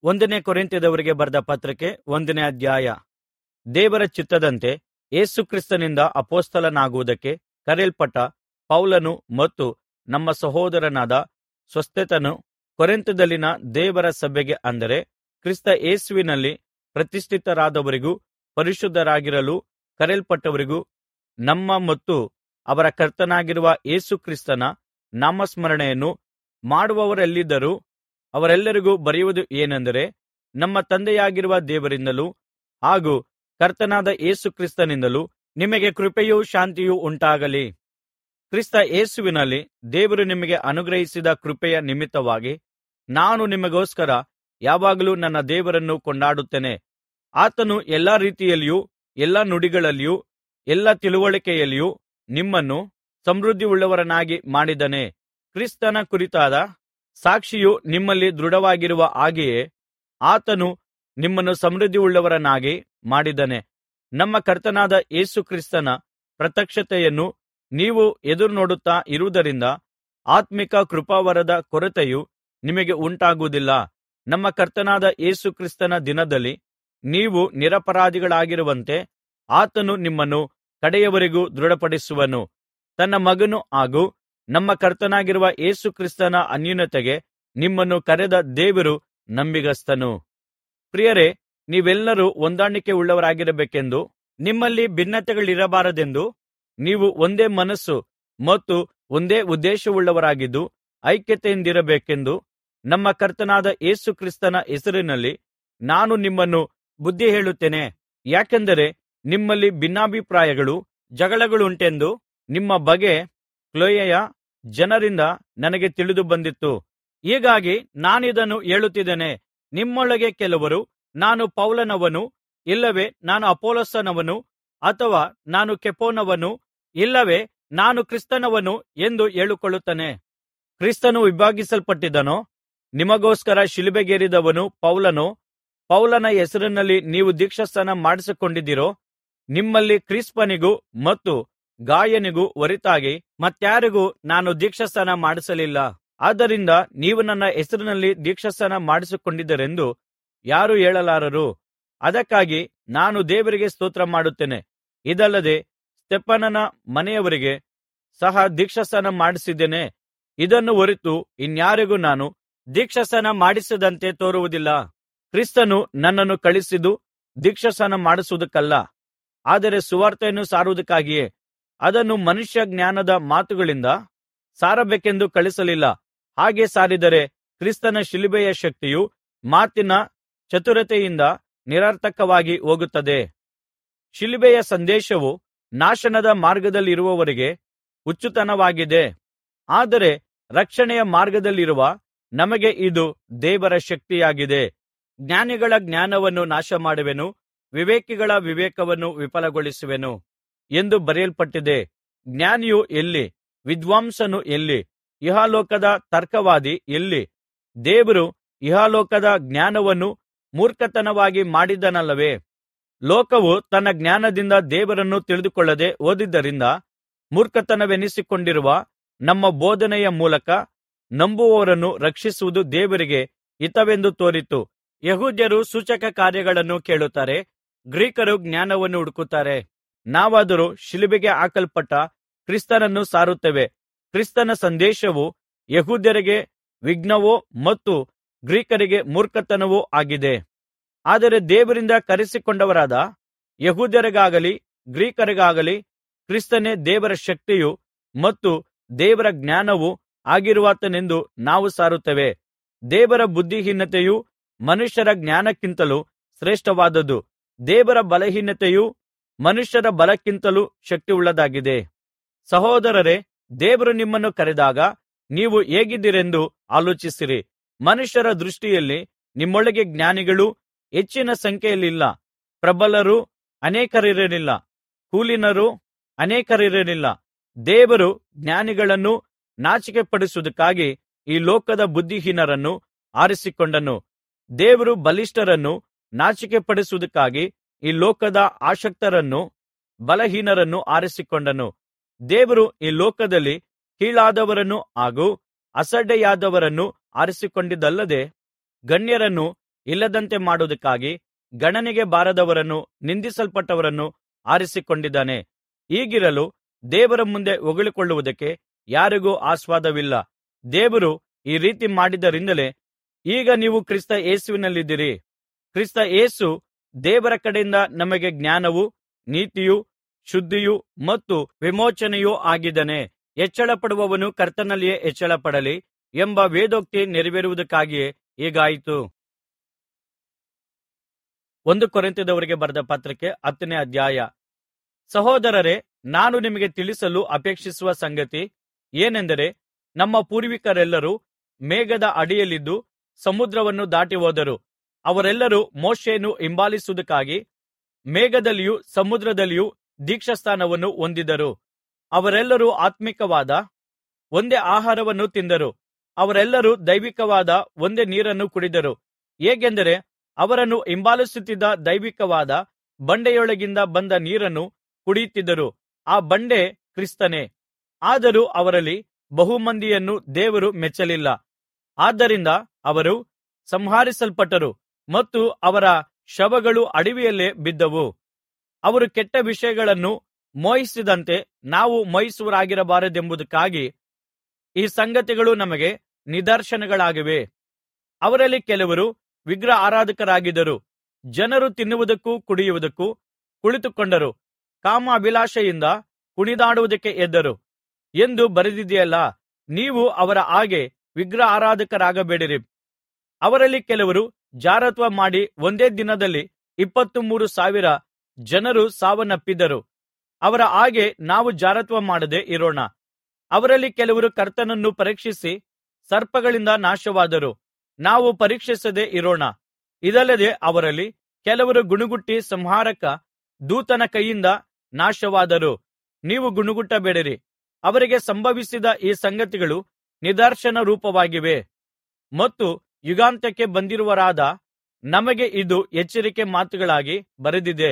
ಒಂದನೇ ಕೊರಿಂಥದವರಿಗೆ ಬರೆದ ಪತ್ರಕ್ಕೆ ಒಂದನೇ ಅಧ್ಯಾಯ ದೇವರ ಚಿತ್ತದಂತೆ ಯೇಸು ಕ್ರಿಸ್ತನಿಂದ ಅಪೊಸ್ತಲನಾಗುವುದಕ್ಕೆ ಕರೆಯಲ್ಪಟ್ಟ ಪೌಲನು ಮತ್ತು ನಮ್ಮ ಸಹೋದರನಾದ ಸೊಸ್ಥೆತನು ಕೊರಿಂಥದಲ್ಲಿನ ದೇವರ ಸಭೆಗೆ ಅಂದರೆ ಕ್ರಿಸ್ತ ಯೇಸುವಿನಲ್ಲಿ ಪ್ರತಿಷ್ಠಿತರಾದವರಿಗೂ ಪರಿಶುದ್ಧರಾಗಿರಲು ಕರೆಯಲ್ಪಟ್ಟವರಿಗೂ ನಮ್ಮ ಮತ್ತು ಅವರ ಕರ್ತನಾಗಿರುವ ಯೇಸು ಕ್ರಿಸ್ತನ ನಾಮಸ್ಮರಣೆಯನ್ನು ಮಾಡುವವರೆಲ್ಲಿದ್ದರೂ ಅವರೆಲ್ಲರಿಗೂ ಬರೆಯುವುದು ಏನೆಂದರೆ ನಮ್ಮ ತಂದೆಯಾಗಿರುವ ದೇವರಿಂದಲೂ ಹಾಗೂ ಕರ್ತನಾದ ಯೇಸು ಕ್ರಿಸ್ತನಿಂದಲೂ ನಿಮಗೆ ಕೃಪೆಯೂ ಶಾಂತಿಯೂ ಉಂಟಾಗಲಿ ಕ್ರಿಸ್ತ ಯೇಸುವಿನಲ್ಲಿ ದೇವರು ನಿಮಗೆ ಅನುಗ್ರಹಿಸಿದ ಕೃಪೆಯ ನಿಮಿತ್ತವಾಗಿ ನಾನು ನಿಮಗೋಸ್ಕರ ಯಾವಾಗಲೂ ನನ್ನ ದೇವರನ್ನು ಕೊಂಡಾಡುತ್ತೇನೆ ಆತನು ಎಲ್ಲಾ ರೀತಿಯಲ್ಲಿಯೂ ಎಲ್ಲಾ ನುಡಿಗಳಲ್ಲಿಯೂ ಎಲ್ಲಾ ತಿಳುವಳಿಕೆಯಲ್ಲಿಯೂ ನಿಮ್ಮನ್ನು ಸಮೃದ್ಧಿಯುಳ್ಳವರನ್ನಾಗಿ ಮಾಡಿದ್ದಾನೆ ಕ್ರಿಸ್ತನ ಕುರಿತಾದ ಸಾಕ್ಷಿಯು ನಿಮ್ಮಲ್ಲಿ ದೃಢವಾಗಿರುವ ಹಾಗೆಯೇ ಆತನು ನಿಮ್ಮನ್ನು ಸಮೃದ್ಧಿಯುಳ್ಳವರನ್ನಾಗಿ ಮಾಡಿದ್ದಾನೆ ನಮ್ಮ ಕರ್ತನಾದ ಯೇಸು ಕ್ರಿಸ್ತನ ಪ್ರತ್ಯಕ್ಷತೆಯನ್ನು ನೀವು ಎದುರುನೋಡುತ್ತಾ ಇರುವುದರಿಂದ ಆತ್ಮಿಕ ಕೃಪಾವರದ ಕೊರತೆಯು ನಿಮಗೆ ಉಂಟಾಗುವುದಿಲ್ಲ ನಮ್ಮ ಕರ್ತನಾದ ಯೇಸು ಕ್ರಿಸ್ತನ ದಿನದಲ್ಲಿ ನೀವು ನಿರಪರಾಧಿಗಳಾಗಿರುವಂತೆ ಆತನು ನಿಮ್ಮನ್ನು ಕಡೆಯವರೆಗೂ ದೃಢಪಡಿಸುವನು ತನ್ನ ಮಗನು ಹಾಗೂ ನಮ್ಮ ಕರ್ತನಾಗಿರುವ ಯೇಸು ಕ್ರಿಸ್ತನ ಅನ್ಯೋನ್ಯತೆಗೆ ನಿಮ್ಮನ್ನು ಕರೆದ ದೇವರು ನಂಬಿಗಸ್ತನು ಪ್ರಿಯರೇ ನೀವೆಲ್ಲರೂ ಹೊಂದಾಣಿಕೆ ಉಳ್ಳವರಾಗಿರಬೇಕೆಂದು ನಿಮ್ಮಲ್ಲಿ ಭಿನ್ನತೆಗಳಿರಬಾರದೆಂದು ನೀವು ಒಂದೇ ಮನಸ್ಸು ಮತ್ತು ಒಂದೇ ಉದ್ದೇಶವುಳ್ಳವರಾಗಿದ್ದು ಐಕ್ಯತೆಯಿಂದಿರಬೇಕೆಂದು ನಮ್ಮ ಕರ್ತನಾದ ಯೇಸು ಕ್ರಿಸ್ತನ ಹೆಸರಿನಲ್ಲಿ ನಾನು ನಿಮ್ಮನ್ನು ಬುದ್ಧಿ ಹೇಳುತ್ತೇನೆ ಯಾಕೆಂದರೆ ನಿಮ್ಮಲ್ಲಿ ಭಿನ್ನಾಭಿಪ್ರಾಯಗಳು ಜಗಳಗಳುಂಟೆಂದು ನಿಮ್ಮ ಬಗ್ಗೆ ಕ್ಲೋಯೆಯ ಜನರಿಂದ ನನಗೆ ತಿಳಿದು ಬಂದಿತ್ತು ಹೀಗಾಗಿ ನಾನಿದನ್ನು ಹೇಳುತ್ತಿದ್ದೇನೆ ನಿಮ್ಮೊಳಗೆ ಕೆಲವರು ನಾನು ಪೌಲನವನು ಇಲ್ಲವೇ ನಾನು ಅಪೊಲ್ಲೋಸನವನು ಅಥವಾ ನಾನು ಕೆಫನವನು ಇಲ್ಲವೇ ನಾನು ಕ್ರಿಸ್ತನವನು ಎಂದು ಹೇಳಿಕೊಳ್ಳುತ್ತಾನೆ ಕ್ರಿಸ್ತನು ವಿಭಾಗಿಸಲ್ಪಟ್ಟಿದ್ದನೋ ನಿಮಗೋಸ್ಕರ ಶಿಲುಬೆಗೇರಿದವನು ಪೌಲನೋ ಪೌಲನ ಹೆಸರಿನಲ್ಲಿ ನೀವು ದೀಕ್ಷಾಸ್ನಾನ ಮಾಡಿಸಿಕೊಂಡಿದ್ದೀರೋ ನಿಮ್ಮಲ್ಲಿ ಕ್ರಿಸ್ಪನಿಗೂ ಮತ್ತು ಗಾಯನಿಗೂ ಹೊರತಾಗಿ ಮತ್ತಾರಿಗೂ ನಾನು ದೀಕ್ಷಾಸ್ನಾನ ಮಾಡಿಸಲಿಲ್ಲ ಆದ್ದರಿಂದ ನೀವು ನನ್ನ ಹೆಸರಿನಲ್ಲಿ ದೀಕ್ಷಾಸ್ನಾನ ಮಾಡಿಸಿಕೊಂಡಿದ್ದೀರೆಂದು ಯಾರೂ ಹೇಳಲಾರರು ಅದಕ್ಕಾಗಿ ನಾನು ದೇವರಿಗೆ ಸ್ತೋತ್ರ ಮಾಡುತ್ತೇನೆ ಇದಲ್ಲದೆ ಸ್ತೆಫನನ ಮನೆಯವರಿಗೆ ಸಹ ದೀಕ್ಷಾಸ್ನಾನ ಮಾಡಿಸಿದ್ದೇನೆ ಇದನ್ನು ಹೊರತು ಇನ್ಯಾರಿಗೂ ನಾನು ದೀಕ್ಷಾಸ್ನಾನ ಮಾಡಿಸದಂತೆ ತೋರುವುದಿಲ್ಲ ಕ್ರಿಸ್ತನು ನನ್ನನ್ನು ಕಳುಹಿಸಿದ್ದು ದೀಕ್ಷಾಸ್ನಾನ ಮಾಡಿಸುವುದಕ್ಕಲ್ಲ ಆದರೆ ಸುವಾರ್ತೆಯನ್ನು ಸಾರುವುದಕ್ಕಾಗಿಯೇ ಅದನ್ನು ಮನುಷ್ಯ ಜ್ಞಾನದ ಮಾತುಗಳಿಂದ ಸಾರಬೇಕೆಂದು ಕಳುಹಿಸಲಿಲ್ಲ ಹಾಗೆ ಸಾರಿದರೆ ಕ್ರಿಸ್ತನ ಶಿಲುಬೆಯ ಶಕ್ತಿಯು ಮಾತಿನ ಚತುರತೆಯಿಂದ ನಿರರ್ಥಕವಾಗಿ ಹೋಗುತ್ತದೆ ಶಿಲುಬೆಯ ಸಂದೇಶವು ನಾಶನದ ಮಾರ್ಗದಲ್ಲಿರುವವರಿಗೆ ಹುಚ್ಚುತನವಾಗಿದೆ ಆದರೆ ರಕ್ಷಣೆಯ ಮಾರ್ಗದಲ್ಲಿರುವ ನಮಗೆ ಇದು ದೇವರ ಶಕ್ತಿಯಾಗಿದೆ ಜ್ಞಾನಿಗಳ ಜ್ಞಾನವನ್ನು ನಾಶಮಾಡುವೆನು ವಿವೇಕಿಗಳ ವಿವೇಕವನ್ನು ವಿಫಲಗೊಳಿಸುವೆನು ಎಂದು ಬರೆಯಲ್ಪಟ್ಟಿದೆ ಜ್ಞಾನಿಯು ಎಲ್ಲಿ ವಿದ್ವಾಂಸನು ಎಲ್ಲಿ ಇಹಲೋಕದ ತರ್ಕವಾದಿ ಎಲ್ಲಿ ದೇವರು ಇಹಲೋಕದ ಜ್ಞಾನವನ್ನು ಮೂರ್ಖತನವಾಗಿ ಮಾಡಿದನಲ್ಲವೇ ಲೋಕವು ತನ್ನ ಜ್ಞಾನದಿಂದ ದೇವರನ್ನು ತಿಳಿದುಕೊಳ್ಳದೆ ಹೋದಿದ್ದರಿಂದ ಮೂರ್ಖತನವೆನಿಸಿಕೊಂಡಿರುವ ನಮ್ಮ ಬೋಧನೆಯ ಮೂಲಕ ನಂಬುವವರನ್ನು ರಕ್ಷಿಸುವುದು ದೇವರಿಗೆ ಹಿತವೆಂದು ತೋರಿತು ಯಹೂದ್ಯರು ಸೂಚಕ ಕಾರ್ಯಗಳನ್ನು ಕೇಳುತ್ತಾರೆ ಗ್ರೀಕರು ಜ್ಞಾನವನ್ನು ಹುಡುಕುತ್ತಾರೆ ನಾವಾದರೋ ಶಿಲುಬೆಗೆ ಹಾಕಲ್ಪಟ್ಟ ಕ್ರಿಸ್ತನನ್ನು ಸಾರುತ್ತೇವೆ ಕ್ರಿಸ್ತನ ಸಂದೇಶವು ಯಹೂದ್ಯರಿಗೆ ವಿಘ್ನವೂ ಮತ್ತು ಗ್ರೀಕರಿಗೆ ಮೂರ್ಖತನವೂ ಆಗಿದೆ ಆದರೆ ದೇವರಿಂದ ಕರೆಸಿಕೊಂಡವರಾದ ಯಹೂದ್ಯರಿಗಾಗಲಿ ಗ್ರೀಕರಿಗಾಗಲಿ ಕ್ರಿಸ್ತನೇ ದೇವರ ಶಕ್ತಿಯೂ ಮತ್ತು ದೇವರ ಜ್ಞಾನವೂ ಆಗಿರುವಾತನೆಂದು ನಾವು ಸಾರುತ್ತೇವೆ ದೇವರ ಬುದ್ಧಿಹೀನತೆಯು ಮನುಷ್ಯರ ಜ್ಞಾನಕ್ಕಿಂತಲೂ ಶ್ರೇಷ್ಠವಾದದ್ದು ದೇವರ ಬಲಹೀನತೆಯು ಮನುಷ್ಯರ ಬಲಕ್ಕಿಂತಲೂ ಶಕ್ತಿಯುಳ್ಳದ್ದಾಗಿದೆ ಸಹೋದರರೇ ದೇವರು ನಿಮ್ಮನ್ನು ಕರೆದಾಗ ನೀವು ಹೇಗಿದ್ದೀರೆಂದು ಆಲೋಚಿಸಿರಿ ಮನುಷ್ಯರ ದೃಷ್ಟಿಯಲ್ಲಿ ನಿಮ್ಮೊಳಗೆ ಜ್ಞಾನಿಗಳು ಹೆಚ್ಚಿನ ಸಂಖ್ಯೆಯಲ್ಲಿಲ್ಲ ಪ್ರಬಲರು ಅನೇಕರಿರಲಿಲ್ಲ ಕುಲೀನರು ಅನೇಕರಿರಲಿಲ್ಲ ದೇವರು ಜ್ಞಾನಿಗಳನ್ನು ನಾಚಿಕೆಪಡಿಸುವುದಕ್ಕಾಗಿ ಈ ಲೋಕದ ಬುದ್ಧಿಹೀನರನ್ನು ಆರಿಸಿಕೊಂಡನು ದೇವರು ಬಲಿಷ್ಠರನ್ನು ನಾಚಿಕೆಪಡಿಸುವುದಕ್ಕಾಗಿ ಈ ಲೋಕದ ಅಶಕ್ತರನ್ನು ಬಲಹೀನರನ್ನು ಆರಿಸಿಕೊಂಡನು ದೇವರು ಈ ಲೋಕದಲ್ಲಿ ಕೀಳಾದವರನ್ನು ಹಾಗೂ ಅಸಡ್ಡೆಯಾದವರನ್ನು ಆರಿಸಿಕೊಂಡಿದ್ದಲ್ಲದೆ ಗಣ್ಯರನ್ನು ಇಲ್ಲದಂತೆ ಮಾಡುವುದಕ್ಕಾಗಿ ಗಣನೆಗೆ ಬಾರದವರನ್ನು ನಿಂದಿಸಲ್ಪಟ್ಟವರನ್ನು ಆರಿಸಿಕೊಂಡಿದ್ದಾನೆ ಹೀಗಿರಲು ದೇವರ ಮುಂದೆ ಹೊಗಳಿಕೊಳ್ಳುವುದಕ್ಕೆ ಯಾರಿಗೂ ಆಸ್ಪದವಿಲ್ಲ ದೇವರು ಈ ರೀತಿ ಮಾಡಿದ್ದರಿಂದಲೇ ಈಗ ನೀವು ಕ್ರಿಸ್ತ ಯೇಸುವಿನಲ್ಲಿದ್ದೀರಿ ಕ್ರಿಸ್ತ ಯೇಸು ದೇವರ ಕಡೆಯಿಂದ ನಮಗೆ ಜ್ಞಾನವೂ ನೀತಿಯೂ ಶುದ್ಧಿಯೂ ಮತ್ತು ವಿಮೋಚನೆಯೂ ಆಗಿದ್ದಾನೆ ಹೆಚ್ಚಳಪಡುವವನು ಕರ್ತನಲ್ಲಿಯೇ ಹೆಚ್ಚಳಪಡಲಿ ಎಂಬ ವೇದೋಕ್ತಿ ನೆರವೇರುವುದಕ್ಕಾಗಿಯೇ ಹೀಗಾಯಿತು ಒಂದು ಕೊರಿಂಥದವರಿಗೆ ಬರೆದ ಪತ್ರಕ್ಕೆ ಹತ್ತನೇ ಅಧ್ಯಾಯ ಸಹೋದರರೇ ನಾನು ನಿಮಗೆ ತಿಳಿಸಲು ಅಪೇಕ್ಷಿಸುವ ಸಂಗತಿ ಏನೆಂದರೆ ನಮ್ಮ ಪೂರ್ವಿಕರೆಲ್ಲರೂ ಮೇಘದ ಅಡಿಯಲ್ಲಿದ್ದು ಸಮುದ್ರವನ್ನು ದಾಟಿ ಹೋದರು ಅವರೆಲ್ಲರೂ ಮೋಶೆಯನ್ನು ಹಿಂಬಾಲಿಸುವುದಕ್ಕಾಗಿ ಮೇಘದಲ್ಲಿಯೂ ಸಮುದ್ರದಲ್ಲಿಯೂ ದೀಕ್ಷಾಸ್ನಾನವನ್ನು ಹೊಂದಿದರು ಅವರೆಲ್ಲರೂ ಆತ್ಮಿಕವಾದ ಒಂದೇ ಆಹಾರವನ್ನು ತಿಂದರು ಅವರೆಲ್ಲರೂ ದೈವಿಕವಾದ ಒಂದೇ ನೀರನ್ನು ಕುಡಿದರು ಹೇಗೆಂದರೆ ಅವರನ್ನು ಹಿಂಬಾಲಿಸುತ್ತಿದ್ದ ದೈವಿಕವಾದ ಬಂಡೆಯೊಳಗಿಂದ ಬಂದ ನೀರನ್ನು ಕುಡಿಯುತ್ತಿದ್ದರು ಆ ಬಂಡೆ ಕ್ರಿಸ್ತನೇ ಆದರೂ ಅವರಲ್ಲಿ ಬಹುಮಂದಿಯನ್ನು ದೇವರು ಮೆಚ್ಚಲಿಲ್ಲ ಆದ್ದರಿಂದ ಅವರು ಸಂಹರಿಸಲ್ಪಟ್ಟರು ಮತ್ತು ಅವರ ಶವಗಳು ಅಡವಿಯಲ್ಲೇ ಬಿದ್ದವು ಅವರು ಕೆಟ್ಟ ವಿಷಯಗಳನ್ನು ಮೋಹಿಸಿದಂತೆ ನಾವು ಮೋಹಿಸುವವರಾಗಿರಬಾರದೆಂಬುದಕ್ಕಾಗಿ ಈ ಸಂಗತಿಗಳು ನಮಗೆ ನಿದರ್ಶನಗಳಾಗಿವೆ ಅವರಲ್ಲಿ ಕೆಲವರು ವಿಗ್ರಹ ಆರಾಧಕರಾಗಿದ್ದರು ಜನರು ತಿನ್ನುವುದಕ್ಕೂ ಕುಡಿಯುವುದಕ್ಕೂ ಕುಳಿತುಕೊಂಡರು ಕಾಮಾಭಿಲಾಷೆಯಿಂದ ಕುಣಿದಾಡುವುದಕ್ಕೆ ಎದ್ದರು ಎಂದು ಬರೆದಿದೆಯಲ್ಲಾ ನೀವು ಅವರ ಹಾಗೆ ವಿಗ್ರಹ ಆರಾಧಕರಾಗಬೇಡಿರಿ ಅವರಲ್ಲಿ ಕೆಲವರು ಜಾರತ್ವ ಮಾಡಿ ಒಂದೇ ದಿನದಲ್ಲಿ ಇಪ್ಪತ್ತು ಮೂರು ಸಾವಿರ ಜನರು ಸಾವನ್ನಪ್ಪಿದರು ಅವರ ಹಾಗೆ ನಾವು ಜಾರತ್ವ ಮಾಡದೆ ಇರೋಣ ಅವರಲ್ಲಿ ಕೆಲವರು ಕರ್ತನನ್ನು ಪರೀಕ್ಷಿಸಿ ಸರ್ಪಗಳಿಂದ ನಾಶವಾದರು ನಾವು ಪರೀಕ್ಷಿಸದೆ ಇರೋಣ ಇದಲ್ಲದೆ ಅವರಲ್ಲಿ ಕೆಲವರು ಗುಣುಗುಟ್ಟಿ ಸಂಹಾರಕ ದೂತನ ಕೈಯಿಂದ ನಾಶವಾದರು ನೀವು ಗುಣುಗುಟ್ಟಬೇಡಿರಿ ಅವರಿಗೆ ಸಂಭವಿಸಿದ ಈ ಸಂಗತಿಗಳು ನಿದರ್ಶನ ರೂಪವಾಗಿವೆ ಮತ್ತು ಯುಗಾಂತ್ಯಕ್ಕೆ ಬಂದಿರುವವರಾದ ನಮಗೆ ಇದು ಎಚ್ಚರಿಕೆ ಮಾತುಗಳಾಗಿ ಬರೆದಿದೆ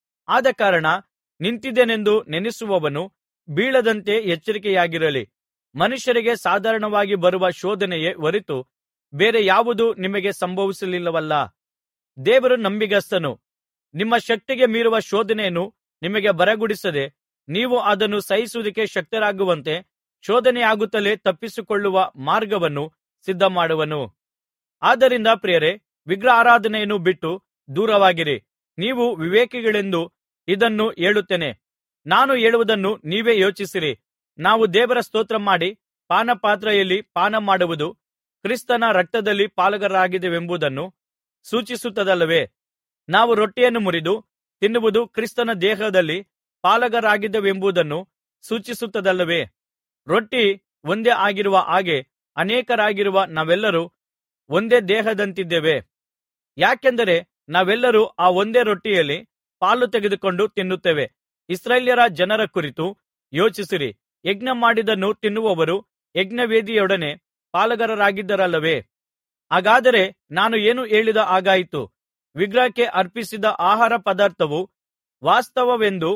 ಆದಕಾರಣ ನಿಂತಿದ್ದೇನೆಂದು ನೆನೆಸುವವನು ಬೀಳದಂತೆ ಎಚ್ಚರಿಕೆಯಾಗಿರಲಿ ಮನುಷ್ಯರಿಗೆ ಸಾಧಾರಣವಾಗಿ ಬರುವ ಶೋಧನೆಯೇ ಹೊರತು ಬೇರೆ ಯಾವುದೂ ನಿಮಗೆ ಸಂಭವಿಸಲಿಲ್ಲವಲ್ಲಾ ದೇವರು ನಂಬಿಗಸ್ತನು ನಿಮ್ಮ ಶಕ್ತಿಗೆ ಮೀರುವ ಶೋಧನೆಯನ್ನು ನಿಮಗೆ ಬರಗೊಡಿಸದೆ ನೀವು ಅದನ್ನು ಸಹಿಸುವುದಕ್ಕೆ ಶಕ್ತರಾಗುವಂತೆ ಶೋಧನೆಯಾಗುತ್ತಲೇ ತಪ್ಪಿಸಿಕೊಳ್ಳುವ ಮಾರ್ಗವನ್ನು ಸಿದ್ಧಮಾಡುವನು ಆದ್ದರಿಂದ ಪ್ರಿಯರೇ ವಿಗ್ರಹಾರಾಧನೆಯನ್ನು ಬಿಟ್ಟು ದೂರವಾಗಿರಿ ನೀವು ವಿವೇಕಿಗಳೆಂದು ಇದನ್ನು ಹೇಳುತ್ತೇನೆ ನಾನು ಹೇಳುವುದನ್ನು ನೀವೇ ಯೋಚಿಸಿರಿ ನಾವು ದೇವರ ಸ್ತೋತ್ರ ಮಾಡಿ ಪಾನಪಾತ್ರೆಯಲ್ಲಿ ಪಾನ ಮಾಡುವುದು ಕ್ರಿಸ್ತನ ರಕ್ತದಲ್ಲಿ ಪಾಲುಗಾರರಾಗಿದ್ದೇವೆಂಬುದನ್ನು ಸೂಚಿಸುತ್ತದಲ್ಲವೇ ನಾವು ರೊಟ್ಟಿಯನ್ನು ಮುರಿದು ತಿನ್ನುವುದು ಕ್ರಿಸ್ತನ ದೇಹದಲ್ಲಿ ಪಾಲುಗಾರರಾಗಿದ್ದೇವೆಂಬುದನ್ನು ಸೂಚಿಸುತ್ತದಲ್ಲವೇ ರೊಟ್ಟಿ ಒಂದೇ ಆಗಿರುವ ಹಾಗೆ ಅನೇಕರಾಗಿರುವ ನಾವೆಲ್ಲರೂ ಒಂದೇ ದೇಹದಂತಿದ್ದೇವೆ ಯಾಕೆಂದರೆ ನಾವೆಲ್ಲರೂ ಆ ಒಂದೇ ರೊಟ್ಟಿಯಲ್ಲಿ ಪಾಲು ತೆಗೆದುಕೊಂಡು ತಿನ್ನುತ್ತೇವೆ ಇಸ್ರಾಯೇಲ್ಯರ ಜನರ ಕುರಿತು ಯೋಚಿಸಿರಿ ಯಜ್ಞ ಮಾಡಿದ್ದನ್ನು ತಿನ್ನುವವರು ಯಜ್ಞವೇದಿಯೊಡನೆ ಪಾಲುಗಾರರಾಗಿದ್ದರಲ್ಲವೇ ಹಾಗಾದರೆ ನಾನು ಏನು ಹೇಳಿದ ಹಾಗಾಯಿತು ವಿಗ್ರಹಕ್ಕೆ ಅರ್ಪಿಸಿದ ಆಹಾರ ಪದಾರ್ಥವು ವಾಸ್ತವವೆಂದು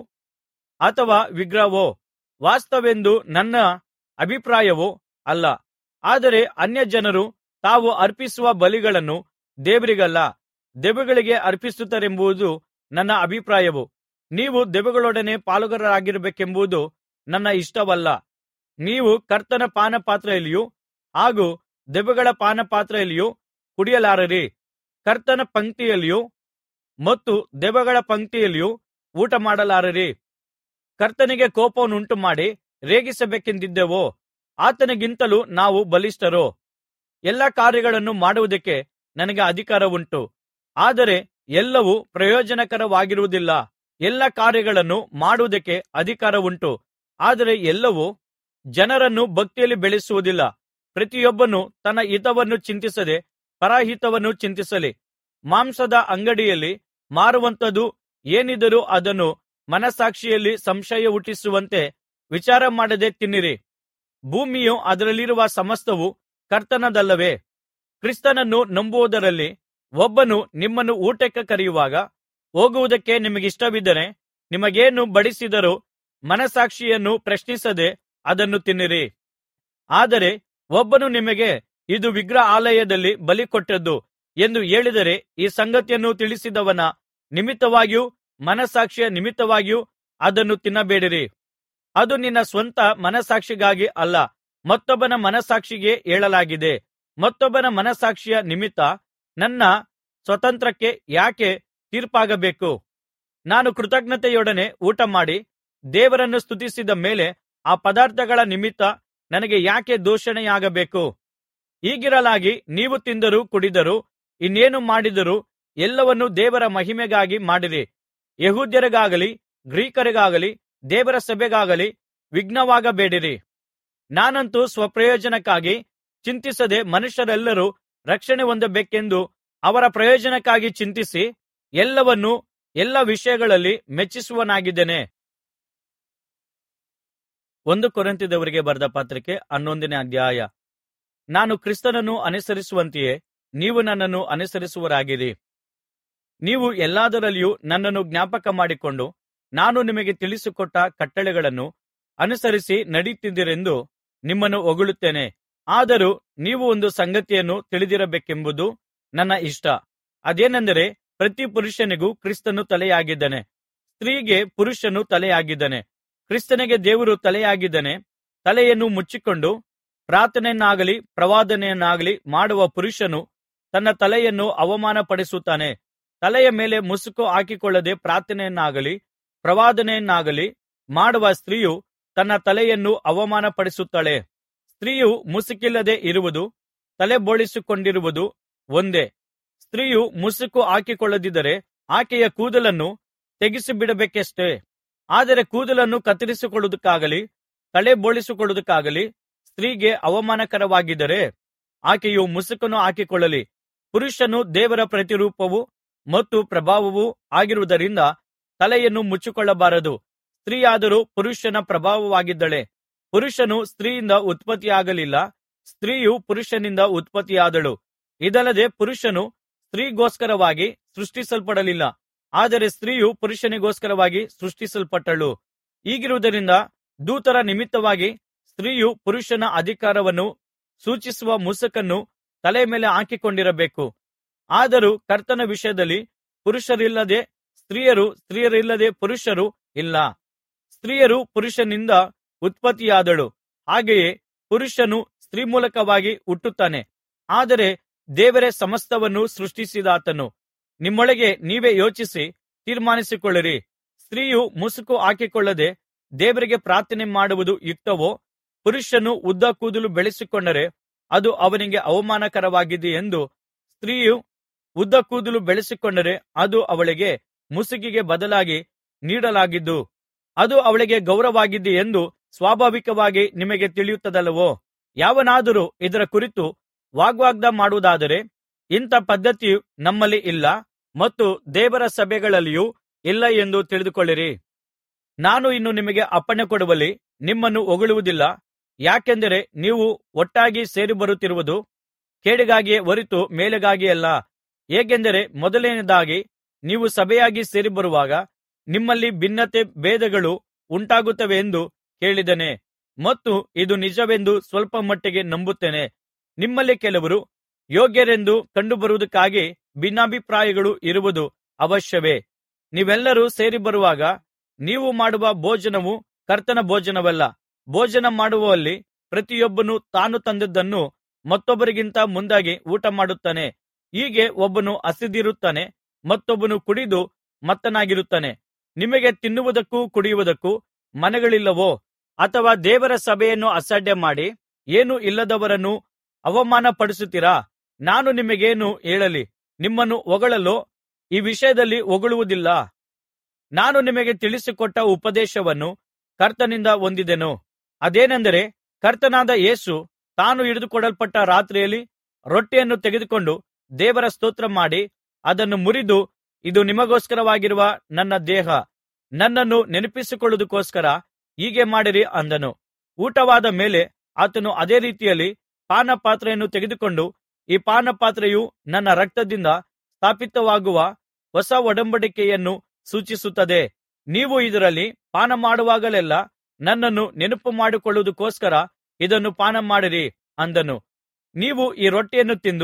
ಅಥವಾ ವಿಗ್ರಹವೋ ವಾಸ್ತವವೆಂದು ನನ್ನ ಅಭಿಪ್ರಾಯವೋ ಅಲ್ಲ ಆದರೆ ಅನ್ಯಜನರು ತಾವು ಅರ್ಪಿಸುವ ಬಲಿಗಳನ್ನು ದೇವರಿಗಲ್ಲ ದೆವ್ವಗಳಿಗೆ ಅರ್ಪಿಸುತ್ತಾರೆಂಬುದು ನನ್ನ ಅಭಿಪ್ರಾಯವು ನೀವು ದೆವ್ವಗಳೊಡನೆ ಪಾಲುಗಾರರಾಗಿರಬೇಕೆಂಬುದು ನನ್ನ ಇಷ್ಟವಲ್ಲ ನೀವು ಕರ್ತನ ಪಾನಪಾತ್ರೆಯಲ್ಲಿಯೂ ಹಾಗೂ ದೆವ್ವಗಳ ಪಾನಪಾತ್ರೆಯಲ್ಲಿಯೂ ಕುಡಿಯಲಾರಿರಿ ಕರ್ತನ ಪಂಕ್ತಿಯಲ್ಲಿಯೂ ಮತ್ತು ದೆವ್ವಗಳ ಪಂಕ್ತಿಯಲ್ಲಿಯೂ ಊಟಮಾಡಲಾರಿರಿ ಕರ್ತನಿಗೆ ಕೋಪವನ್ನುಂಟುಮಾಡಿ ರೇಗಿಸಬೇಕೆಂದಿದ್ದೆವೋ ಆತನಿಗಿಂತಲೂ ನಾವು ಬಲಿಷ್ಠರೋ ಎಲ್ಲಾ ಕಾರ್ಯಗಳನ್ನು ಮಾಡುವುದಕ್ಕೆ ನನಗೆ ಅಧಿಕಾರವುಂಟು ಆದರೆ ಎಲ್ಲವೂ ಪ್ರಯೋಜನಕರವಾಗಿರುವುದಿಲ್ಲ ಎಲ್ಲಾ ಕಾರ್ಯಗಳನ್ನು ಮಾಡುವುದಕ್ಕೆ ಅಧಿಕಾರವುಂಟು ಆದರೆ ಎಲ್ಲವೂ ಜನರನ್ನು ಭಕ್ತಿಯಲ್ಲಿ ಬೆಳೆಸುವುದಿಲ್ಲ ಪ್ರತಿಯೊಬ್ಬನು ತನ್ನ ಹಿತವನ್ನು ಚಿಂತಿಸದೆ ಪರಹಿತವನ್ನು ಚಿಂತಿಸಲಿ ಮಾಂಸದ ಅಂಗಡಿಯಲ್ಲಿ ಮಾರುವಂಥದ್ದು ಏನಿದ್ದರೂ ಅದನ್ನು ಮನಸ್ಸಾಕ್ಷಿಯಲ್ಲಿ ಸಂಶಯ ಹುಟ್ಟಿಸುವಂತೆ ವಿಚಾರ ಮಾಡದೆ ತಿನ್ನಿರಿ ಭೂಮಿಯೂ ಅದರಲ್ಲಿರುವ ಸಮಸ್ತವೂ ಕರ್ತನದಲ್ಲವೇ ಕ್ರಿಸ್ತನನ್ನು ನಂಬುವುದರಲ್ಲಿ ಒಬ್ಬನು ನಿಮ್ಮನ್ನು ಊಟಕ್ಕೆ ಕರೆಯುವಾಗ ಹೋಗುವುದಕ್ಕೆ ನಿಮಗಿಷ್ಟವಿದ್ದರೆ ನಿಮಗೇನು ಬಡಿಸಿದರೂ ಮನಸ್ಸಾಕ್ಷಿಯನ್ನು ಪ್ರಶ್ನಿಸದೆ ಅದನ್ನು ತಿನ್ನಿರಿ ಆದರೆ ಒಬ್ಬನು ನಿಮಗೆ ಇದು ವಿಗ್ರಹಾಲಯದಲ್ಲಿ ಬಲಿಕೊಟ್ಟದ್ದು ಎಂದು ಹೇಳಿದರೆ ಈ ಸಂಗತಿಯನ್ನು ತಿಳಿಸಿದವನ ನಿಮಿತ್ತವಾಗಿಯೂ ಮನಸ್ಸಾಕ್ಷಿಯ ನಿಮಿತ್ತವಾಗಿಯೂ ಅದನ್ನು ತಿನ್ನಬೇಡಿರಿ ಅದು ನಿನ್ನ ಸ್ವಂತ ಮನಸ್ಸಾಕ್ಷಿಗಾಗಿ ಅಲ್ಲ ಮತ್ತೊಬ್ಬನ ಮನಸ್ಸಾಕ್ಷಿಗೆ ಹೇಳಲಾಗಿದೆ ಮತ್ತೊಬ್ಬನ ಮನಸ್ಸಾಕ್ಷಿಯ ನಿಮಿತ್ತ ನನ್ನ ಸ್ವಾತಂತ್ರ್ಯಕ್ಕೆ ಯಾಕೆ ತೀರ್ಪಾಗಬೇಕು ನಾನು ಕೃತಜ್ಞತೆಯೊಡನೆ ಊಟಮಾಡಿ ದೇವರನ್ನು ಸ್ತುತಿಸಿದ ಮೇಲೆ ಆ ಪದಾರ್ಥಗಳ ನಿಮಿತ್ತ ನನಗೆ ಯಾಕೆ ದೂಷಣೆಯಾಗಬೇಕು ಹೀಗಿರಲಾಗಿ ನೀವು ತಿಂದರೂ ಕುಡಿದರೂ ಇನ್ನೇನು ಮಾಡಿದರೂ ಎಲ್ಲವನ್ನೂ ದೇವರ ಮಹಿಮೆಗಾಗಿ ಮಾಡಿರಿ ಯೆಹೂದ್ಯರಿಗಾಗಲಿ ಗ್ರೀಕರಿಗಾಗಲಿ ದೇವರ ಸಭೆಗಾಗಲಿ ವಿಘ್ನವಾಗಬೇಡಿರಿ ನಾನಂತೂ ಸ್ವಪ್ರಯೋಜನಕ್ಕಾಗಿ ಚಿಂತಿಸದೆ ಮನುಷ್ಯರೆಲ್ಲರೂ ರಕ್ಷಣೆ ಹೊಂದಬೇಕೆಂದು ಅವರ ಪ್ರಯೋಜನಕ್ಕಾಗಿ ಚಿಂತಿಸಿ ಎಲ್ಲವನ್ನೂ ಎಲ್ಲಾ ವಿಷಯಗಳಲ್ಲಿ ಮೆಚ್ಚಿಸುವವನಾಗಿದ್ದೇನೆ ಒಂದು ಕೊರಿಂಥದವರಿಗೆ ಬರೆದ ಪತ್ರಿಕೆ ಹನ್ನೊಂದನೇ ಅಧ್ಯಾಯ ನಾನು ಕ್ರಿಸ್ತನನ್ನು ಅನುಸರಿಸುವಂತೆಯೇ ನೀವು ನನ್ನನ್ನು ಅನುಸರಿಸುವರಾಗಿರಿ ನೀವು ಎಲ್ಲಾದರಲ್ಲಿಯೂ ನನ್ನನ್ನು ಜ್ಞಾಪಕ ಮಾಡಿಕೊಂಡು ನಾನು ನಿಮಗೆ ತಿಳಿಸಿಕೊಟ್ಟ ಕಟ್ಟಳೆಗಳನ್ನು ಅನುಸರಿಸಿ ನಡೆಯುತ್ತಿದ್ದೀರೆಂದು ನಿಮ್ಮನ್ನು ಹೊಗಳುತ್ತೇನೆ ಆದರೂ ನೀವು ಒಂದು ಸಂಗತಿಯನ್ನು ತಿಳಿದಿರಬೇಕೆಂಬುದು ನನ್ನ ಇಷ್ಟ ಅದೇನೆಂದರೆ ಪ್ರತಿ ಪುರುಷನಿಗೂ ಕ್ರಿಸ್ತನು ತಲೆಯಾಗಿದ್ದಾನೆ ಸ್ತ್ರೀಗೆ ಪುರುಷನು ತಲೆಯಾಗಿದ್ದಾನೆ ಕ್ರಿಸ್ತನಿಗೆ ದೇವರು ತಲೆಯಾಗಿದ್ದಾನೆ ತಲೆಯನ್ನು ಮುಚ್ಚಿಕೊಂಡು ಪ್ರಾರ್ಥನೆಯನ್ನಾಗಲಿ ಪ್ರವಾದನೆಯನ್ನಾಗಲಿ ಮಾಡುವ ಪುರುಷನು ತನ್ನ ತಲೆಯನ್ನು ಅವಮಾನಪಡಿಸುತ್ತಾನೆ ತಲೆಯ ಮೇಲೆ ಮುಸುಕು ಹಾಕಿಕೊಳ್ಳದೆ ಪ್ರಾರ್ಥನೆಯನ್ನಾಗಲಿ ಪ್ರವಾದನೆಯನ್ನಾಗಲಿ ಮಾಡುವ ಸ್ತ್ರೀಯು ತನ್ನ ತಲೆಯನ್ನು ಅವಮಾನಪಡಿಸುತ್ತಾಳೆ ಸ್ತ್ರೀಯು ಮುಸುಕಿಲ್ಲದೆ ಇರುವುದು ತಲೆ ಬೋಳಿಸಿಕೊಂಡಿರುವುದು ಒಂದೇ ಸ್ತ್ರೀಯು ಮುಸುಕು ಹಾಕಿಕೊಳ್ಳದಿದ್ದರೆ ಆಕೆಯ ಕೂದಲನ್ನು ತೆಗೆಸಿಬಿಡಬೇಕಷ್ಟೆ ಆದರೆ ಕೂದಲನ್ನು ಕತ್ತರಿಸಿಕೊಳ್ಳುವುದಕ್ಕಾಗಲಿ ತಲೆ ಬೋಳಿಸಿಕೊಳ್ಳುವುದಕ್ಕಾಗಲಿ ಸ್ತ್ರೀಗೆ ಅವಮಾನಕರವಾಗಿದ್ದರೆ ಆಕೆಯು ಮುಸುಕನ್ನು ಹಾಕಿಕೊಳ್ಳಲಿ ಪುರುಷನು ದೇವರ ಪ್ರತಿರೂಪವೂ ಮತ್ತು ಪ್ರಭಾವವೂ ಆಗಿರುವುದರಿಂದ ತಲೆಯನ್ನು ಮುಚ್ಚಿಕೊಳ್ಳಬಾರದು ಸ್ತ್ರೀಯಾದರೂ ಪುರುಷನ ಪ್ರಭಾವವಾಗಿದ್ದಾಳೆ ಪುರುಷನು ಸ್ತ್ರೀಯಿಂದ ಉತ್ಪತ್ತಿಯಾಗಲಿಲ್ಲ ಸ್ತ್ರೀಯು ಪುರುಷನಿಂದ ಉತ್ಪತ್ತಿಯಾದಳು ಇದಲ್ಲದೆ ಪುರುಷನು ಸ್ತ್ರೀಗೋಸ್ಕರವಾಗಿ ಸೃಷ್ಟಿಸಲ್ಪಡಲಿಲ್ಲ ಆದರೆ ಸ್ತ್ರೀಯು ಪುರುಷನಿಗೋಸ್ಕರವಾಗಿ ಸೃಷ್ಟಿಸಲ್ಪಟ್ಟಳು ಹೀಗಿರುವುದರಿಂದ ದೂತರ ನಿಮಿತ್ತವಾಗಿ ಸ್ತ್ರೀಯು ಪುರುಷನ ಅಧಿಕಾರವನ್ನು ಸೂಚಿಸುವ ಮುಸುಕನ್ನು ತಲೆಯ ಮೇಲೆ ಹಾಕಿಕೊಂಡಿರಬೇಕು ಆದರೂ ಕರ್ತನ ವಿಷಯದಲ್ಲಿ ಪುರುಷರಿಲ್ಲದೆ ಸ್ತ್ರೀಯರು ಸ್ತ್ರೀಯರಿಲ್ಲದೆ ಪುರುಷರು ಇಲ್ಲ ಸ್ತ್ರೀಯರು ಪುರುಷನಿಂದ ಉತ್ಪತ್ತಿಯಾದಳು ಹಾಗೆಯೇ ಪುರುಷನು ಸ್ತ್ರೀ ಮೂಲಕವಾಗಿ ಹುಟ್ಟುತ್ತಾನೆ ಆದರೆ ದೇವರೇ ಸಮಸ್ತವನ್ನು ಸೃಷ್ಟಿಸಿದಾತನು ನಿಮ್ಮೊಳಗೆ ನೀವೇ ಯೋಚಿಸಿ ತೀರ್ಮಾನಿಸಿಕೊಳ್ಳಿರಿ ಸ್ತ್ರೀಯು ಮುಸುಕು ಹಾಕಿಕೊಳ್ಳದೆ ದೇವರಿಗೆ ಪ್ರಾರ್ಥನೆ ಮಾಡುವುದು ಯುಕ್ತವೋ ಪುರುಷನು ಉದ್ದ ಕೂದಲು ಬೆಳೆಸಿಕೊಂಡರೆ ಅದು ಅವನಿಗೆ ಅವಮಾನಕರವಾಗಿದೆಯೆಂದು ಸ್ತ್ರೀಯು ಉದ್ದ ಕೂದಲು ಬೆಳೆಸಿಕೊಂಡರೆ ಅದು ಅವಳಿಗೆ ಮುಸುಕಿಗೆ ಬದಲಾಗಿ ನೀಡಲಾಗಿದ್ದು ಅದು ಅವಳಿಗೆ ಗೌರವವಾಗಿದೆಯೆಂದು ಸ್ವಾಭಾವಿಕವಾಗಿ ನಿಮಗೆ ತಿಳಿಯುತ್ತದಲ್ಲವೋ ಯಾವನಾದರೂ ಇದರ ಕುರಿತು ವಾಗ್ವಾದ ಮಾಡುವುದಾದರೆ ಇಂಥ ಪದ್ಧತಿಯು ನಮ್ಮಲ್ಲಿ ಇಲ್ಲ ಮತ್ತು ದೇವರ ಸಭೆಗಳಲ್ಲಿಯೂ ಇಲ್ಲ ಎಂದು ತಿಳಿದುಕೊಳ್ಳಿರಿ ನಾನು ಇನ್ನು ನಿಮಗೆ ಅಪ್ಪಣೆ ಕೊಡುವಲ್ಲಿ ನಿಮ್ಮನ್ನು ಹೊಗಳುವುದಿಲ್ಲ ಯಾಕೆಂದರೆ ನೀವು ಒಟ್ಟಾಗಿ ಸೇರಿಬರುತ್ತಿರುವುದು ಕೇಡಿಗಾಗಿಯೇ ಹೊರತು ಮೇಲಿಗಾಗಿಯಲ್ಲ ಹೇಗೆಂದರೆ ಮೊದಲನೆಯದಾಗಿ ನೀವು ಸಭೆಯಾಗಿ ಸೇರಿಬರುವಾಗ ನಿಮ್ಮಲ್ಲಿ ಭಿನ್ನತೆ ಭೇದಗಳು ಉಂಟಾಗುತ್ತವೆಂದು ಕೇಳಿದ್ದೇನೆ ಮತ್ತು ಇದು ನಿಜವೆಂದು ಸ್ವಲ್ಪ ಮಟ್ಟಿಗೆ ನಂಬುತ್ತೇನೆ ನಿಮ್ಮಲ್ಲಿ ಕೆಲವರು ಯೋಗ್ಯರೆಂದು ಕಂಡುಬರುವುದಕ್ಕಾಗಿ ಭಿನ್ನಾಭಿಪ್ರಾಯಗಳು ಇರುವುದು ಅವಶ್ಯವೇ ನೀವೆಲ್ಲರೂ ಸೇರಿಬರುವಾಗ ನೀವು ಮಾಡುವ ಭೋಜನವು ಕರ್ತನ ಭೋಜನವಲ್ಲ ಭೋಜನ ಮಾಡುವಲ್ಲಿ ಪ್ರತಿಯೊಬ್ಬನು ತಾನು ತಂದದ್ದನ್ನು ಮತ್ತೊಬ್ಬರಿಗಿಂತ ಮುಂದಾಗಿ ಊಟಮಾಡುತ್ತಾನೆ ಹೀಗೆ ಒಬ್ಬನು ಹಸಿದಿರುತ್ತಾನೆ ಮತ್ತೊಬ್ಬನು ಕುಡಿದು ಮತ್ತನಾಗಿರುತ್ತಾನೆ ನಿಮಗೆ ತಿನ್ನುವುದಕ್ಕೂ ಕುಡಿಯುವುದಕ್ಕೂ ಮನೆಗಳಿಲ್ಲವೋ ಅಥವಾ ದೇವರ ಸಭೆಯನ್ನು ಅಸಡ್ಡೆ ಮಾಡಿ ಏನೂ ಇಲ್ಲದವರನ್ನು ಅವಮಾನಪಡಿಸುತ್ತೀರಾ ನಾನು ನಿಮಗೇನು ಹೇಳಲಿ ನಿಮ್ಮನ್ನು ಹೊಗಳಲು ಈ ವಿಷಯದಲ್ಲಿ ಹೊಗಳುವುದಿಲ್ಲ ನಾನು ನಿಮಗೆ ತಿಳಿಸಿಕೊಟ್ಟ ಉಪದೇಶವನ್ನು ಕರ್ತನಿಂದ ಹೊಂದಿದೆನು ಅದೇನೆಂದರೆ ಕರ್ತನಾದ ಯೇಸು ತಾನು ಹಿಡಿದುಕೊಡಲ್ಪಟ್ಟ ರಾತ್ರಿಯಲ್ಲಿ ರೊಟ್ಟಿಯನ್ನು ತೆಗೆದುಕೊಂಡು ದೇವರ ಸ್ತೋತ್ರ ಮಾಡಿ ಅದನ್ನು ಮುರಿದು ಇದು ನಿಮಗೋಸ್ಕರವಾಗಿರುವ ನನ್ನ ದೇಹ ನನ್ನನ್ನು ನೆನಪಿಸಿಕೊಳ್ಳುವುದಕ್ಕೋಸ್ಕರ ಹೀಗೆ ಮಾಡಿರಿ ಅಂದನು ಊಟವಾದ ಮೇಲೆ ಆತನು ಅದೇ ರೀತಿಯಲ್ಲಿ ಪಾನಪಾತ್ರೆಯನ್ನು ತೆಗೆದುಕೊಂಡು ಈ ಪಾನಪಾತ್ರೆಯು ನನ್ನ ರಕ್ತದಿಂದ ಸ್ಥಾಪಿತವಾಗುವ ಹೊಸ ಒಡಂಬಡಿಕೆಯನ್ನು ಸೂಚಿಸುತ್ತದೆ ನೀವು ಇದರಲ್ಲಿ ಪಾನಮಾಡುವಾಗಲೆಲ್ಲಾ ನನ್ನನ್ನು ನೆನಪು ಮಾಡಿಕೊಳ್ಳುವುದಕ್ಕೋಸ್ಕರ ಇದನ್ನು ಪಾನಮಾಡಿರಿ ಅಂದನು ನೀವು ಈ ರೊಟ್ಟಿಯನ್ನು ತಿಂದು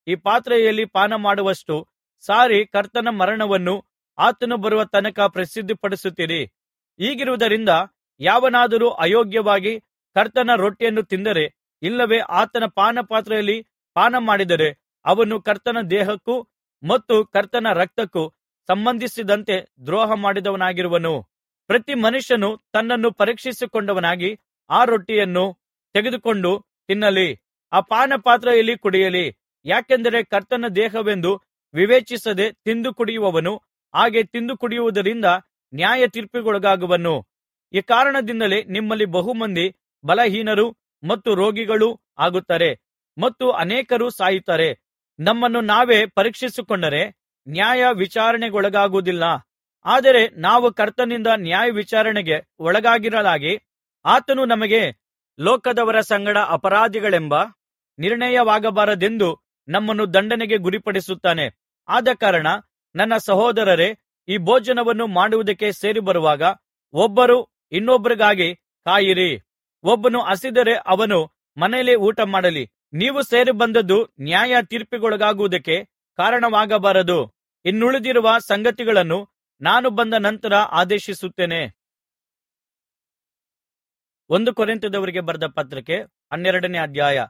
ಈ ಪಾತ್ರೆಯಲ್ಲಿ ಪಾನಮಾಡುವಷ್ಟು ಸಾರಿ ಕರ್ತನ ಮರಣವನ್ನು ಆತನು ಬರುವ ತನಕ ಪ್ರಸಿದ್ಧಿಪಡಿಸುತ್ತೀರಿ ಹೀಗಿರುವುದರಿಂದ ಯಾವನಾದರೂ ಅಯೋಗ್ಯವಾಗಿ ಕರ್ತನ ರೊಟ್ಟಿಯನ್ನು ತಿಂದರೆ ಇಲ್ಲವೇ ಆತನ ಪಾನಪಾತ್ರೆಯಲ್ಲಿ ಪಾನಮಾಡಿದರೆ ಅವನು ಕರ್ತನ ದೇಹಕ್ಕೂ ಮತ್ತು ಕರ್ತನ ರಕ್ತಕ್ಕೂ ಸಂಬಂಧಿಸಿದಂತೆ ದ್ರೋಹ ಮಾಡಿದವನಾಗಿರುವನು ಪ್ರತಿ ಮನುಷ್ಯನು ತನ್ನನ್ನು ಪರೀಕ್ಷಿಸಿಕೊಂಡವನಾಗಿ ಆ ರೊಟ್ಟಿಯನ್ನು ತೆಗೆದುಕೊಂಡು ತಿನ್ನಲಿ ಆ ಪಾನಪಾತ್ರೆಯಲ್ಲಿ ಕುಡಿಯಲಿ ಯಾಕೆಂದರೆ ಕರ್ತನ ದೇಹವೆಂದು ವಿವೇಚಿಸದೆ ತಿಂದು ಕುಡಿಯುವವನು ಹಾಗೆ ತಿಂದು ಕುಡಿಯುವುದರಿಂದ ನ್ಯಾಯ ತೀರ್ಪಿಗೊಳಗಾಗುವನು ಈ ಕಾರಣದಿಂದಲೇ ನಿಮ್ಮಲ್ಲಿ ಬಹುಮಂದಿ ಬಲಹೀನರು ಮತ್ತು ರೋಗಿಗಳೂ ಆಗುತ್ತಾರೆ ಮತ್ತು ಅನೇಕರು ಸಾಯುತ್ತಾರೆ ನಮ್ಮನ್ನು ನಾವೇ ಪರೀಕ್ಷಿಸಿಕೊಂಡರೆ ನ್ಯಾಯ ವಿಚಾರಣೆಗೊಳಗಾಗುವುದಿಲ್ಲ ಆದರೆ ನಾವು ಕರ್ತನಿಂದ ನ್ಯಾಯ ವಿಚಾರಣೆಗೆ ಒಳಗಾಗಿರಲಾಗಿ ಆತನು ನಮಗೆ ಲೋಕದವರ ಸಂಗಡ ಅಪರಾಧಿಗಳೆಂಬ ನಿರ್ಣಯವಾಗಬಾರದೆಂದು ನಮ್ಮನ್ನು ದಂಡನೆಗೆ ಗುರಿಪಡಿಸುತ್ತಾನೆ ಆದಕಾರಣ ನನ್ನ ಸಹೋದರರೇ ಈ ಭೋಜನವನ್ನು ಮಾಡುವುದಕ್ಕೆ ಸೇರಿಬರುವಾಗ ಒಬ್ಬರು ಇನ್ನೊಬ್ಬರಿಗಾಗಿ ಕಾಯಿರಿ ಒಬ್ಬನು ಹಸಿದರೆ ಅವನು ಮನೆಯಲ್ಲೇ ಊಟ ಮಾಡಲಿ ನೀವು ಸೇರಿ ಬಂದದ್ದು ನ್ಯಾಯ ತೀರ್ಪಿಗೊಳಗಾಗುವುದಕ್ಕೆ ಕಾರಣವಾಗಬಾರದು ಇನ್ನುಳಿದಿರುವ ಸಂಗತಿಗಳನ್ನು ನಾನು ಬಂದ ನಂತರ ಆದೇಶಿಸುತ್ತೇನೆ ಒಂದು ಕೊರಿಂಥದವರಿಗೆ ಬರೆದ ಪತ್ರಕ್ಕೆ ಹನ್ನೆರಡನೇ ಅಧ್ಯಾಯ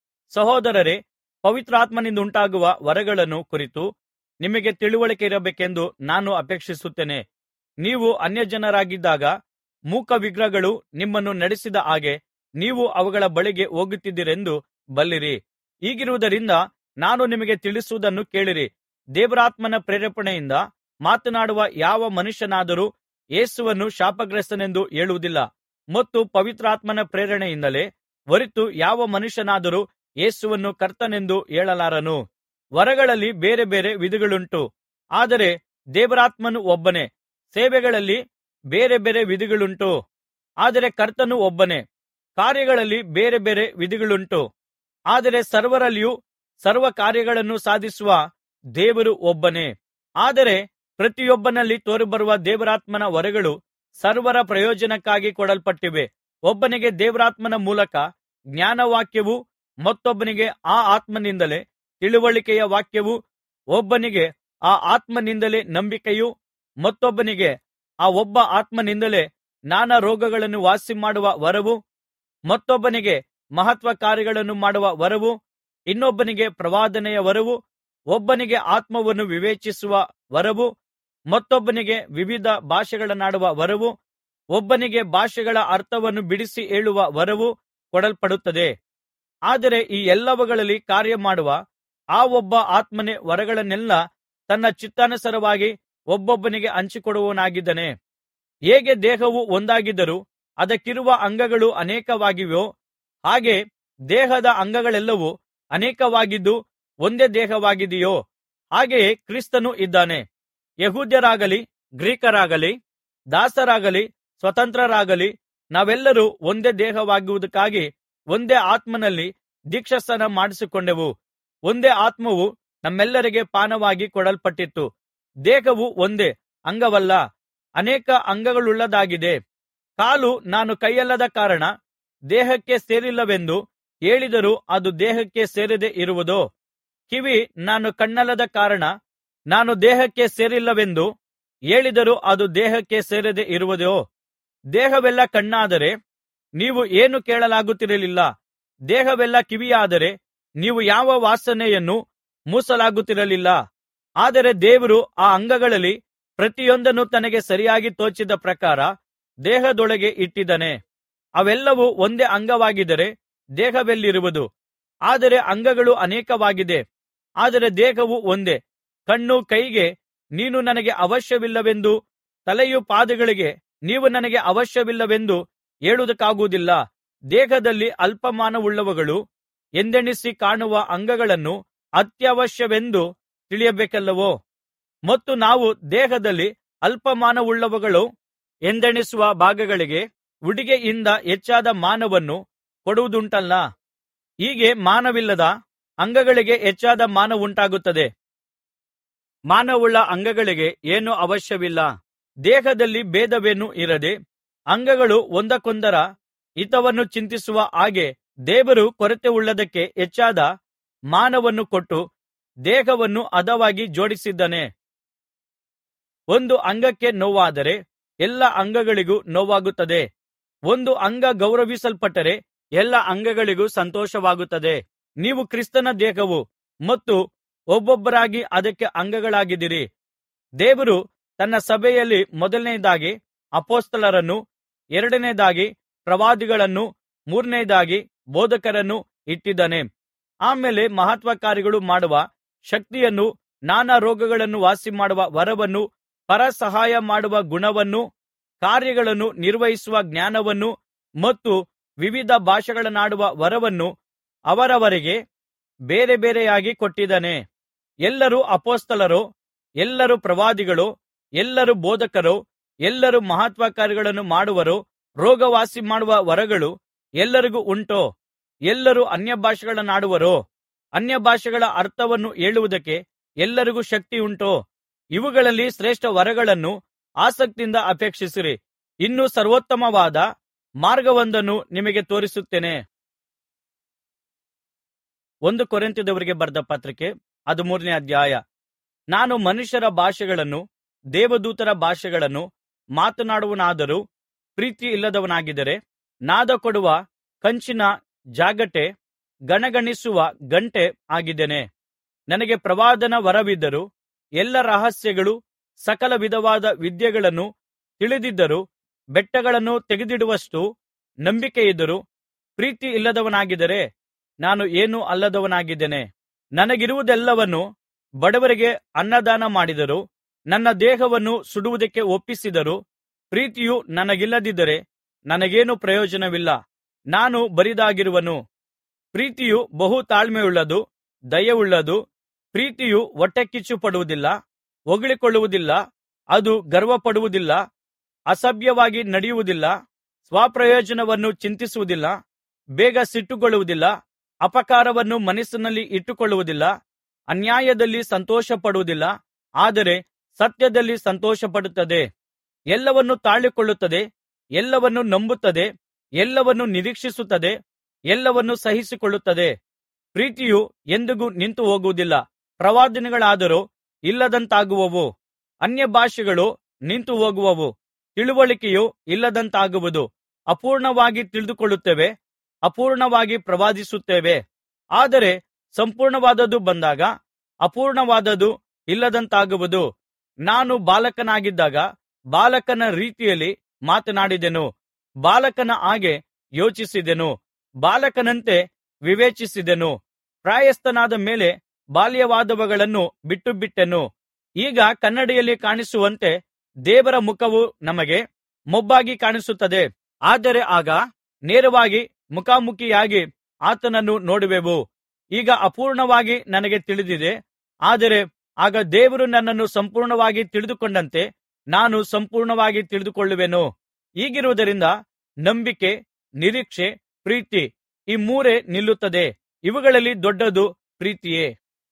ಸಹೋದರರೇ ಪವಿತ್ರಾತ್ಮನಿಂದುಂಟಾಗುವ ವರಗಳನ್ನು ಕುರಿತು ನಿಮಗೆ ತಿಳುವಳಿಕೆ ಇರಬೇಕೆಂದು ನಾನು ಅಪೇಕ್ಷಿಸುತ್ತೇನೆ ನೀವು ಅನ್ಯಜನರಾಗಿದ್ದಾಗ ಮೂಕ ವಿಗ್ರಹಗಳು ನಿಮ್ಮನ್ನು ನಡೆಸಿದ ಹಾಗೆ ನೀವು ಅವುಗಳ ಬಳಿಗೆ ಹೋಗುತ್ತಿದ್ದೀರೆಂದು ಬಲ್ಲಿರಿ ಹೀಗಿರುವುದರಿಂದ ನಾನು ನಿಮಗೆ ತಿಳಿಸುವುದನ್ನು ಕೇಳಿರಿ ದೇವರಾತ್ಮನ ಪ್ರೇರೇಪಣೆಯಿಂದ ಮಾತನಾಡುವ ಯಾವ ಮನುಷ್ಯನಾದರೂ ಯೇಸುವನ್ನು ಶಾಪಗ್ರಸ್ತನೆಂದು ಹೇಳುವುದಿಲ್ಲ ಮತ್ತು ಪವಿತ್ರಾತ್ಮನ ಪ್ರೇರಣೆಯಿಂದಲೇ ಹೊರತು ಯಾವ ಮನುಷ್ಯನಾದರೂ ಯೇಸುವನ್ನು ಕರ್ತನೆಂದು ಹೇಳಲಾರನು ವರಗಳಲ್ಲಿ ಬೇರೆ ಬೇರೆ ವಿಧಿಗಳುಂಟು ಆದರೆ ದೇವರಾತ್ಮನು ಒಬ್ಬನೇ ಸೇವೆಗಳಲ್ಲಿ ಬೇರೆ ಬೇರೆ ವಿಧಿಗಳುಂಟು ಆದರೆ ಕರ್ತನು ಒಬ್ಬನೇ ಕಾರ್ಯಗಳಲ್ಲಿ ಬೇರೆ ಬೇರೆ ವಿಧಿಗಳುಂಟು ಆದರೆ ಸರ್ವರಲ್ಲಿಯೂ ಸರ್ವ ಕಾರ್ಯಗಳನ್ನು ಸಾಧಿಸುವ ದೇವರು ಒಬ್ಬನೇ ಆದರೆ ಪ್ರತಿಯೊಬ್ಬನಲ್ಲಿ ತೋರಿಬರುವ ದೇವರಾತ್ಮನ ವರಗಳು ಸರ್ವರ ಪ್ರಯೋಜನಕ್ಕಾಗಿ ಕೊಡಲ್ಪಟ್ಟಿವೆ ಒಬ್ಬನಿಗೆ ದೇವರಾತ್ಮನ ಮೂಲಕ ಜ್ಞಾನವಾಕ್ಯವೂ ಮತ್ತೊಬ್ಬನಿಗೆ ಆ ಆತ್ಮನಿಂದಲೇ ತಿಳುವಳಿಕೆಯ ವಾಕ್ಯವೂ ಒಬ್ಬನಿಗೆ ಆ ಆತ್ಮನಿಂದಲೇ ನಂಬಿಕೆಯೂ ಮತ್ತೊಬ್ಬನಿಗೆ ಆ ಒಬ್ಬ ಆತ್ಮನಿಂದಲೇ ನಾನಾ ರೋಗಗಳನ್ನು ವಾಸಿಮಾಡುವ ವರವೂ ಮತ್ತೊಬ್ಬನಿಗೆ ಮಹತ್ವ ಕಾರ್ಯಗಳನ್ನು ಮಾಡುವ ವರವೂ ಇನ್ನೊಬ್ಬನಿಗೆ ಪ್ರವಾದನೆಯ ವರವೂ ಒಬ್ಬನಿಗೆ ಆತ್ಮವನ್ನು ವಿವೇಚಿಸುವ ವರವೂ ಮತ್ತೊಬ್ಬನಿಗೆ ವಿವಿಧ ಭಾಷೆಗಳನ್ನಾಡುವ ವರವೂ ಒಬ್ಬನಿಗೆ ಭಾಷೆಗಳ ಅರ್ಥವನ್ನು ಬಿಡಿಸಿ ಹೇಳುವ ವರವೂ ಕೊಡಲ್ಪಡುತ್ತದೆ ಆದರೆ ಈ ಎಲ್ಲವುಗಳಲ್ಲಿ ಕಾರ್ಯಮಾಡುವ ಆ ಒಬ್ಬ ಆತ್ಮನೇ ವರಗಳನ್ನೆಲ್ಲಾ ತನ್ನ ಚಿತ್ತಾನುಸಾರವಾಗಿ ಒಬ್ಬೊಬ್ಬನಿಗೆ ಹಂಚಿಕೊಡುವವನಾಗಿದ್ದಾನೆ ಹೇಗೆ ದೇಹವು ಒಂದಾಗಿದ್ದರೂ ಅದಕ್ಕಿರುವ ಅಂಗಗಳು ಅನೇಕವಾಗಿವೆಯೋ ಹಾಗೆ ದೇಹದ ಅಂಗಗಳೆಲ್ಲವೂ ಅನೇಕವಾಗಿದ್ದು ಒಂದೇ ದೇಹವಾಗಿದೆಯೋ ಹಾಗೆಯೇ ಕ್ರಿಸ್ತನೂ ಇದ್ದಾನೆ ಯೆಹೂದ್ಯರಾಗಲಿ ಗ್ರೀಕರಾಗಲಿ ದಾಸರಾಗಲಿ ಸ್ವತಂತ್ರರಾಗಲಿ ನಾವೆಲ್ಲರೂ ಒಂದೇ ದೇಹವಾಗುವುದಕ್ಕಾಗಿ ಒಂದೇ ಆತ್ಮನಲ್ಲಿ ದೀಕ್ಷಾಸ್ನಾನ ಮಾಡಿಸಿಕೊಂಡೆವು ಒಂದೇ ಆತ್ಮವು ನಮ್ಮೆಲ್ಲರಿಗೆ ಪಾನವಾಗಿ ಕೊಡಲ್ಪಟ್ಟಿತು ದೇಹವು ಒಂದೇ ಅಂಗವಲ್ಲ ಅನೇಕ ಅಂಗಗಳುಳ್ಳದ್ದಾಗಿದೆ ಕಾಲು ನಾನು ಕೈಯಲ್ಲದ ಕಾರಣ ದೇಹಕ್ಕೆ ಸೇರಿಲ್ಲವೆಂದು ಹೇಳಿದರೂ ಅದು ದೇಹಕ್ಕೆ ಸೇರದೆ ಇರುವುದೋ ಕಿವಿ ನಾನು ಕಣ್ಣಲ್ಲದ ಕಾರಣ ನಾನು ದೇಹಕ್ಕೆ ಸೇರಿಲ್ಲವೆಂದು ಹೇಳಿದರೂ ಅದು ದೇಹಕ್ಕೆ ಸೇರದೆ ಇರುವುದೋ ದೇಹವೆಲ್ಲ ಕಣ್ಣಾದರೆ ನೀವು ಏನು ಕೇಳಲಾಗುತ್ತಿರಲಿಲ್ಲ ದೇಹವೆಲ್ಲ ಕಿವಿಯಾದರೆ ನೀವು ಯಾವ ವಾಸನೆಯನ್ನು ಮೂಸಲಾಗುತ್ತಿರಲಿಲ್ಲ ಆದರೆ ದೇವರು ಆ ಅಂಗಗಳಲ್ಲಿ ಪ್ರತಿಯೊಂದನ್ನು ತನಗೆ ಸರಿಯಾಗಿ ತೋಚಿದ ಪ್ರಕಾರ ದೇಹದೊಳಗೆ ಇಟ್ಟಿದ್ದಾನೆ ಅವೆಲ್ಲವೂ ಒಂದೇ ಅಂಗವಾಗಿದ್ದರೆ ದೇಹವೆಲ್ಲಿರುವುದು ಆದರೆ ಅಂಗಗಳು ಅನೇಕವಾಗಿದೆ ಆದರೆ ದೇಹವು ಒಂದೇ ಕಣ್ಣು ಕೈಗೆ ನೀನು ನನಗೆ ಅವಶ್ಯವಿಲ್ಲವೆಂದು ತಲೆಯು ಪಾದಗಳಿಗೆ ನೀವು ನನಗೆ ಅವಶ್ಯವಿಲ್ಲವೆಂದು ಹೇಳುವುದಕ್ಕಾಗುವುದಿಲ್ಲ ದೇಹದಲ್ಲಿ ಅಲ್ಪಮಾನವುಳ್ಳವುಗಳು ಎಂದೆಣಿಸಿ ಕಾಣುವ ಅಂಗಗಳನ್ನು ಅತ್ಯವಶ್ಯವೆಂದು ತಿಳಿಯಬೇಕಲ್ಲವೋ ಮತ್ತು ನಾವು ದೇಹದಲ್ಲಿ ಅಲ್ಪಮಾನವುಳ್ಳವುಗಳು ಎಂದೆಣಿಸುವ ಭಾಗಗಳಿಗೆ ಉಡಿಗೆಯಿಂದ ಹೆಚ್ಚಾದ ಮಾನವನ್ನು ಕೊಡುವುದುಂಟಲ್ಲ ಹೀಗೆ ಮಾನವಿಲ್ಲದ ಅಂಗಗಳಿಗೆ ಹೆಚ್ಚಾದ ಮಾನವುಂಟಾಗುತ್ತದೆ ಮಾನವುಳ್ಳ ಅಂಗಗಳಿಗೆ ಏನೂ ಅವಶ್ಯವಿಲ್ಲ ದೇಹದಲ್ಲಿ ಭೇದವೇನೂ ಇರದೆ ಅಂಗಗಳು ಒಂದಕ್ಕೊಂದರ ಹಿತವನ್ನು ಚಿಂತಿಸುವ ಹಾಗೆ ದೇವರು ಕೊರತೆಯುಳ್ಳದಕ್ಕೆ ಹೆಚ್ಚಾದ ಮಾನವನ್ನು ಕೊಟ್ಟು ದೇಹವನ್ನು ಹದವಾಗಿ ಜೋಡಿಸಿದ್ದಾನೆ ಒಂದು ಅಂಗಕ್ಕೆ ನೋವಾದರೆ ಎಲ್ಲ ಅಂಗಗಳಿಗೂ ನೋವಾಗುತ್ತದೆ ಒಂದು ಅಂಗ ಗೌರವಿಸಲ್ಪಟ್ಟರೆ ಎಲ್ಲ ಅಂಗಗಳಿಗೂ ಸಂತೋಷವಾಗುತ್ತದೆ ನೀವು ಕ್ರಿಸ್ತನ ದೇಹವು ಮತ್ತು ಒಬ್ಬೊಬ್ಬರಾಗಿ ಅದಕ್ಕೆ ಅಂಗಗಳಾಗಿದ್ದೀರಿ ದೇವರು ತನ್ನ ಸಭೆಯಲ್ಲಿ ಮೊದಲನೆಯದಾಗಿ ಅಪೊಸ್ತಲರನ್ನು ಎರಡನೆಯದಾಗಿ ಪ್ರವಾದಿಗಳನ್ನು ಮೂರನೆಯದಾಗಿ ಬೋಧಕರನ್ನು ಇಟ್ಟಿದ್ದಾನೆ ಆಮೇಲೆ ಮಹತ್ವಕಾರ್ಯಗಳು ಮಾಡುವ ಶಕ್ತಿಯನ್ನು ನಾನಾ ರೋಗಗಳನ್ನು ವಾಸಿಮಾಡುವ ವರವನ್ನು ಪರಸಹಾಯ ಮಾಡುವ ಗುಣವನ್ನು ಕಾರ್ಯಗಳನ್ನು ನಿರ್ವಹಿಸುವ ಜ್ಞಾನವನ್ನು ಮತ್ತು ವಿವಿಧ ಭಾಷೆಗಳನ್ನಾಡುವ ವರವನ್ನು ಅವರವರಿಗೆ ಬೇರೆ ಬೇರೆಯಾಗಿ ಕೊಟ್ಟಿದ್ದಾನೆ ಎಲ್ಲರೂ ಅಪೊಸ್ತಲರೋ ಎಲ್ಲರೂ ಪ್ರವಾದಿಗಳೋ ಎಲ್ಲರೂ ಬೋಧಕರೋ ಎಲ್ಲರೂ ಮಹತ್ವಕಾರ್ಯಗಳನ್ನು ಮಾಡುವರೋ ರೋಗವಾಸಿ ಮಾಡುವ ವರಗಳು ಎಲ್ಲರಿಗೂ ಉಂಟೋ ಎಲ್ಲರೂ ಅನ್ಯಭಾಷೆಗಳನ್ನಾಡುವರೋ ಅನ್ಯಭಾಷೆಗಳ ಅರ್ಥವನ್ನು ಹೇಳುವುದಕ್ಕೆ ಎಲ್ಲರಿಗೂ ಶಕ್ತಿ ಉಂಟೋ ಇವುಗಳಲ್ಲಿ ಶ್ರೇಷ್ಠ ವರಗಳನ್ನು ಆಸಕ್ತಿಯಿಂದ ಅಪೇಕ್ಷಿಸಿರಿ ಇನ್ನೂ ಸರ್ವೋತ್ತಮವಾದ ಮಾರ್ಗವೊಂದನ್ನು ನಿಮಗೆ ತೋರಿಸುತ್ತೇನೆ ಒಂದು ಕೊರಿಂಥದವರಿಗೆ ಬರೆದ ಪತ್ರಿಕೆ ಅದು ಮೂರನೇ ಅಧ್ಯಾಯ ನಾನು ಮನುಷ್ಯರ ಭಾಷೆಗಳನ್ನು ದೇವದೂತರ ಭಾಷೆಗಳನ್ನು ಮಾತನಾಡುವನಾದರೂ ಪ್ರೀತಿ ಇಲ್ಲದವನಾಗಿದ್ದರೆ ನಾದ ಕೊಡುವ ಕಂಚಿನ ಜಾಗಟೆ ಗಣಗಣಿಸುವ ಗಂಟೆ ಆಗಿದ್ದೇನೆ ನನಗೆ ಪ್ರವಾದನ ವರವಿದ್ದರೂ ಎಲ್ಲ ರಹಸ್ಯಗಳು ಸಕಲ ವಿಧವಾದ ವಿದ್ಯೆಗಳನ್ನು ತಿಳಿದಿದ್ದರೂ ಬೆಟ್ಟಗಳನ್ನು ತೆಗೆದಿಡುವಷ್ಟು ನಂಬಿಕೆಯಿದ್ದರೂ ಪ್ರೀತಿ ಇಲ್ಲದವನಾಗಿದ್ದರೆ ನಾನು ಏನೂ ಅಲ್ಲದವನಾಗಿದ್ದೇನೆ ನನಗಿರುವುದೆಲ್ಲವನ್ನು ಬಡವರಿಗೆ ಅನ್ನದಾನ ಮಾಡಿದರೂ ನನ್ನ ದೇಹವನ್ನು ಸುಡುವುದಕ್ಕೆ ಒಪ್ಪಿಸಿದರೂ ಪ್ರೀತಿಯು ನನಗಿಲ್ಲದಿದ್ದರೆ ನನಗೇನೂ ಪ್ರಯೋಜನವಿಲ್ಲ ನಾನು ಬರಿದಾಗಿರುವನು ಪ್ರೀತಿಯು ಬಹು ತಾಳ್ಮೆಯುಳ್ಳದು ದಯೆಯುಳ್ಳದು ಪ್ರೀತಿಯು ಹೊಟ್ಟೆಕಿಚ್ಚುಪಡುವುದಿಲ್ಲ ಹೊಗಳಿಕೊಳ್ಳುವುದಿಲ್ಲ ಅದು ಗರ್ವಪಡುವುದಿಲ್ಲ ಅಸಭ್ಯವಾಗಿ ನಡೆಯುವುದಿಲ್ಲ ಸ್ವಪ್ರಯೋಜನವನ್ನು ಚಿಂತಿಸುವುದಿಲ್ಲ ಬೇಗ ಸಿಟ್ಟುಗೊಳ್ಳುವುದಿಲ್ಲ ಅಪಕಾರವನ್ನು ಮನಸ್ಸಿನಲ್ಲಿ ಇಟ್ಟುಕೊಳ್ಳುವುದಿಲ್ಲ ಅನ್ಯಾಯದಲ್ಲಿ ಸಂತೋಷಪಡುವುದಿಲ್ಲ ಆದರೆ ಸತ್ಯದಲ್ಲಿ ಸಂತೋಷಪಡುತ್ತದೆ ಎಲ್ಲವನ್ನು ತಾಳಿಕೊಳ್ಳುತ್ತದೆ ಎಲ್ಲವನ್ನು ನಂಬುತ್ತದೆ ಎಲ್ಲವನ್ನು ನಿರೀಕ್ಷಿಸುತ್ತದೆ ಎಲ್ಲವನ್ನು ಸಹಿಸಿಕೊಳ್ಳುತ್ತದೆ ಪ್ರೀತಿಯು ಎಂದಿಗೂ ನಿಂತು ಹೋಗುವುದಿಲ್ಲ ಪ್ರವಾದನೆಗಳಾದರೋ ಇಲ್ಲದಂತಾಗುವವು ಅನ್ಯಭಾಷೆಗಳು ನಿಂತು ಹೋಗುವವು ತಿಳುವಳಿಕೆಯು ಇಲ್ಲದಂತಾಗುವುದು ಅಪೂರ್ಣವಾಗಿ ತಿಳಿದುಕೊಳ್ಳುತ್ತೇವೆ ಅಪೂರ್ಣವಾಗಿ ಪ್ರವಾದಿಸುತ್ತೇವೆ ಆದರೆ ಸಂಪೂರ್ಣವಾದದ್ದು ಬಂದಾಗ ಅಪೂರ್ಣವಾದದ್ದು ಇಲ್ಲದಂತಾಗುವುದು ನಾನು ಬಾಲಕನಾಗಿದ್ದಾಗ ಬಾಲಕನ ರೀತಿಯಲ್ಲಿ ಮಾತನಾಡಿದೆನು ಬಾಲಕನ ಹಾಗೆ ಯೋಚಿಸಿದೆನು ಬಾಲಕನಂತೆ ವಿವೇಚಿಸಿದೆನು ಪ್ರಾಯಸ್ಥನಾದ ಮೇಲೆ ಬಾಲ್ಯವಾದವುಗಳನ್ನು ಬಿಟ್ಟುಬಿಟ್ಟೆನು ಈಗ ಕನ್ನಡಿಯಲ್ಲಿ ಕಾಣಿಸುವಂತೆ ದೇವರ ಮುಖವು ನಮಗೆ ಮೊಬ್ಬಾಗಿ ಕಾಣಿಸುತ್ತದೆ ಆದರೆ ಆಗ ನೇರವಾಗಿ ಮುಖಾಮುಖಿಯಾಗಿ ಆತನನ್ನು ನೋಡುವೆವು ಈಗ ಅಪೂರ್ಣವಾಗಿ ನನಗೆ ತಿಳಿದಿದೆ ಆದರೆ ಆಗ ದೇವರು ನನ್ನನ್ನು ಸಂಪೂರ್ಣವಾಗಿ ತಿಳಿದುಕೊಂಡಂತೆ ನಾನು ಸಂಪೂರ್ಣವಾಗಿ ತಿಳಿದುಕೊಳ್ಳುವೆನು ಹೀಗಿರುವುದರಿಂದ ನಂಬಿಕೆ ನಿರೀಕ್ಷೆ ಪ್ರೀತಿ ಈ ಮೂರೇ ನಿಲ್ಲುತ್ತದೆ ಇವುಗಳಲ್ಲಿ ದೊಡ್ಡದು ಪ್ರೀತಿಯೇ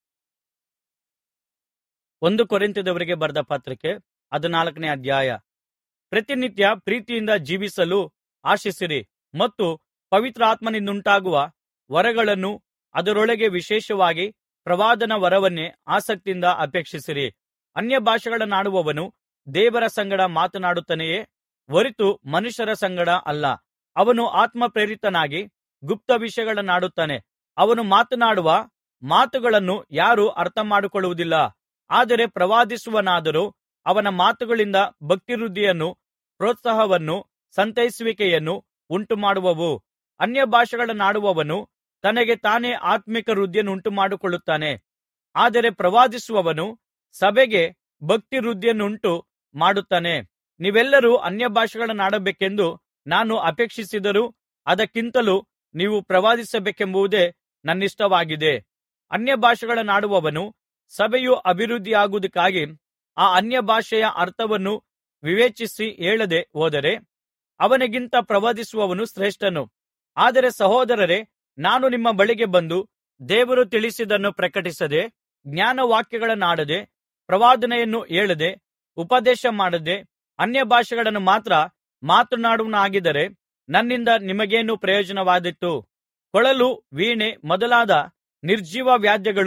ಒಂದು ಕೊರಿಂಥದವರಿಗೆ ಬರೆದ ಪತ್ರಿಕೆ ಹದಿನಾಲ್ಕನೇ ಅಧ್ಯಾಯ ಪ್ರತಿನಿತ್ಯ ಪ್ರೀತಿಯಿಂದ ಜೀವಿಸಲು ಆಶಿಸಿರಿ ಮತ್ತು ಪವಿತ್ರಾತ್ಮನಿಂದುಂಟಾಗುವ ವರಗಳನ್ನು ಅದರೊಳಗೆ ವಿಶೇಷವಾಗಿ ಪ್ರವಾದನ ವರವನ್ನೇ ಆಸಕ್ತಿಯಿಂದ ಅಪೇಕ್ಷಿಸಿರಿ ಅನ್ಯಭಾಷೆಗಳನ್ನಾಡುವವನು ದೇವರ ಸಂಗಡ ಮಾತನಾಡುತ್ತಾನೆಯೇ ಹೊರತು ಮನುಷ್ಯರ ಸಂಗಡ ಅಲ್ಲ ಅವನು ಆತ್ಮಪ್ರೇರಿತನಾಗಿ ಗುಪ್ತ ವಿಷಯಗಳನ್ನಾಡುತ್ತಾನೆ ಅವನು ಮಾತನಾಡುವ ಮಾತುಗಳನ್ನು ಯಾರೂ ಅರ್ಥಮಾಡಿಕೊಳ್ಳುವುದಿಲ್ಲ ಆದರೆ ಪ್ರವಾದಿಸುವವನಾದರೋ ಅವನ ಮಾತುಗಳಿಂದ ಭಕ್ತಿವೃದ್ಧಿಯನ್ನು ಪ್ರೋತ್ಸಾಹವನ್ನು ಸಂತೈಸುವಿಕೆಯನ್ನು ಉಂಟುಮಾಡುವವು ಅನ್ಯಭಾಷೆಗಳನ್ನಾಡುವವನು ತನಗೆ ತಾನೇ ಆತ್ಮಿಕ ವೃದ್ಧಿಯನ್ನುಂಟುಮಾಡಿಕೊಳ್ಳುತ್ತಾನೆ ಆದರೆ ಪ್ರವಾದಿಸುವವನು ಸಭೆಗೆ ಭಕ್ತಿವೃದ್ಧಿಯನ್ನುಂಟು ಮಾಡುತ್ತಾನೆ ನೀವೆಲ್ಲರೂ ಅನ್ಯಭಾಷೆಗಳನ್ನಾಡಬೇಕೆಂದು ನಾನು ಅಪೇಕ್ಷಿಸಿದರೂ ಅದಕ್ಕಿಂತಲೂ ನೀವು ಪ್ರವಾದಿಸಬೇಕೆಂಬುದೇ ನನ್ನಿಷ್ಟವಾಗಿದೆ ಅನ್ಯಭಾಷೆಗಳನ್ನಾಡುವವನು ಸಭೆಯು ಅಭಿವೃದ್ಧಿಯಾಗುವುದಕ್ಕಾಗಿ ಆ ಅನ್ಯಭಾಷೆಯ ಅರ್ಥವನ್ನು ವಿವೇಚಿಸಿ ಹೇಳದೆ ಹೋದರೆ ಅವನಿಗಿಂತ ಪ್ರವಾದಿಸುವವನು ಶ್ರೇಷ್ಠನು ಆದರೆ ಸಹೋದರರೇ ನಾನು ನಿಮ್ಮ ಬಳಿಗೆ ಬಂದು ದೇವರು ತಿಳಿಸಿದ್ದನ್ನು ಪ್ರಕಟಿಸದೆ ಜ್ಞಾನವಾಕ್ಯಗಳನ್ನಾಡದೆ ಪ್ರವಾದನೆಯನ್ನು ಹೇಳದೆ ಉಪದೇಶ ಮಾಡದೆ ಅನ್ಯಭಾಷೆಗಳನ್ನು ಮಾತ್ರ ಮಾತನಾಡುವನಾಗಿದ್ದರೆ ನನ್ನಿಂದ ನಿಮಗೇನು ಪ್ರಯೋಜನವಾದೀತು ಕೊಳಲು ವೀಣೆ ಮೊದಲಾದ ನಿರ್ಜೀವ ವಾದ್ಯಗಳು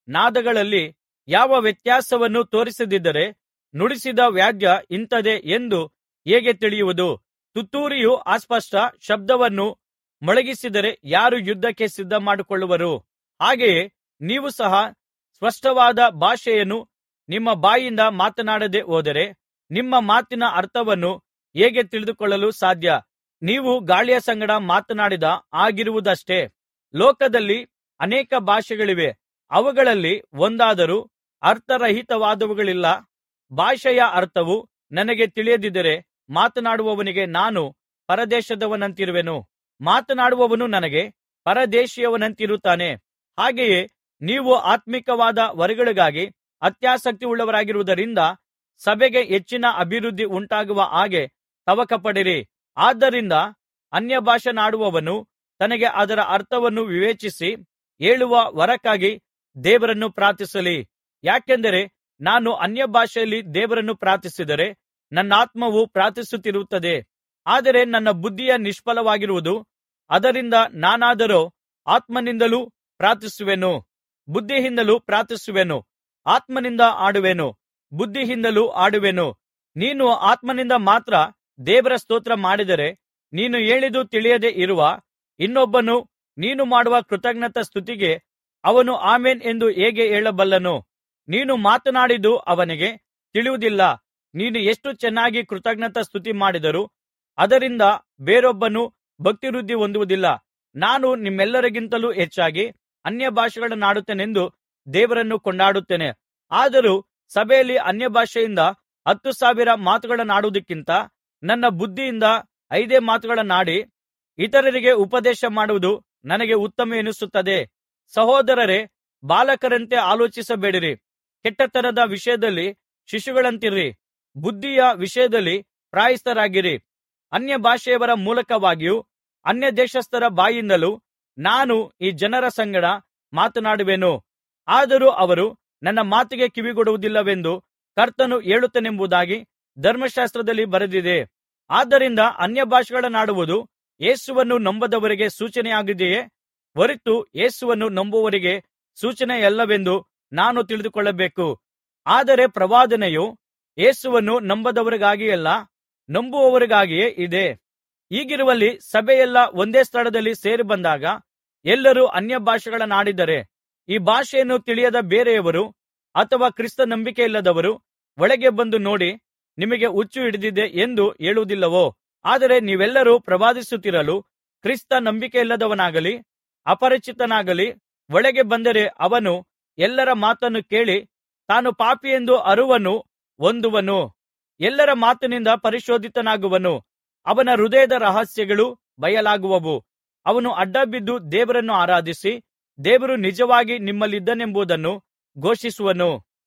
ನಾದಗಳಲ್ಲಿ ಯಾವ ವ್ಯತ್ಯಾಸವನ್ನು ತೋರಿಸದಿದ್ದರೆ ನುಡಿಸಿದ ವಾದ್ಯ ಇಂಥದೇ ಎಂದು ಹೇಗೆ ತಿಳಿಯುವುದು ತುತ್ತೂರಿಯು ಅಸ್ಪಷ್ಟ ಶಬ್ದವನ್ನು ಮೊಳಗಿಸಿದರೆ ಯಾರು ಯುದ್ಧಕ್ಕೆ ಸಿದ್ಧಮಾಡಿಕೊಳ್ಳುವರು ಹಾಗೆಯೇ ನೀವು ಸಹ ಸ್ಪಷ್ಟವಾದ ಭಾಷೆಯನ್ನು ನಿಮ್ಮ ಬಾಯಿಂದ ಮಾತನಾಡದೆ ಹೋದರೆ ನಿಮ್ಮ ಮಾತಿನ ಅರ್ಥವನ್ನು ಹೇಗೆ ತಿಳಿದುಕೊಳ್ಳಲು ಸಾಧ್ಯ ನೀವು ಗಾಳಿಯ ಸಂಗಡ ಮಾತನಾಡಿದ ಹಾಗಿರುವುದಷ್ಟೇ ಲೋಕದಲ್ಲಿ ಅನೇಕ ಭಾಷೆಗಳಿವೆ ಅವುಗಳಲ್ಲಿ ಒಂದಾದರೂ ಅರ್ಥರಹಿತವಾದವುಗಳಿಲ್ಲ ಭಾಷೆಯ ಅರ್ಥವು ನನಗೆ ತಿಳಿಯದಿದ್ದರೆ ಮಾತನಾಡುವವನಿಗೆ ನಾನು ಪರದೇಶದವನಂತಿರುವೆನು ಮಾತನಾಡುವವನು ನನಗೆ ಪರದೇಶಿಯವನಂತಿರುತ್ತಾನೆ ಹಾಗೆಯೇ ನೀವು ಆತ್ಮಿಕವಾದ ವರಗಳಿಗಾಗಿ ಅತ್ಯಾಸಕ್ತಿಯುಳ್ಳವರಾಗಿರುವುದರಿಂದ ಸಭೆಗೆ ಹೆಚ್ಚಿನ ಅಭಿವೃದ್ಧಿ ಉಂಟಾಗುವ ಹಾಗೆ ತವಕಪಡಿರಿ ಆದ್ದರಿಂದ ಅನ್ಯಭಾಷೆನಾಡುವವನು ತನಗೆ ಅದರ ಅರ್ಥವನ್ನು ವಿವೇಚಿಸಿ ಹೇಳುವ ವರಕ್ಕಾಗಿ ದೇವರನ್ನು ಪ್ರಾರ್ಥಿಸಲಿ ಯಾಕೆಂದರೆ ನಾನು ಅನ್ಯಭಾಷೆಯಲ್ಲಿ ದೇವರನ್ನು ಪ್ರಾರ್ಥಿಸಿದರೆ ನನ್ನಾತ್ಮವು ಪ್ರಾರ್ಥಿಸುತ್ತಿರುತ್ತದೆ ಆದರೆ ನನ್ನ ಬುದ್ಧಿಯ ನಿಷ್ಫಲವಾಗಿರುವುದು ಅದರಿಂದ ನಾನಾದರೋ ಆತ್ಮನಿಂದಲೂ ಪ್ರಾರ್ಥಿಸುವೆನು ಬುದ್ಧಿಯಿಂದಲೂ ಪ್ರಾರ್ಥಿಸುವೆನು ಆತ್ಮನಿಂದ ಆಡುವೆನು ಬುದ್ಧಿಯಿಂದಲೂ ಆಡುವೆನು ನೀನು ಆತ್ಮನಿಂದ ಮಾತ್ರ ದೇವರ ಸ್ತೋತ್ರ ಮಾಡಿದರೆ ನೀನು ಹೇಳಿದ್ದು ತಿಳಿಯದೆ ಇರುವ ಇನ್ನೊಬ್ಬನು ನೀನು ಮಾಡುವ ಕೃತಜ್ಞತಾ ಸ್ತುತಿಗೆ ಅವನು ಆಮೆನ್ ಎಂದು ಹೇಗೆ ಹೇಳಬಲ್ಲನು ನೀನು ಮಾತನಾಡಿದ್ದು ಅವನಿಗೆ ತಿಳಿಯುವುದಿಲ್ಲ ನೀನು ಎಷ್ಟು ಚೆನ್ನಾಗಿ ಕೃತಜ್ಞತಾ ಸ್ತುತಿ ಮಾಡಿದರೂ ಅದರಿಂದ ಬೇರೊಬ್ಬನು ಭಕ್ತಿವೃದ್ಧಿ ಹೊಂದುವುದಿಲ್ಲ ನಾನು ನಿಮ್ಮೆಲ್ಲರಿಗಿಂತಲೂ ಹೆಚ್ಚಾಗಿ ಅನ್ಯಭಾಷೆಗಳನ್ನಾಡುತ್ತೇನೆಂದು ದೇವರನ್ನು ಕೊಂಡಾಡುತ್ತೇನೆ ಆದರೂ ಸಭೆಯಲ್ಲಿ ಅನ್ಯಭಾಷೆಯಿಂದ ಹತ್ತು ಸಾವಿರ ಮಾತುಗಳನ್ನಾಡುವುದಕ್ಕಿಂತ ನನ್ನ ಬುದ್ಧಿಯಿಂದ ಐದೇ ಮಾತುಗಳನ್ನಾಡಿ ಇತರರಿಗೆ ಉಪದೇಶ ಮಾಡುವುದು ನನಗೆ ಉತ್ತಮವೆನಿಸುತ್ತದೆ ಸಹೋದರರೇ ಬಾಲಕರಂತೆ ಆಲೋಚಿಸಬೇಡಿರಿ ಕೆಟ್ಟತನದ ವಿಷಯದಲ್ಲಿ ಶಿಶುಗಳಂತಿರಿ ಬುದ್ಧಿಯ ವಿಷಯದಲ್ಲಿ ಪ್ರಾಯಸ್ಥರಾಗಿರಿ ಅನ್ಯಭಾಷೆಯವರ ಮೂಲಕವಾಗಿಯೂ ಅನ್ಯದೇಶಸ್ಥರ ಬಾಯಿಂದಲೂ ನಾನು ಈ ಜನರ ಸಂಗಡ ಮಾತನಾಡುವೆನು ಆದರೂ ಅವರು ನನ್ನ ಮಾತಿಗೆ ಕಿವಿಗೊಡುವುದಿಲ್ಲವೆಂದು ಕರ್ತನು ಹೇಳುತ್ತಾನೆಂಬುದಾಗಿ ಧರ್ಮಶಾಸ್ತ್ರದಲ್ಲಿ ಬರೆದಿದೆ ಆದ್ದರಿಂದ ಅನ್ಯಭಾಷೆಗಳನ್ನಾಡುವುದು ಯೇಸುವನ್ನು ನಂಬದವರಿಗೆ ಸೂಚನೆಯಾಗಿದೆಯೇ ಹೊರತು ಯೇಸುವನ್ನು ನಂಬುವವರಿಗೆ ಸೂಚನೆಯಲ್ಲವೆಂದು ನಾನು ತಿಳಿದುಕೊಳ್ಳಬೇಕು ಆದರೆ ಪ್ರವಾದನೆಯು ಯೇಸುವನ್ನು ನಂಬದವರಿಗಾಗಿಯಲ್ಲ ನಂಬುವವರಿಗಾಗಿಯೇ ಇದೆ ಹೀಗಿರುವಲ್ಲಿ ಸಭೆಯೆಲ್ಲಾ ಒಂದೇ ಸ್ಥಳದಲ್ಲಿ ಸೇರಿಬಂದಾಗ ಎಲ್ಲರೂ ಅನ್ಯಭಾಷೆಗಳನ್ನಾಡಿದರೆ ಈ ಭಾಷೆಯನ್ನು ತಿಳಿಯದ ಬೇರೆಯವರು ಅಥವಾ ಕ್ರಿಸ್ತ ನಂಬಿಕೆಯಿಲ್ಲದವರು ಒಳಗೆ ಬಂದು ನೋಡಿ ನಿಮಗೆ ಹುಚ್ಚು ಹಿಡಿದಿದೆ ಎಂದು ಹೇಳುವುದಿಲ್ಲವೋ ಆದರೆ ನೀವೆಲ್ಲರೂ ಪ್ರವಾದಿಸುತ್ತಿರಲು ಕ್ರಿಸ್ತ ನಂಬಿಕೆಯಿಲ್ಲದವನಾಗಲಿ ಅಪರಿಚಿತನಾಗಲಿ ಒಳಗೆ ಬಂದರೆ ಅವನು ಎಲ್ಲರ ಮಾತನ್ನು ಕೇಳಿ ತಾನು ಪಾಪಿಯೆಂದು ಅರುವನ್ನು ಹೊಂದುವನು ಎಲ್ಲರ ಮಾತಿನಿಂದ ಪರಿಶೋಧಿತನಾಗುವನು ಅವನ ಹೃದಯದ ರಹಸ್ಯಗಳು ಬಯಲಾಗುವವು ಅವನು ಅಡ್ಡಬಿದ್ದು ದೇವರನ್ನು ಆರಾಧಿಸಿ ದೇವರು ನಿಜವಾಗಿ ನಿಮ್ಮಲ್ಲಿದ್ದಾನೆಂಬುದನ್ನು ಘೋಷಿಸುವನು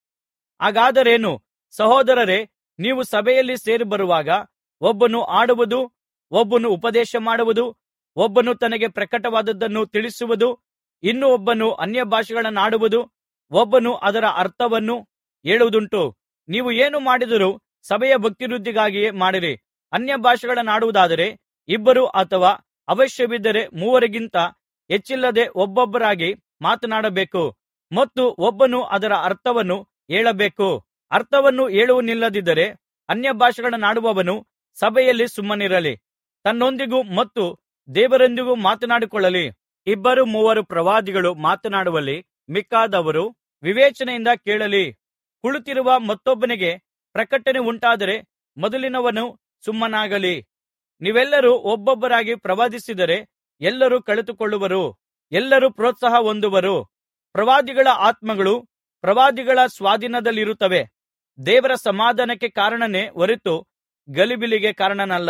ಹಾಗಾದರೇನು ಸಹೋದರರೇ ನೀವು ಸಭೆಯಲ್ಲಿ ಸೇರಿಬರುವಾಗ ಒಬ್ಬನು ಆಡುವುದು ಒಬ್ಬನು ಉಪದೇಶ ಮಾಡುವುದು ಒಬ್ಬನು ತನಗೆ ಪ್ರಕಟವಾದದ್ದನ್ನು ತಿಳಿಸುವುದು ಇನ್ನು ಒಬ್ಬನು ಅನ್ಯಭಾಷೆಗಳನ್ನಾಡುವುದು ಒಬ್ಬನು ಅದರ ಅರ್ಥವನ್ನು ಹೇಳುವುದುಂಟು ನೀವು ಏನು ಮಾಡಿದರೂ ಸಭೆಯ ಭಕ್ತಿವೃದ್ಧಿಗಾಗಿಯೇ ಮಾಡಿರಿ ಅನ್ಯಭಾಷೆಗಳನ್ನಾಡುವುದಾದರೆ ಇಬ್ಬರು ಅಥವಾ ಅವಶ್ಯವಿದ್ದರೆ ಮೂವರಿಗಿಂತ ಹೆಚ್ಚಿಲ್ಲದೆ ಒಬ್ಬೊಬ್ಬರಾಗಿ ಮಾತನಾಡಬೇಕು ಮತ್ತು ಒಬ್ಬನು ಅದರ ಅರ್ಥವನ್ನು ಹೇಳಬೇಕು ಅರ್ಥವನ್ನು ಹೇಳುವನಿಲ್ಲದಿದ್ದರೆ ಅನ್ಯಭಾಷೆಗಳನ್ನಾಡುವವನು ಸಭೆಯಲ್ಲಿ ಸುಮ್ಮನಿರಲಿ ತನ್ನೊಂದಿಗೂ ಮತ್ತು ದೇವರೊಂದಿಗೂ ಮಾತನಾಡಿಕೊಳ್ಳಲಿ ಇಬ್ಬರು ಮೂವರು ಪ್ರವಾದಿಗಳು ಮಾತನಾಡುವಲ್ಲಿ ಮಿಕ್ಕಾದವರು ವಿವೇಚನೆಯಿಂದ ಕೇಳಲಿ ಕುಳಿತಿರುವ ಮತ್ತೊಬ್ಬನಿಗೆ ಪ್ರಕಟನೆ ಉಂಟಾದರೆ ಮೊದಲಿನವನು ಸುಮ್ಮನಾಗಲಿ ನೀವೆಲ್ಲರೂ ಒಬ್ಬೊಬ್ಬರಾಗಿ ಪ್ರವಾದಿಸಿದರೆ ಎಲ್ಲರೂ ಕಲಿತುಕೊಳ್ಳುವರು ಎಲ್ಲರೂ ಪ್ರೋತ್ಸಾಹ ಹೊಂದುವರು ಪ್ರವಾದಿಗಳ ಆತ್ಮಗಳು ಪ್ರವಾದಿಗಳ ಸ್ವಾಧೀನದಲ್ಲಿರುತ್ತವೆ ದೇವರ ಸಮಾಧಾನಕ್ಕೆ ಕಾರಣನೇ ಹೊರತು ಗಲಿಬಿಲಿಗೆ ಕಾರಣನಲ್ಲ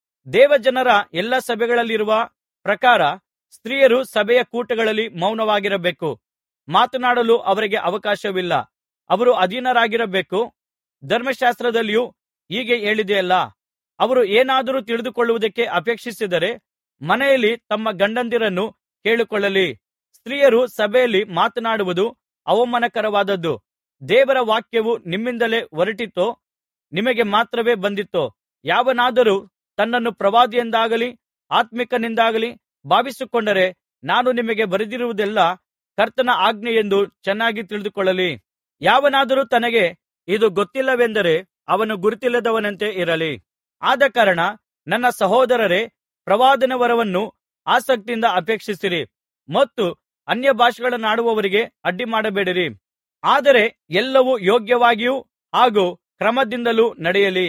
ದೇವಜನರ ಎಲ್ಲಾ ಸಭೆಗಳಲ್ಲಿರುವ ಪ್ರಕಾರ ಸ್ತ್ರೀಯರು ಸಭೆಯ ಕೂಟಗಳಲ್ಲಿ ಮೌನವಾಗಿರಬೇಕು ಮಾತನಾಡಲು ಅವರಿಗೆ ಅವಕಾಶವಿಲ್ಲ ಅವರು ಅಧೀನರಾಗಿರಬೇಕು ಧರ್ಮಶಾಸ್ತ್ರದಲ್ಲಿಯೂ ಹೀಗೆ ಹೇಳಿದೆಯಲ್ಲಾ ಅವರು ಏನಾದರೂ ತಿಳಿದುಕೊಳ್ಳುವುದಕ್ಕೆ ಅಪೇಕ್ಷಿಸಿದರೆ ಮನೆಯಲ್ಲಿ ತಮ್ಮ ಗಂಡಂದಿರನ್ನು ಕೇಳಿಕೊಳ್ಳಲಿ ಸ್ತ್ರೀಯರು ಸಭೆಯಲ್ಲಿ ಮಾತನಾಡುವುದು ಅವಮಾನಕರವಾದದ್ದು ದೇವರ ವಾಕ್ಯವು ನಿಮ್ಮಿಂದಲೇ ಹೊರಟಿತೋ ನಿಮಗೆ ಮಾತ್ರವೇ ಬಂದಿತೋ ಯಾವನಾದರೂ ತನ್ನನ್ನು ಪ್ರವಾದಿಯೆಂದಾಗಲಿ ಆತ್ಮಿಕನೆಂದಾಗಲಿ ಭಾವಿಸಿಕೊಂಡರೆ ನಾನು ನಿಮಗೆ ಬರೆದಿರುವುದೆಲ್ಲಾ ಕರ್ತನ ಆಜ್ಞೆಯೆಂದು ಚೆನ್ನಾಗಿ ತಿಳಿದುಕೊಳ್ಳಲಿ ಯಾವನಾದರೂ ತನಗೆ ಇದು ಗೊತ್ತಿಲ್ಲವೆಂದರೆ ಅವನು ಗುರುತಿಲ್ಲದವನಂತೆ ಇರಲಿ ಆದಕಾರಣ ನನ್ನ ಸಹೋದರರೇ ಪ್ರವಾದನ ವರವನ್ನು ಆಸಕ್ತಿಯಿಂದ ಅಪೇಕ್ಷಿಸಿರಿ ಮತ್ತು ಅನ್ಯಭಾಷೆಗಳನ್ನಾಡುವವರಿಗೆ ಅಡ್ಡಿಮಾಡಬೇಡಿರಿ ಆದರೆ ಎಲ್ಲವೂ ಯೋಗ್ಯವಾಗಿಯೂ ಹಾಗೂ ಕ್ರಮದಿಂದಲೂ ನಡೆಯಲಿ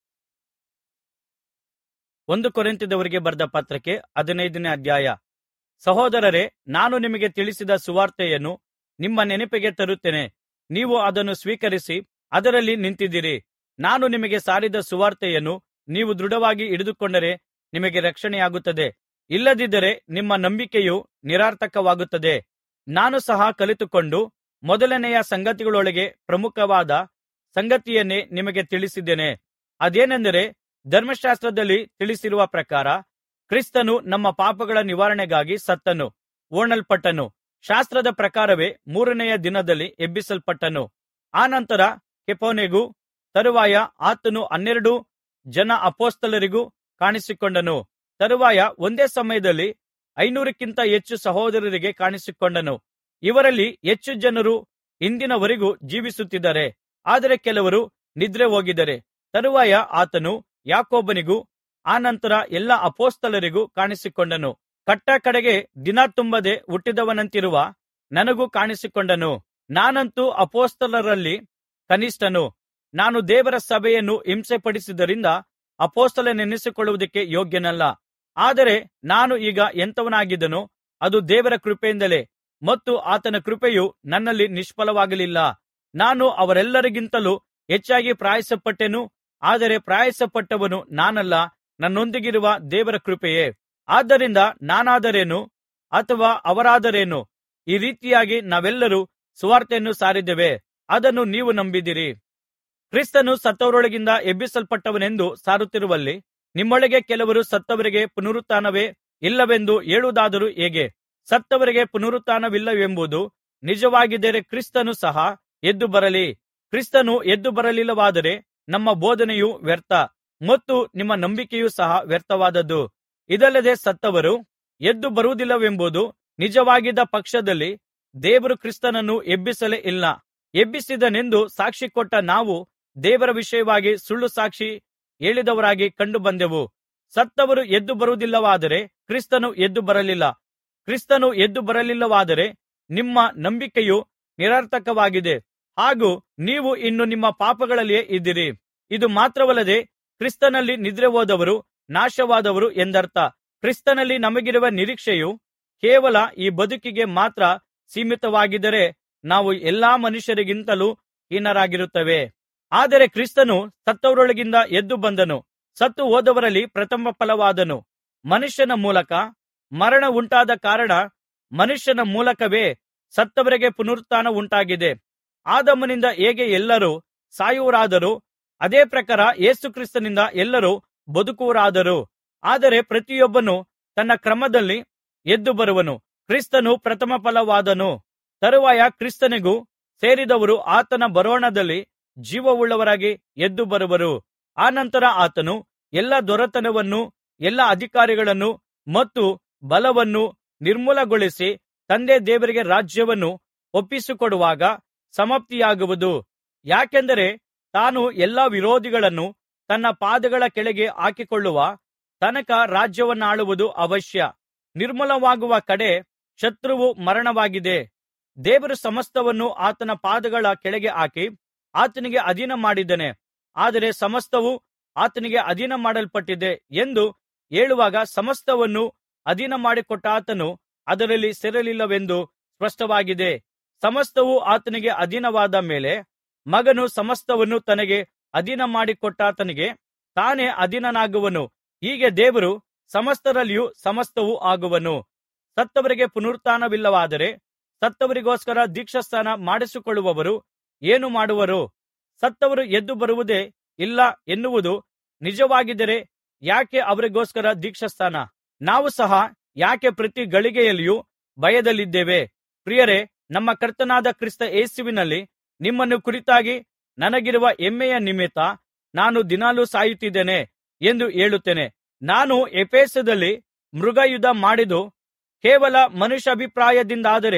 ಒಂದು ಕೊರಿಂಥದವರಿಗೆ ಬರೆದ ಪತ್ರಕ್ಕೆ ಹದಿನೈದನೇ ಅಧ್ಯಾಯ ಸಹೋದರರೇ ನಾನು ನಿಮಗೆ ತಿಳಿಸಿದ ಸುವಾರ್ತೆಯನ್ನು ನಿಮ್ಮ ನೆನಪಿಗೆ ತರುತ್ತೇನೆ ನೀವು ಅದನ್ನು ಸ್ವೀಕರಿಸಿ ಅದರಲ್ಲಿ ನಿಂತಿದ್ದೀರಿ ನಾನು ನಿಮಗೆ ಸಾರಿದ ಸುವಾರ್ತೆಯನ್ನು ನೀವು ದೃಢವಾಗಿ ಹಿಡಿದುಕೊಂಡರೆ ನಿಮಗೆ ರಕ್ಷಣೆಯಾಗುತ್ತದೆ ಇಲ್ಲದಿದ್ದರೆ ನಿಮ್ಮ ನಂಬಿಕೆಯು ನಿರರ್ಥಕವಾಗುತ್ತದೆ ನಾನು ಸಹ ಕಲಿತುಕೊಂಡು ಮೊದಲನೆಯ ಸಂಗತಿಗಳೊಳಗೆ ಪ್ರಮುಖವಾದ ಸಂಗತಿಯನ್ನೇ ನಿಮಗೆ ತಿಳಿಸಿದ್ದೇನೆ ಅದೇನೆಂದರೆ ಧರ್ಮಶಾಸ್ತ್ರದಲ್ಲಿ ತಿಳಿಸಿರುವ ಪ್ರಕಾರ ಕ್ರಿಸ್ತನು ನಮ್ಮ ಪಾಪಗಳ ನಿವಾರಣೆಗಾಗಿ ಸತ್ತನು ಹೂಣಲ್ಪಟ್ಟನು ಶಾಸ್ತ್ರದ ಪ್ರಕಾರವೇ ಮೂರನೆಯ ದಿನದಲ್ಲಿ ಎಬ್ಬಿಸಲ್ಪಟ್ಟನು ಆನಂತರ ಕೆಫೋನೆಗೂ ತರುವಾಯ ಆತನು ಹನ್ನೆರಡು ಜನ ಅಪೊಸ್ತಲರಿಗೂ ಕಾಣಿಸಿಕೊಂಡನು ತರುವಾಯ ಒಂದೇ ಸಮಯದಲ್ಲಿ ಐನೂರಕ್ಕಿಂತ ಹೆಚ್ಚು ಸಹೋದರರಿಗೆ ಕಾಣಿಸಿಕೊಂಡನು ಇವರಲ್ಲಿ ಹೆಚ್ಚು ಜನರು ಇಂದಿನವರೆಗೂ ಜೀವಿಸುತ್ತಿದ್ದಾರೆ ಆದರೆ ಕೆಲವರು ನಿದ್ರೆ ಹೋಗಿದ್ದಾರೆ ತರುವಾಯ ಆತನು ಯಾಕೋಬನಿಗೂ ಆನಂತರ ಎಲ್ಲಾ ಅಪೊಸ್ತಲರಿಗೂ ಕಾಣಿಸಿಕೊಂಡನು ಕಟ್ಟ ಕಡೆಗೆ ದಿನ ತುಂಬದೆ ಹುಟ್ಟಿದವನಂತಿರುವ ನನಗೂ ಕಾಣಿಸಿಕೊಂಡನು ನಾನಂತೂ ಅಪೊಸ್ತಲರಲ್ಲಿ ಕನಿಷ್ಠನು ನಾನು ದೇವರ ಸಭೆಯನ್ನು ಹಿಂಸೆಪಡಿಸಿದ್ದರಿಂದ ಅಪೊಸ್ತಲನೆನ್ನಿಸಿಕೊಳ್ಳುವುದಕ್ಕೆ ಯೋಗ್ಯನಲ್ಲ ಆದರೆ ನಾನು ಈಗ ಎಂಥವನಾಗಿದ್ದೇನೋ ಅದು ದೇವರ ಕೃಪೆಯಿಂದಲೇ ಮತ್ತು ಆತನ ಕೃಪೆಯು ನನ್ನಲ್ಲಿ ನಿಷ್ಫಲವಾಗಲಿಲ್ಲ ನಾನು ಅವರೆಲ್ಲರಿಗಿಂತಲೂ ಹೆಚ್ಚಾಗಿ ಪ್ರಯಾಸಪಟ್ಟೆನು ಆದರೆ ಪ್ರಯಾಸಪಟ್ಟವನು ನಾನಲ್ಲ ನನ್ನೊಂದಿಗಿರುವ ದೇವರ ಕೃಪೆಯೇ ಆದ್ದರಿಂದ ನಾನಾದರೇನು ಅಥವಾ ಅವರಾದರೇನು ಈ ರೀತಿಯಾಗಿ ನಾವೆಲ್ಲರೂ ಸುವಾರ್ತೆಯನ್ನು ಸಾರಿದ್ದೇವೆ ಅದನ್ನು ನೀವು ನಂಬಿದಿರಿ ಕ್ರಿಸ್ತನು ಸತ್ತವರೊಳಗಿಂದ ಎಬ್ಬಿಸಲ್ಪಟ್ಟವನೆಂದು ಸಾರುತ್ತಿರುವಲ್ಲಿ ನಿಮ್ಮೊಳಗೆ ಕೆಲವರು ಸತ್ತವರಿಗೆ ಪುನರುತ್ಥಾನವೇ ಇಲ್ಲವೆಂದು ಹೇಳುವುದಾದರೂ ಹೇಗೆ ಸತ್ತವರಿಗೆ ಪುನರುತ್ಥಾನವಿಲ್ಲವೆಂಬುದು ನಿಜವಾಗಿದ್ದರೆ ಕ್ರಿಸ್ತನು ಸಹ ಎದ್ದು ಬರಲಿ ಕ್ರಿಸ್ತನು ಎದ್ದು ಬರಲಿಲ್ಲವಾದರೆ ನಮ್ಮ ಬೋಧನೆಯು ವ್ಯರ್ಥ ಮತ್ತು ನಿಮ್ಮ ನಂಬಿಕೆಯೂ ಸಹ ವ್ಯರ್ಥವಾದದ್ದು ಇದಲ್ಲದೆ ಸತ್ತವರು ಎದ್ದು ಬರುವುದಿಲ್ಲವೆಂಬುದು ನಿಜವಾಗಿದ್ದ ಪಕ್ಷದಲ್ಲಿ ದೇವರು ಕ್ರಿಸ್ತನನ್ನು ಎಬ್ಬಿಸಲೇ ಇಲ್ಲ ಎಬ್ಬಿಸಿದನೆಂದು ಸಾಕ್ಷಿಕೊಟ್ಟ ನಾವು ದೇವರ ವಿಷಯವಾಗಿ ಸುಳ್ಳು ಸಾಕ್ಷಿ ಹೇಳಿದವರಾಗಿ ಕಂಡುಬಂದೆವು ಸತ್ತವರು ಎದ್ದು ಬರುವುದಿಲ್ಲವಾದರೆ ಕ್ರಿಸ್ತನು ಎದ್ದು ಬರಲಿಲ್ಲ ಕ್ರಿಸ್ತನು ಎದ್ದು ಬರಲಿಲ್ಲವಾದರೆ ನಿಮ್ಮ ನಂಬಿಕೆಯು ನಿರರ್ಥಕವಾಗಿದೆ ಹಾಗೂ ನೀವು ಇನ್ನು ನಿಮ್ಮ ಪಾಪಗಳಲ್ಲಿಯೇ ಇದ್ದೀರಿ ಇದು ಮಾತ್ರವಲ್ಲದೆ ಕ್ರಿಸ್ತನಲ್ಲಿ ನಿದ್ರೆ ಹೋದವರು ನಾಶವಾದವರು ಎಂದರ್ಥ ಕ್ರಿಸ್ತನಲ್ಲಿ ನಮಗಿರುವ ನಿರೀಕ್ಷೆಯು ಕೇವಲ ಈ ಬದುಕಿಗೆ ಮಾತ್ರ ಸೀಮಿತವಾಗಿದ್ದರೆ ನಾವು ಎಲ್ಲಾ ಮನುಷ್ಯರಿಗಿಂತಲೂ ಹೀನರಾಗಿರುತ್ತೇವೆ ಆದರೆ ಕ್ರಿಸ್ತನು ಸತ್ತವರೊಳಗಿಂದ ಎದ್ದು ಬಂದನು ಸತ್ತು ಹೋದವರಲ್ಲಿ ಪ್ರಥಮ ಫಲವಾದನು ಮನುಷ್ಯನ ಮೂಲಕ ಮರಣ ಉಂಟಾದ ಕಾರಣ ಮನುಷ್ಯನ ಮೂಲಕವೇ ಸತ್ತವರಿಗೆ ಪುನರುತ್ಥಾನ ಉಂಟಾಗಿದೆ ಆದಾಮನಿಂದ ಹೇಗೆ ಎಲ್ಲರೂ ಸಾಯುವರಾದರೋ ಅದೇ ಪ್ರಕಾರ ಯೇಸುಕ್ರಿಸ್ತನಿಂದ ಎಲ್ಲರೂ ಬದುಕುವರಾದರು ಆದರೆ ಪ್ರತಿಯೊಬ್ಬನು ತನ್ನ ಕ್ರಮದಲ್ಲಿ ಎದ್ದು ಬರುವನು ಕ್ರಿಸ್ತನು ಪ್ರಥಮ ಫಲವಾದನು ತರುವಾಯ ಕ್ರಿಸ್ತನಿಗೂ ಸೇರಿದವರು ಆತನ ಬರೋಣದಲ್ಲಿ ಜೀವವುಳ್ಳವರಾಗಿ ಎದ್ದು ಬರುವರು ಆನಂತರ ಆತನು ಎಲ್ಲಾ ದೊರೆತನವನ್ನು ಎಲ್ಲಾ ಅಧಿಕಾರಿಗಳನ್ನು ಮತ್ತು ಬಲವನ್ನು ನಿರ್ಮೂಲಗೊಳಿಸಿ ತಂದೆ ದೇವರಿಗೆ ರಾಜ್ಯವನ್ನು ಒಪ್ಪಿಸಿಕೊಡುವಾಗ ಸಮಾಪ್ತಿಯಾಗುವುದು ಯಾಕೆಂದರೆ ತಾನು ಎಲ್ಲಾ ವಿರೋಧಿಗಳನ್ನು ತನ್ನ ಪಾದಗಳ ಕೆಳಗೆ ಹಾಕಿಕೊಳ್ಳುವ ತನಕ ರಾಜ್ಯವನ್ನಾಳುವುದು ಅವಶ್ಯ ನಿರ್ಮೂಲವಾಗುವ ಕಡೆ ಶತ್ರುವು ಮರಣವಾಗಿದೆ ದೇವರು ಸಮಸ್ತವನ್ನು ಆತನ ಪಾದಗಳ ಕೆಳಗೆ ಹಾಕಿ ಆತನಿಗೆ ಅಧೀನ ಮಾಡಿದ್ದಾನೆ ಆದರೆ ಸಮಸ್ತವು ಆತನಿಗೆ ಅಧೀನ ಮಾಡಲ್ಪಟ್ಟಿದೆ ಎಂದು ಹೇಳುವಾಗ ಸಮಸ್ತವನ್ನು ಅಧೀನ ಮಾಡಿಕೊಟ್ಟಾತನು ಅದರಲ್ಲಿ ಸೇರಲಿಲ್ಲವೆಂದು ಸ್ಪಷ್ಟವಾಗಿದೆ ಸಮಸ್ತವು ಆತನಿಗೆ ಅಧೀನವಾದ ಮೇಲೆ ಮಗನು ಸಮಸ್ತವನ್ನು ತನಗೆ ಅಧೀನ ಮಾಡಿಕೊಟ್ಟಾತನಿಗೆ ತಾನೇ ಅಧೀನನಾಗುವನು ಹೀಗೆ ದೇವರು ಸಮಸ್ತರಲ್ಲಿಯೂ ಸಮಸ್ತವೂ ಆಗುವನು ಸತ್ತವರಿಗೆ ಪುನರುತ್ಥಾನವಿಲ್ಲವಾದರೆ ಸತ್ತವರಿಗೋಸ್ಕರ ದೀಕ್ಷಾಸ್ನಾನ ಮಾಡಿಸಿಕೊಳ್ಳುವವರು ಏನು ಮಾಡುವರು ಸತ್ತವರು ಎದ್ದು ಬರುವುದೇ ಇಲ್ಲ ಎನ್ನುವುದು ನಿಜವಾಗಿದ್ದರೆ ಯಾಕೆ ಅವರಿಗೋಸ್ಕರ ದೀಕ್ಷಾಸ್ನಾನ ನಾವು ಸಹ ಯಾಕೆ ಪ್ರತಿ ಗಳಿಗೆಯಲ್ಲಿಯೂ ಭಯದಲ್ಲಿದ್ದೇವೆ ಪ್ರಿಯರೇ ನಮ್ಮ ಕರ್ತನಾದ ಕ್ರಿಸ್ತ ಯೇಸುವಿನಲ್ಲಿ ನಿಮ್ಮನ್ನು ಕುರಿತಾಗಿ ನನಗಿರುವ ಹೆಮ್ಮೆಯ ನಿಮಿತ್ತ ನಾನು ದಿನಾಲೂ ಸಾಯುತ್ತಿದ್ದೇನೆ ಎಂದು ಹೇಳುತ್ತೇನೆ ನಾನು ಎಫೆಸದಲ್ಲಿ ಮೃಗಯುದ್ಧ ಮಾಡಿದ್ದು ಕೇವಲ ಮನುಷ್ಯಾಭಿಪ್ರಾಯದಿಂದಾದರೆ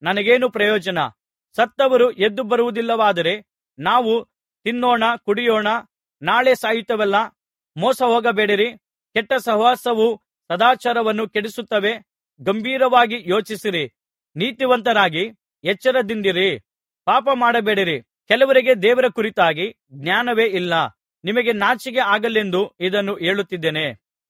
ನನಗೇನು ಪ್ರಯೋಜನ ಸತ್ತವರು ಎದ್ದು ಬರುವುದಿಲ್ಲವಾದರೆ ನಾವು ತಿನ್ನೋಣ ಕುಡಿಯೋಣ ನಾಳೆ ಸಾಯುತ್ತೇವಲ್ಲ ಮೋಸ ಹೋಗಬೇಡಿರಿ ಕೆಟ್ಟ ಸಹವಾಸವು ಸದಾಚಾರವನ್ನು ಕೆಡಿಸುತ್ತವೆ ಗಂಭೀರವಾಗಿ ಯೋಚಿಸಿರಿ ನೀತಿವಂತರಾಗಿ ಎಚ್ಚರದಿಂದಿರಿ ಪಾಪ ಮಾಡಬೇಡಿರಿ ಕೆಲವರಿಗೆ ದೇವರ ಕುರಿತಾಗಿ ಜ್ಞಾನವೇ ಇಲ್ಲ ನಿಮಗೆ ನಾಚಿಕೆ ಆಗಲೆಂದು ಇದನ್ನು ಹೇಳುತ್ತಿದ್ದೇನೆ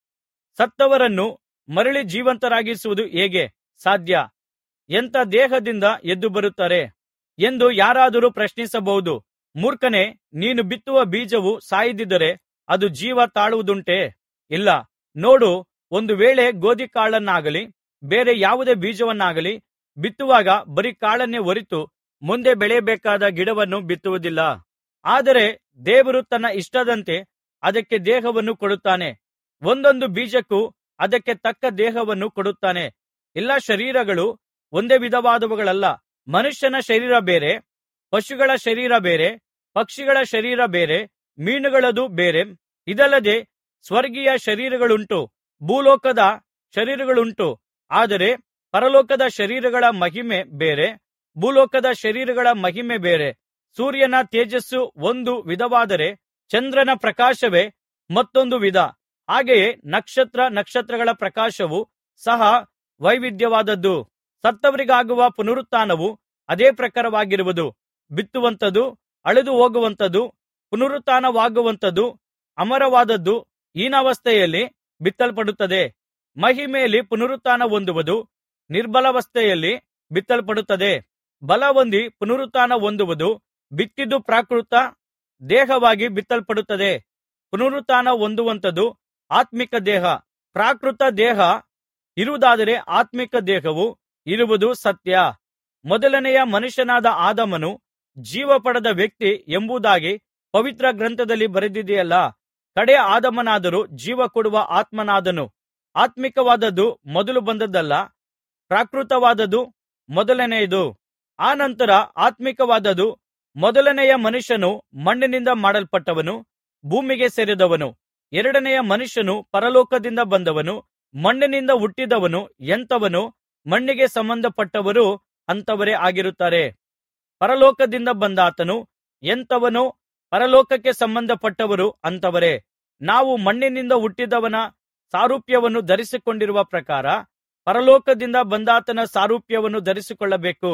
ಸತ್ತವರನ್ನು ಮರಳಿ ಜೀವಂತರಾಗಿಸುವುದು ಹೇಗೆ ಸಾಧ್ಯ ಎಂಥ ದೇಹದಿಂದ ಎದ್ದು ಬರುತ್ತಾರೆ ಎಂದು ಯಾರಾದರೂ ಪ್ರಶ್ನಿಸಬಹುದು ಮೂರ್ಖನೇ ನೀನು ಬಿತ್ತುವ ಬೀಜವು ಸಾಯದಿದ್ದರೆ ಅದು ಜೀವ ತಾಳುವುದುಂಟೇ ಇಲ್ಲ ನೋಡು ಒಂದು ವೇಳೆ ಗೋದಿ ಕಾಳನ್ನಾಗಲಿ ಬೇರೆ ಯಾವುದೇ ಬೀಜವನ್ನಾಗಲಿ ಬಿತ್ತುವಾಗ ಬರೀ ಕಾಳನ್ನೇ ಹೊರತು ಮುಂದೆ ಬೆಳೆಯಬೇಕಾದ ಗಿಡವನ್ನು ಬಿತ್ತುವುದಿಲ್ಲ ಆದರೆ ದೇವರು ತನ್ನ ಇಷ್ಟದಂತೆ ಅದಕ್ಕೆ ದೇಹವನ್ನು ಕೊಡುತ್ತಾನೆ ಒಂದೊಂದು ಬೀಜಕ್ಕೂ ಅದಕ್ಕೆ ತಕ್ಕ ದೇಹವನ್ನು ಕೊಡುತ್ತಾನೆ ಎಲ್ಲಾ ಶರೀರಗಳು ಒಂದೇ ವಿಧವಾದವುಗಳಲ್ಲ ಮನುಷ್ಯನ ಶರೀರ ಬೇರೆ ಪಶುಗಳ ಶರೀರ ಬೇರೆ ಪಕ್ಷಿಗಳ ಶರೀರ ಬೇರೆ ಮೀನುಗಳದು ಬೇರೆ ಇದಲ್ಲದೆ ಸ್ವರ್ಗೀಯ ಶರೀರಗಳುಂಟು ಭೂಲೋಕದ ಶರೀರಗಳುಂಟು ಆದರೆ ಪರಲೋಕದ ಶರೀರಗಳ ಮಹಿಮೆ ಬೇರೆ ಭೂಲೋಕದ ಶರೀರಗಳ ಮಹಿಮೆ ಬೇರೆ ಸೂರ್ಯನ ತೇಜಸ್ಸು ಒಂದು ವಿಧವಾದರೆ ಚಂದ್ರನ ಪ್ರಕಾಶವೇ ಮತ್ತೊಂದು ವಿಧ ಹಾಗೆಯೇ ನಕ್ಷತ್ರ ನಕ್ಷತ್ರಗಳ ಪ್ರಕಾಶವು ಸಹ ವೈವಿಧ್ಯವಾದದ್ದು ಸತ್ತವರಿಗಾಗುವ ಪುನರುತ್ಥಾನವು ಅದೇ ಪ್ರಕಾರವಾಗಿರುವುದು ಬಿತ್ತುವಂಥದ್ದು ಅಳೆದು ಹೋಗುವಂಥದ್ದು ಪುನರುತ್ಥಾನವಾಗುವಂಥದ್ದು ಅಮರವಾದದ್ದು ಹೀನಾವಸ್ಥೆಯಲ್ಲಿ ಬಿತ್ತಲ್ಪಡುತ್ತದೆ ಮಹಿಮೆಯಲ್ಲಿ ಪುನರುತ್ಥಾನ ಹೊಂದುವುದು ನಿರ್ಬಲಾವಸ್ಥೆಯಲ್ಲಿ ಬಿತ್ತಲ್ಪಡುತ್ತದೆ ಬಲ ಹೊಂದಿ ಪುನರುತ್ಥಾನ ಹೊಂದುವುದು ಬಿತ್ತಿದ್ದು ಪ್ರಾಕೃತ ದೇಹವಾಗಿ ಬಿತ್ತಲ್ಪಡುತ್ತದೆ ಪುನರುತ್ಥಾನ ಹೊಂದುವಂಥದ್ದು ಆತ್ಮಿಕ ದೇಹ ಪ್ರಾಕೃತ ದೇಹ ಇರುವುದಾದರೆ ಆತ್ಮಿಕ ದೇಹವು ಇರುವುದು ಸತ್ಯ ಮೊದಲನೆಯ ಮನುಷ್ಯನಾದ ಆದಾಮನು ಜೀವ ಪಡೆದ ವ್ಯಕ್ತಿ ಎಂಬುದಾಗಿ ಪವಿತ್ರ ಗ್ರಂಥದಲ್ಲಿ ಬರೆದಿದೆಯಲ್ಲಾ ಕಡೆ ಆದಾಮನಾದರೋ ಜೀವ ಕೊಡುವ ಆತ್ಮನಾದನು ಆತ್ಮಿಕವಾದದ್ದು ಮೊದಲು ಬಂದದ್ದಲ್ಲ ಪ್ರಾಕೃತವಾದದ್ದು ಮೊದಲನೆಯದು ಆನಂತರ ಆತ್ಮಿಕವಾದದ್ದು ಮೊದಲನೆಯ ಮನುಷ್ಯನು ಮಣ್ಣಿನಿಂದ ಮಾಡಲ್ಪಟ್ಟವನು ಭೂಮಿಗೆ ಸೇರಿದವನು ಎರಡನೆಯ ಮನುಷ್ಯನು ಪರಲೋಕದಿಂದ ಬಂದವನು ಮಣ್ಣಿನಿಂದ ಹುಟ್ಟಿದವನು ಎಂಥವನು ಮಣ್ಣಿಗೆ ಸಂಬಂಧಪಟ್ಟವರು ಅಂಥವರೇ ಆಗಿರುತ್ತಾರೆ ಪರಲೋಕದಿಂದ ಬಂದಾತನು ಎಂಥವನೋ ಪರಲೋಕಕ್ಕೆ ಸಂಬಂಧಪಟ್ಟವರು ಅಂಥವರೇ ನಾವು ಮಣ್ಣಿನಿಂದ ಹುಟ್ಟಿದವನ ಸಾರೂಪ್ಯವನ್ನು ಧರಿಸಿಕೊಂಡಿರುವ ಪ್ರಕಾರ ಪರಲೋಕದಿಂದ ಬಂದಾತನ ಸಾರೂಪ್ಯವನ್ನು ಧರಿಸಿಕೊಳ್ಳಬೇಕು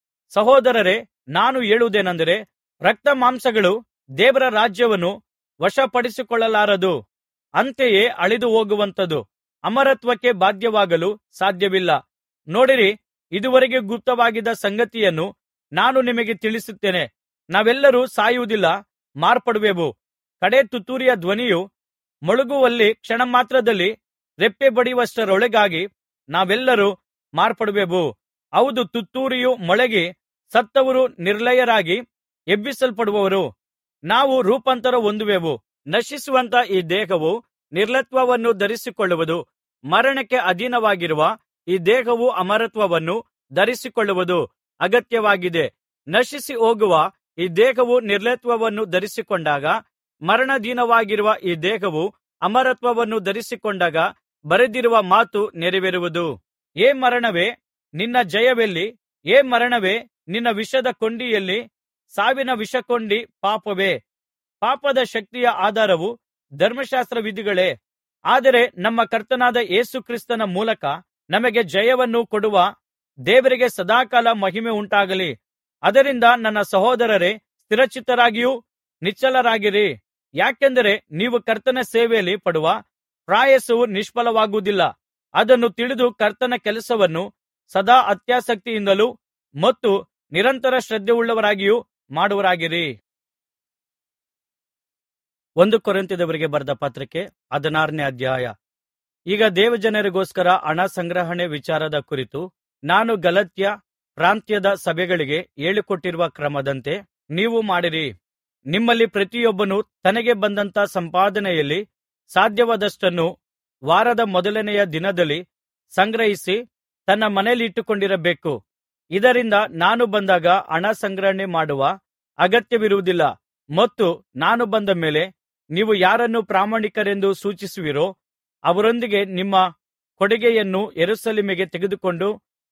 ಸಹೋದರರೇ ನಾನು ಹೇಳುವುದೇನೆಂದರೆ ರಕ್ತ ಮಾಂಸಗಳು ದೇವರ ರಾಜ್ಯವನ್ನು ವಶಪಡಿಸಿಕೊಳ್ಳಲಾರದು ಅಂತೆಯೇ ಅಳಿದು ಹೋಗುವಂಥದ್ದು ಅಮರತ್ವಕ್ಕೆ ಬಾಧ್ಯವಾಗಲು ಸಾಧ್ಯವಿಲ್ಲ ನೋಡಿರಿ ಇದುವರೆಗೆ ಗುಪ್ತವಾಗಿದ್ದ ಸಂಗತಿಯನ್ನು ನಾನು ನಿಮಗೆ ತಿಳಿಸುತ್ತೇನೆ ನಾವೆಲ್ಲರೂ ಸಾಯುವುದಿಲ್ಲ ಮಾರ್ಪಡುವೆವು ಕಡೆ ತುತ್ತೂರಿಯ ಧ್ವನಿಯು ಮೊಳಗುವಲ್ಲಿ ಕ್ಷಣಮಾತ್ರದಲ್ಲಿ ರೆಪ್ಪೆ ಬಡಿಯುವಷ್ಟರೊಳಗಾಗಿ ನಾವೆಲ್ಲರೂ ಮಾರ್ಪಡುವೆವು ಹೌದು ತುತ್ತೂರಿಯು ಮೊಳಗಿ ಸತ್ತವರು ನಿರ್ಲಯರಾಗಿ ಎಬ್ಬಿಸಲ್ಪಡುವರು ನಾವು ರೂಪಾಂತರ ಹೊಂದುವೆವು ನಶಿಸುವಂತ ಈ ದೇಹವು ನಿರ್ಲಯತ್ವವನ್ನು ಧರಿಸಿಕೊಳ್ಳುವುದು ಮರಣಕ್ಕೆ ಅಧೀನವಾಗಿರುವ ಈ ದೇಹವು ಅಮರತ್ವವನ್ನು ಧರಿಸಿಕೊಳ್ಳುವುದು ಅಗತ್ಯವಾಗಿದೆ ನಶಿಸಿ ಹೋಗುವ ಈ ದೇಹವು ನಿರ್ಲಯತ್ವವನ್ನು ಧರಿಸಿಕೊಂಡಾಗ ಮರಣಾಧೀನವಾಗಿರುವ ಈ ದೇಹವು ಅಮರತ್ವವನ್ನು ಧರಿಸಿಕೊಂಡಾಗ ಬರೆದಿರುವ ಮಾತು ನೆರವೇರುವುದು ಏ ಮರಣವೇ ನಿನ್ನ ಜಯವೆಲ್ಲಿ ಏ ಮರಣವೇ ನಿನ್ನ ವಿಷದ ಕೊಂಡಿಯಲ್ಲಿ ಸಾವಿನ ವಿಷಕೊಂಡಿ ಪಾಪವೇ ಪಾಪದ ಶಕ್ತಿಯ ಆಧಾರವು ಧರ್ಮಶಾಸ್ತ್ರ ವಿಧಿಗಳೇ ಆದರೆ ನಮ್ಮ ಕರ್ತನಾದ ಯೇಸು ಕ್ರಿಸ್ತನ ಮೂಲಕ ನಮಗೆ ಜಯವನ್ನು ಕೊಡುವ ದೇವರಿಗೆ ಸದಾಕಾಲ ಮಹಿಮೆ ಉಂಟಾಗಲಿ ಅದರಿಂದ ನನ್ನ ಸಹೋದರರೇ ಸ್ಥಿರಚಿತ್ತರಾಗಿಯೂ ನಿಶ್ಚಲರಾಗಿರಿ ಯಾಕೆಂದರೆ ನೀವು ಕರ್ತನ ಸೇವೆಯಲ್ಲಿ ಪಡುವ ಪ್ರಯಾಸವು ನಿಷ್ಫಲವಾಗುವುದಿಲ್ಲ ಅದನ್ನು ತಿಳಿದು ಕರ್ತನ ಕೆಲಸವನ್ನು ಸದಾ ಅತ್ಯಾಸಕ್ತಿಯಿಂದಲೂ ಮತ್ತು ನಿರಂತರ ಶ್ರದ್ಧೆಯುಳ್ಳವರಾಗಿಯೂ ಮಾಡುವರಾಗಿರಿ ಒಂದು ಕೊರಿಂಥದವರಿಗೆ ಬರೆದ ಪತ್ರಕ್ಕೆ ಹದಿನಾರನೇ ಅಧ್ಯಾಯ ಈಗ ದೇವಜನರಿಗೋಸ್ಕರ ಹಣ ಸಂಗ್ರಹಣೆ ವಿಚಾರದ ಕುರಿತು ನಾನು ಗಲಾತ್ಯ ಪ್ರಾಂತ್ಯದ ಸಭೆಗಳಿಗೆ ಹೇಳಿಕೊಟ್ಟಿರುವ ಕ್ರಮದಂತೆ ನೀವು ಮಾಡಿರಿ ನಿಮ್ಮಲ್ಲಿ ಪ್ರತಿಯೊಬ್ಬನು ತನಗೆ ಬಂದಂಥ ಸಂಪಾದನೆಯಲ್ಲಿ ಸಾಧ್ಯವಾದಷ್ಟನ್ನು ವಾರದ ಮೊದಲನೆಯ ದಿನದಲ್ಲಿ ಸಂಗ್ರಹಿಸಿ ತನ್ನ ಮನೆಯಲ್ಲಿಟ್ಟುಕೊಂಡಿರಬೇಕು ಇದರಿಂದ ನಾನು ಬಂದಾಗ ಹಣ ಸಂಗ್ರಹಣೆ ಮಾಡುವ ಅಗತ್ಯವಿರುವುದಿಲ್ಲ ಮತ್ತು ನಾನು ಬಂದ ಮೇಲೆ ನೀವು ಯಾರನ್ನು ಪ್ರಾಮಾಣಿಕರೆಂದು ಸೂಚಿಸುವಿರೋ ಅವರೊಂದಿಗೆ ನಿಮ್ಮ ಕೊಡುಗೆಯನ್ನು ಯೆರೂಸಲೇಮಿಗೆ ತೆಗೆದುಕೊಂಡು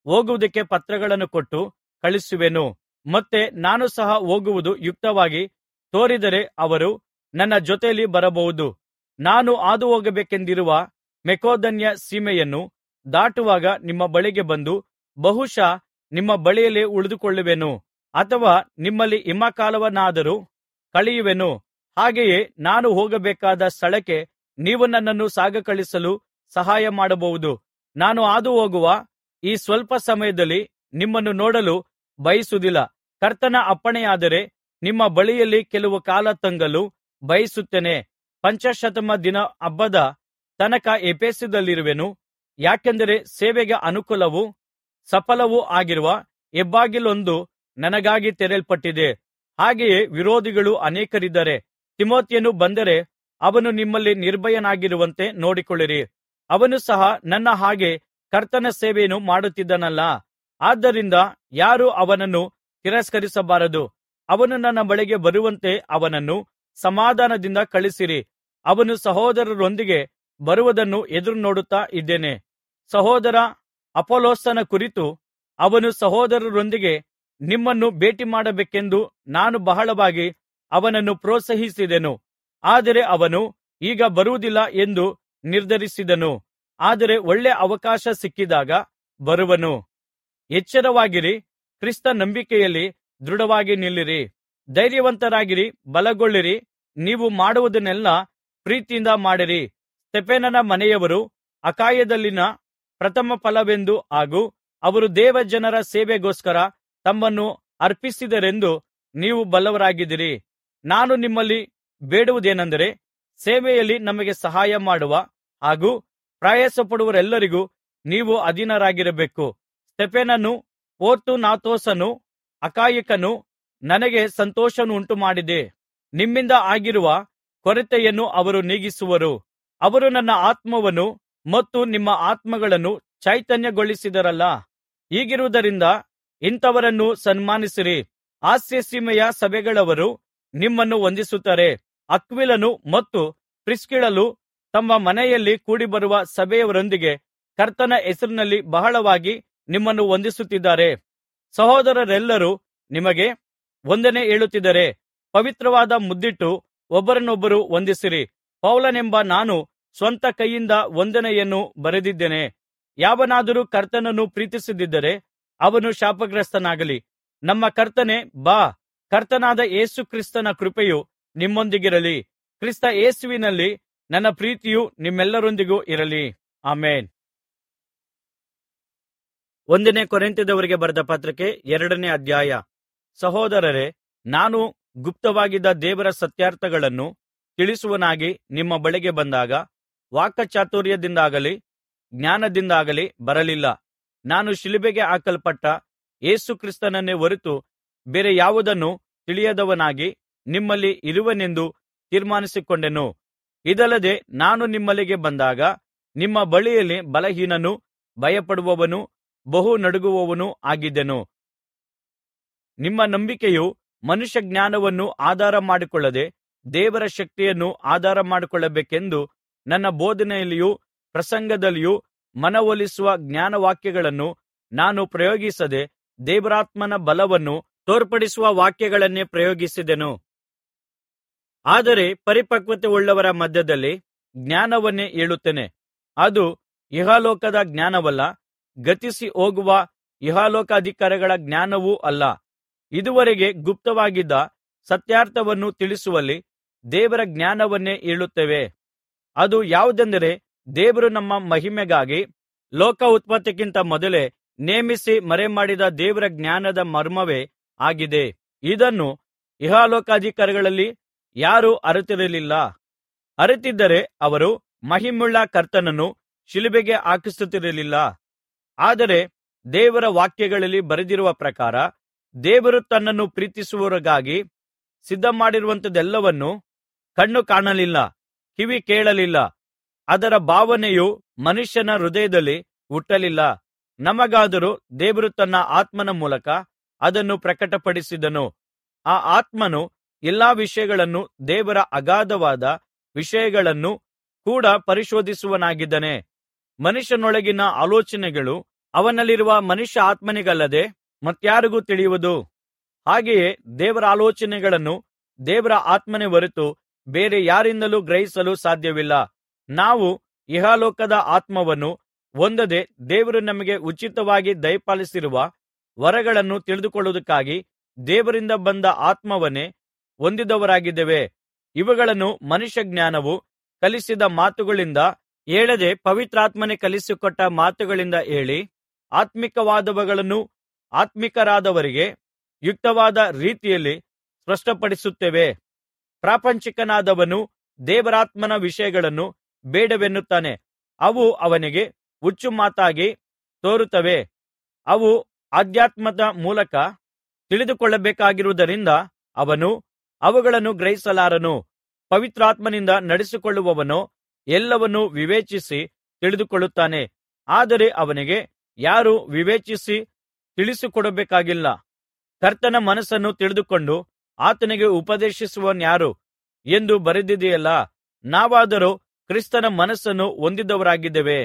ಹೋಗುವುದಕ್ಕೆ ಪತ್ರಗಳನ್ನು ಕೊಟ್ಟು ಕಳುಹಿಸುವೆನು ಮತ್ತೆ ನಾನು ಸಹ ಹೋಗುವುದು ಯುಕ್ತವಾಗಿ ತೋರಿದರೆ ಅವರು ನನ್ನ ಜೊತೆಯಲ್ಲಿ ಬರಬಹುದು ನಾನು ಹಾದು ಹೋಗಬೇಕೆಂದಿರುವ ಮಕೆದೋನ್ಯ ಸೀಮೆಯನ್ನು ದಾಟುವಾಗ ನಿಮ್ಮ ಬಳಿಗೆ ಬಂದು ಬಹುಶಃ ನಿಮ್ಮ ಬಳಿಯಲ್ಲಿ ಉಳಿದುಕೊಳ್ಳುವೆನು ಅಥವಾ ನಿಮ್ಮಲ್ಲಿ ಹಿಮಕಾಲವನ್ನಾದರೂ ಕಳೆಯುವೆನು ಹಾಗೆಯೇ ನಾನು ಹೋಗಬೇಕಾದ ಸ್ಥಳಕ್ಕೆ ನೀವು ನನ್ನನ್ನು ಸಾಗಕಳುಹಿಸಲು ಸಹಾಯ ಮಾಡಬಹುದು ನಾನು ಹಾದು ಹೋಗುವ ಈ ಸ್ವಲ್ಪ ಸಮಯದಲ್ಲಿ ನಿಮ್ಮನ್ನು ನೋಡಲು ಬಯಸುವುದಿಲ್ಲ ಕರ್ತನ ಅಪ್ಪಣೆಯಾದರೆ ನಿಮ್ಮ ಬಳಿಯಲ್ಲಿ ಕೆಲವು ಕಾಲ ತಂಗಲು ಬಯಸುತ್ತೇನೆ ಪಂಚಾಶತ್ತಮ ದಿನ ಹಬ್ಬದ ತನಕ ಎಫೆಸದಲ್ಲಿರುವೆನು ಯಾಕೆಂದರೆ ಸೇವೆಗೆ ಅನುಕೂಲವೂ ಸಫಲವೂ ಆಗಿರುವ ಹೆಬ್ಬಾಗಿಲೊಂದು ನನಗಾಗಿ ತೆರೆಯಲ್ಪಟ್ಟಿದೆ ಹಾಗೆಯೇ ವಿರೋಧಿಗಳು ಅನೇಕರಿದ್ದಾರೆ ತಿಮೊಥೆಯನು ಬಂದರೆ ಅವನು ನಿಮ್ಮಲ್ಲಿ ನಿರ್ಭಯನಾಗಿರುವಂತೆ ನೋಡಿಕೊಳ್ಳಿರಿ ಅವನು ಸಹ ನನ್ನ ಹಾಗೆ ಕರ್ತನ ಸೇವೆಯನ್ನು ಮಾಡುತ್ತಿದ್ದಾನಲ್ಲಾ ಆದ್ದರಿಂದ ಯಾರೂ ಅವನನ್ನು ತಿರಸ್ಕರಿಸಬಾರದು ಅವನು ನನ್ನ ಬಳಿಗೆ ಬರುವಂತೆ ಅವನನ್ನು ಸಮಾಧಾನದಿಂದ ಕಳುಹಿಸಿರಿ ಅವನು ಸಹೋದರರೊಂದಿಗೆ ಬರುವುದನ್ನು ಎದುರು ನೋಡುತ್ತಾ ಇದ್ದೇನೆ ಸಹೋದರ ಅಪೊಲ್ಲೋಸನ ಕುರಿತು ಅವನು ಸಹೋದರರೊಂದಿಗೆ ನಿಮ್ಮನ್ನು ಭೇಟಿಮಾಡಬೇಕೆಂದು ನಾನು ಬಹಳವಾಗಿ ಅವನನ್ನು ಪ್ರೋತ್ಸಾಹಿಸಿದೆನು ಆದರೆ ಅವನು ಈಗ ಬರುವುದಿಲ್ಲ ಎಂದು ನಿರ್ಧರಿಸಿದನು ಆದರೆ ಒಳ್ಳೆ ಅವಕಾಶ ಸಿಕ್ಕಿದಾಗ ಬರುವನು ಎಚ್ಚರವಾಗಿರಿ ಕ್ರಿಸ್ತ ನಂಬಿಕೆಯಲ್ಲಿ ದೃಢವಾಗಿ ನಿಲ್ಲಿರಿ ಧೈರ್ಯವಂತರಾಗಿರಿ ಬಲಗೊಳ್ಳಿರಿ ನೀವು ಮಾಡುವುದನ್ನೆಲ್ಲಾ ಪ್ರೀತಿಯಿಂದ ಮಾಡಿರಿ ಸ್ತೆಫನನ ಮನೆಯವರು ಅಖಾಯದಲ್ಲಿನ ಪ್ರಥಮ ಫಲವೆಂದು ಹಾಗೂ ಅವರು ದೇವಜನರ ಸೇವೆಗೋಸ್ಕರ ತಮ್ಮನ್ನು ಅರ್ಪಿಸಿದರೆಂದು ನೀವು ಬಲ್ಲವರಾಗಿದ್ದೀರಿ ನಾನು ನಿಮ್ಮಲ್ಲಿ ಬೇಡುವುದೇನೆಂದರೆ ಸೇವೆಯಲ್ಲಿ ನಮಗೆ ಸಹಾಯ ಮಾಡುವ ಹಾಗೂ ಪ್ರಯಾಸಪಡುವವರೆಲ್ಲರಿಗೂ ನೀವು ಅಧೀನರಾಗಿರಬೇಕು ಸ್ತೆಫನನು ಪೊರ್ತುನಾತೊಸನು ಅಖಾಯಿಕನು ನನಗೆ ಸಂತೋಷವನ್ನುಂಟುಮಾಡಿದೆ ನಿಮ್ಮಿಂದ ಆಗಿರುವ ಕೊರತೆಯನ್ನು ಅವರು ನೀಗಿಸುವರು ಅವರು ನನ್ನ ಆತ್ಮವನ್ನು ಮತ್ತು ನಿಮ್ಮ ಆತ್ಮಗಳನ್ನು ಚೈತನ್ಯಗೊಳಿಸಿದರಲ್ಲಾ ಹೀಗಿರುವುದರಿಂದ ಇಂಥವರನ್ನು ಸನ್ಮಾನಿಸಿರಿ ಆಸ್ಯಸೀಮೆಯ ಸಭೆಗಳವರು ನಿಮ್ಮನ್ನು ವಂದಿಸುತ್ತಾರೆ ಅಕ್ವಿಲನು ಮತ್ತು ಪ್ರಿಸ್ಕಿಳಲು ತಮ್ಮ ಮನೆಯಲ್ಲಿ ಕೂಡಿಬರುವ ಸಭೆಯವರೊಂದಿಗೆ ಕರ್ತನ ಹೆಸರಿನಲ್ಲಿ ಬಹಳವಾಗಿ ನಿಮ್ಮನ್ನು ವಂದಿಸುತ್ತಿದ್ದಾರೆ ಸಹೋದರರೆಲ್ಲರೂ ನಿಮಗೆ ವಂದನೆ ಹೇಳುತ್ತಿದ್ದಾರೆ ಪವಿತ್ರವಾದ ಮುದ್ದಿಟ್ಟು ಒಬ್ಬರನ್ನೊಬ್ಬರು ವಂದಿಸಿರಿ ಪೌಲನೆಂಬ ನಾನು ಸ್ವಂತ ಕೈಯಿಂದ ವಂದನೆಯನ್ನು ಬರೆದಿದ್ದೇನೆ ಯಾವನಾದರೂ ಕರ್ತನನ್ನು ಪ್ರೀತಿಸದಿದ್ದರೆ ಅವನು ಶಾಪಗ್ರಸ್ತನಾಗಲಿ ನಮ್ಮ ಕರ್ತನೇ ಬಾ ಕರ್ತನಾದ ಯೇಸು ಕ್ರಿಸ್ತನ ಕೃಪೆಯು ನಿಮ್ಮೊಂದಿಗಿರಲಿ ಕ್ರಿಸ್ತ ಯೇಸುವಿನಲ್ಲಿ ನನ್ನ ಪ್ರೀತಿಯು ನಿಮ್ಮೆಲ್ಲರೊಂದಿಗೂ ಇರಲಿ ಆಮೇನ್ ಒಂದನೇ ಕೊರಿಂಥದವರಿಗೆ ಬರೆದ ಪತ್ರಕ್ಕೆ ಎರಡನೇ ಅಧ್ಯಾಯ ಸಹೋದರರೇ ನಾನು ಗುಪ್ತವಾಗಿದ್ದ ದೇವರ ಸತ್ಯಾರ್ಥಗಳನ್ನು ತಿಳಿಸುವನಾಗಿ ನಿಮ್ಮ ಬಳಿಗೆ ಬಂದಾಗ ವಾಕ್ಚಾತುರ್ಯದಿಂದಾಗಲಿ ಜ್ಞಾನದಿಂದಾಗಲಿ ಬರಲಿಲ್ಲ ನಾನು ಶಿಲುಬೆಗೆ ಹಾಕಲ್ಪಟ್ಟ ಯೇಸು ಕ್ರಿಸ್ತನನ್ನೇ ಹೊರತು ಬೇರೆ ಯಾವುದನ್ನು ತಿಳಿಯದವನಾಗಿ ನಿಮ್ಮಲ್ಲಿ ಇರುವೆನೆಂದು ತೀರ್ಮಾನಿಸಿಕೊಂಡೆನು ಇದಲ್ಲದೆ ನಾನು ನಿಮ್ಮಲ್ಲಿಗೆ ಬಂದಾಗ ನಿಮ್ಮ ಬಳಿಯಲ್ಲಿ ಬಲಹೀನನೂ ಭಯಪಡುವವನೂ ಬಹು ನಡುಗುವವನೂ ಆಗಿದ್ದೆನು ನಿಮ್ಮ ನಂಬಿಕೆಯು ಮನುಷ್ಯ ಜ್ಞಾನವನ್ನು ಆಧಾರ ಮಾಡಿಕೊಳ್ಳದೆ ದೇವರ ಶಕ್ತಿಯನ್ನು ಆಧಾರ ಮಾಡಿಕೊಳ್ಳಬೇಕೆಂದು ನನ್ನ ಬೋಧನೆಯಲ್ಲಿಯೂ ಪ್ರಸಂಗದಲ್ಲಿಯೂ ಮನವೊಲಿಸುವ ಜ್ಞಾನವಾಕ್ಯಗಳನ್ನು ನಾನು ಪ್ರಯೋಗಿಸದೆ ದೇವರಾತ್ಮನ ಬಲವನ್ನು ತೋರ್ಪಡಿಸುವ ವಾಕ್ಯಗಳನ್ನೇ ಪ್ರಯೋಗಿಸಿದೆನು ಆದರೆ ಪರಿಪಕ್ವತೆಯುಳ್ಳವರ ಮಧ್ಯದಲ್ಲಿ ಜ್ಞಾನವನ್ನೇ ಹೇಳುತ್ತೇನೆ ಅದು ಇಹಲೋಕದ ಜ್ಞಾನವಲ್ಲ ಗತಿಸಿ ಹೋಗುವ ಇಹಲೋಕಾಧಿಕಾರಿಗಳ ಜ್ಞಾನವೂ ಅಲ್ಲ ಇದುವರೆಗೆ ಗುಪ್ತವಾಗಿದ್ದ ಸತ್ಯಾರ್ಥವನ್ನು ತಿಳಿಸುವಲ್ಲಿ ದೇವರ ಜ್ಞಾನವನ್ನೇ ಹೇಳುತ್ತೇವೆ ಅದು ಯಾವುದೆಂದರೆ ದೇವರು ನಮ್ಮ ಮಹಿಮೆಗಾಗಿ ಲೋಕ ಉತ್ಪತ್ತಿಗಿಂತ ಮೊದಲೇ ನೇಮಿಸಿ ಮರೆಮಾಡಿದ ದೇವರ ಜ್ಞಾನದ ಮರ್ಮವೇ ಆಗಿದೆ ಇದನ್ನು ಇಹಲೋಕಾಧಿಕಾರಿಗಳಲ್ಲಿ ಯಾರೂ ಅರಿತಿರಲಿಲ್ಲ ಅರಿತಿದ್ದರೆ ಅವರು ಮಹಿಮೆಯುಳ್ಳ ಕರ್ತನನ್ನು ಶಿಲುಬೆಗೆ ಹಾಕಿಸುತ್ತಿರಲಿಲ್ಲ ಆದರೆ ದೇವರ ವಾಕ್ಯಗಳಲ್ಲಿ ಬರೆದಿರುವ ಪ್ರಕಾರ ದೇವರು ತನ್ನನ್ನು ಪ್ರೀತಿಸುವವರಿಗಾಗಿ ಸಿದ್ಧಮಾಡಿರುವಂಥದ್ದೆಲ್ಲವನ್ನೂ ಕಣ್ಣು ಕಾಣಲಿಲ್ಲ ಕಿವಿ ಕೇಳಲಿಲ್ಲ ಅದರ ಭಾವನೆಯು ಮನುಷ್ಯನ ಹೃದಯದಲ್ಲಿ ಹುಟ್ಟಲಿಲ್ಲ ನಮಗಾದರೂ ದೇವರು ತನ್ನ ಆತ್ಮನ ಮೂಲಕ ಅದನ್ನು ಪ್ರಕಟಪಡಿಸಿದನು ಆ ಆತ್ಮನು ಎಲ್ಲಾ ವಿಷಯಗಳನ್ನು ದೇವರ ಅಗಾಧವಾದ ವಿಷಯಗಳನ್ನು ಕೂಡ ಪರಿಶೋಧಿಸುವವನಾಗಿದ್ದಾನೆ ಮನುಷ್ಯನೊಳಗಿನ ಆಲೋಚನೆಗಳು ಅವನಲ್ಲಿರುವ ಮನುಷ್ಯ ಆತ್ಮನಿಗಲ್ಲದೆ ಮತ್ಯಾರಿಗೂ ತಿಳಿಯುವುದು ಹಾಗೆಯೇ ದೇವರ ಆಲೋಚನೆಗಳನ್ನು ದೇವರ ಆತ್ಮನೇ ಹೊರತು ಬೇರೆ ಯಾರಿಂದಲೂ ಗ್ರಹಿಸಲು ಸಾಧ್ಯವಿಲ್ಲ ನಾವು ಇಹಲೋಕದ ಆತ್ಮವನ್ನು ಹೊಂದದೆ ದೇವರು ನಮಗೆ ಉಚಿತವಾಗಿ ದಯಪಾಲಿಸಿರುವ ವರಗಳನ್ನು ತಿಳಿದುಕೊಳ್ಳುವುದಕ್ಕಾಗಿ ದೇವರಿಂದ ಬಂದ ಆತ್ಮವನ್ನೇ ಹೊಂದಿದವರಾಗಿದ್ದೇವೆ ಇವುಗಳನ್ನು ಮನುಷ್ಯ ಜ್ಞಾನವು ಕಲಿಸಿದ ಮಾತುಗಳಿಂದ ಹೇಳದೆ ಪವಿತ್ರಾತ್ಮನೇ ಕಲಿಸಿಕೊಟ್ಟ ಮಾತುಗಳಿಂದ ಹೇಳಿ ಆತ್ಮಿಕವಾದವುಗಳನ್ನು ಆತ್ಮಿಕರಾದವರಿಗೆ ಯುಕ್ತವಾದ ರೀತಿಯಲ್ಲಿ ಸ್ಪಷ್ಟಪಡಿಸುತ್ತೇವೆ ಪ್ರಾಪಂಚಿಕನಾದವನು ದೇವರಾತ್ಮನ ವಿಷಯಗಳನ್ನು ಬೇಡವೆನ್ನುತ್ತಾನೆ ಅವು ಅವನಿಗೆ ಹುಚ್ಚುಮಾತಾಗಿ ತೋರುತ್ತವೆ ಅವು ಆಧ್ಯಾತ್ಮದ ಮೂಲಕ ತಿಳಿದುಕೊಳ್ಳಬೇಕಾಗಿರುವುದರಿಂದ ಅವನು ಅವುಗಳನ್ನು ಗ್ರಹಿಸಲಾರನು ಪವಿತ್ರಾತ್ಮನಿಂದ ನಡೆಸಿಕೊಳ್ಳುವವನೋ ಎಲ್ಲವನ್ನೂ ವಿವೇಚಿಸಿ ತಿಳಿದುಕೊಳ್ಳುತ್ತಾನೆ ಆದರೆ ಅವನಿಗೆ ಯಾರೂ ವಿವೇಚಿಸಿ ತಿಳಿಸಿಕೊಡಬೇಕಾಗಿಲ್ಲ ಕರ್ತನ ಮನಸ್ಸನ್ನು ತಿಳಿದುಕೊಂಡು ಆತನಿಗೆ ಉಪದೇಶಿಸುವವನಾರು ಎಂದು ಬರೆದಿದೆಯಲ್ಲಾ ನಾವಾದರೋ ಕ್ರಿಸ್ತನ ಮನಸ್ಸನ್ನು ಹೊಂದಿದವರಾಗಿದ್ದೇವೆ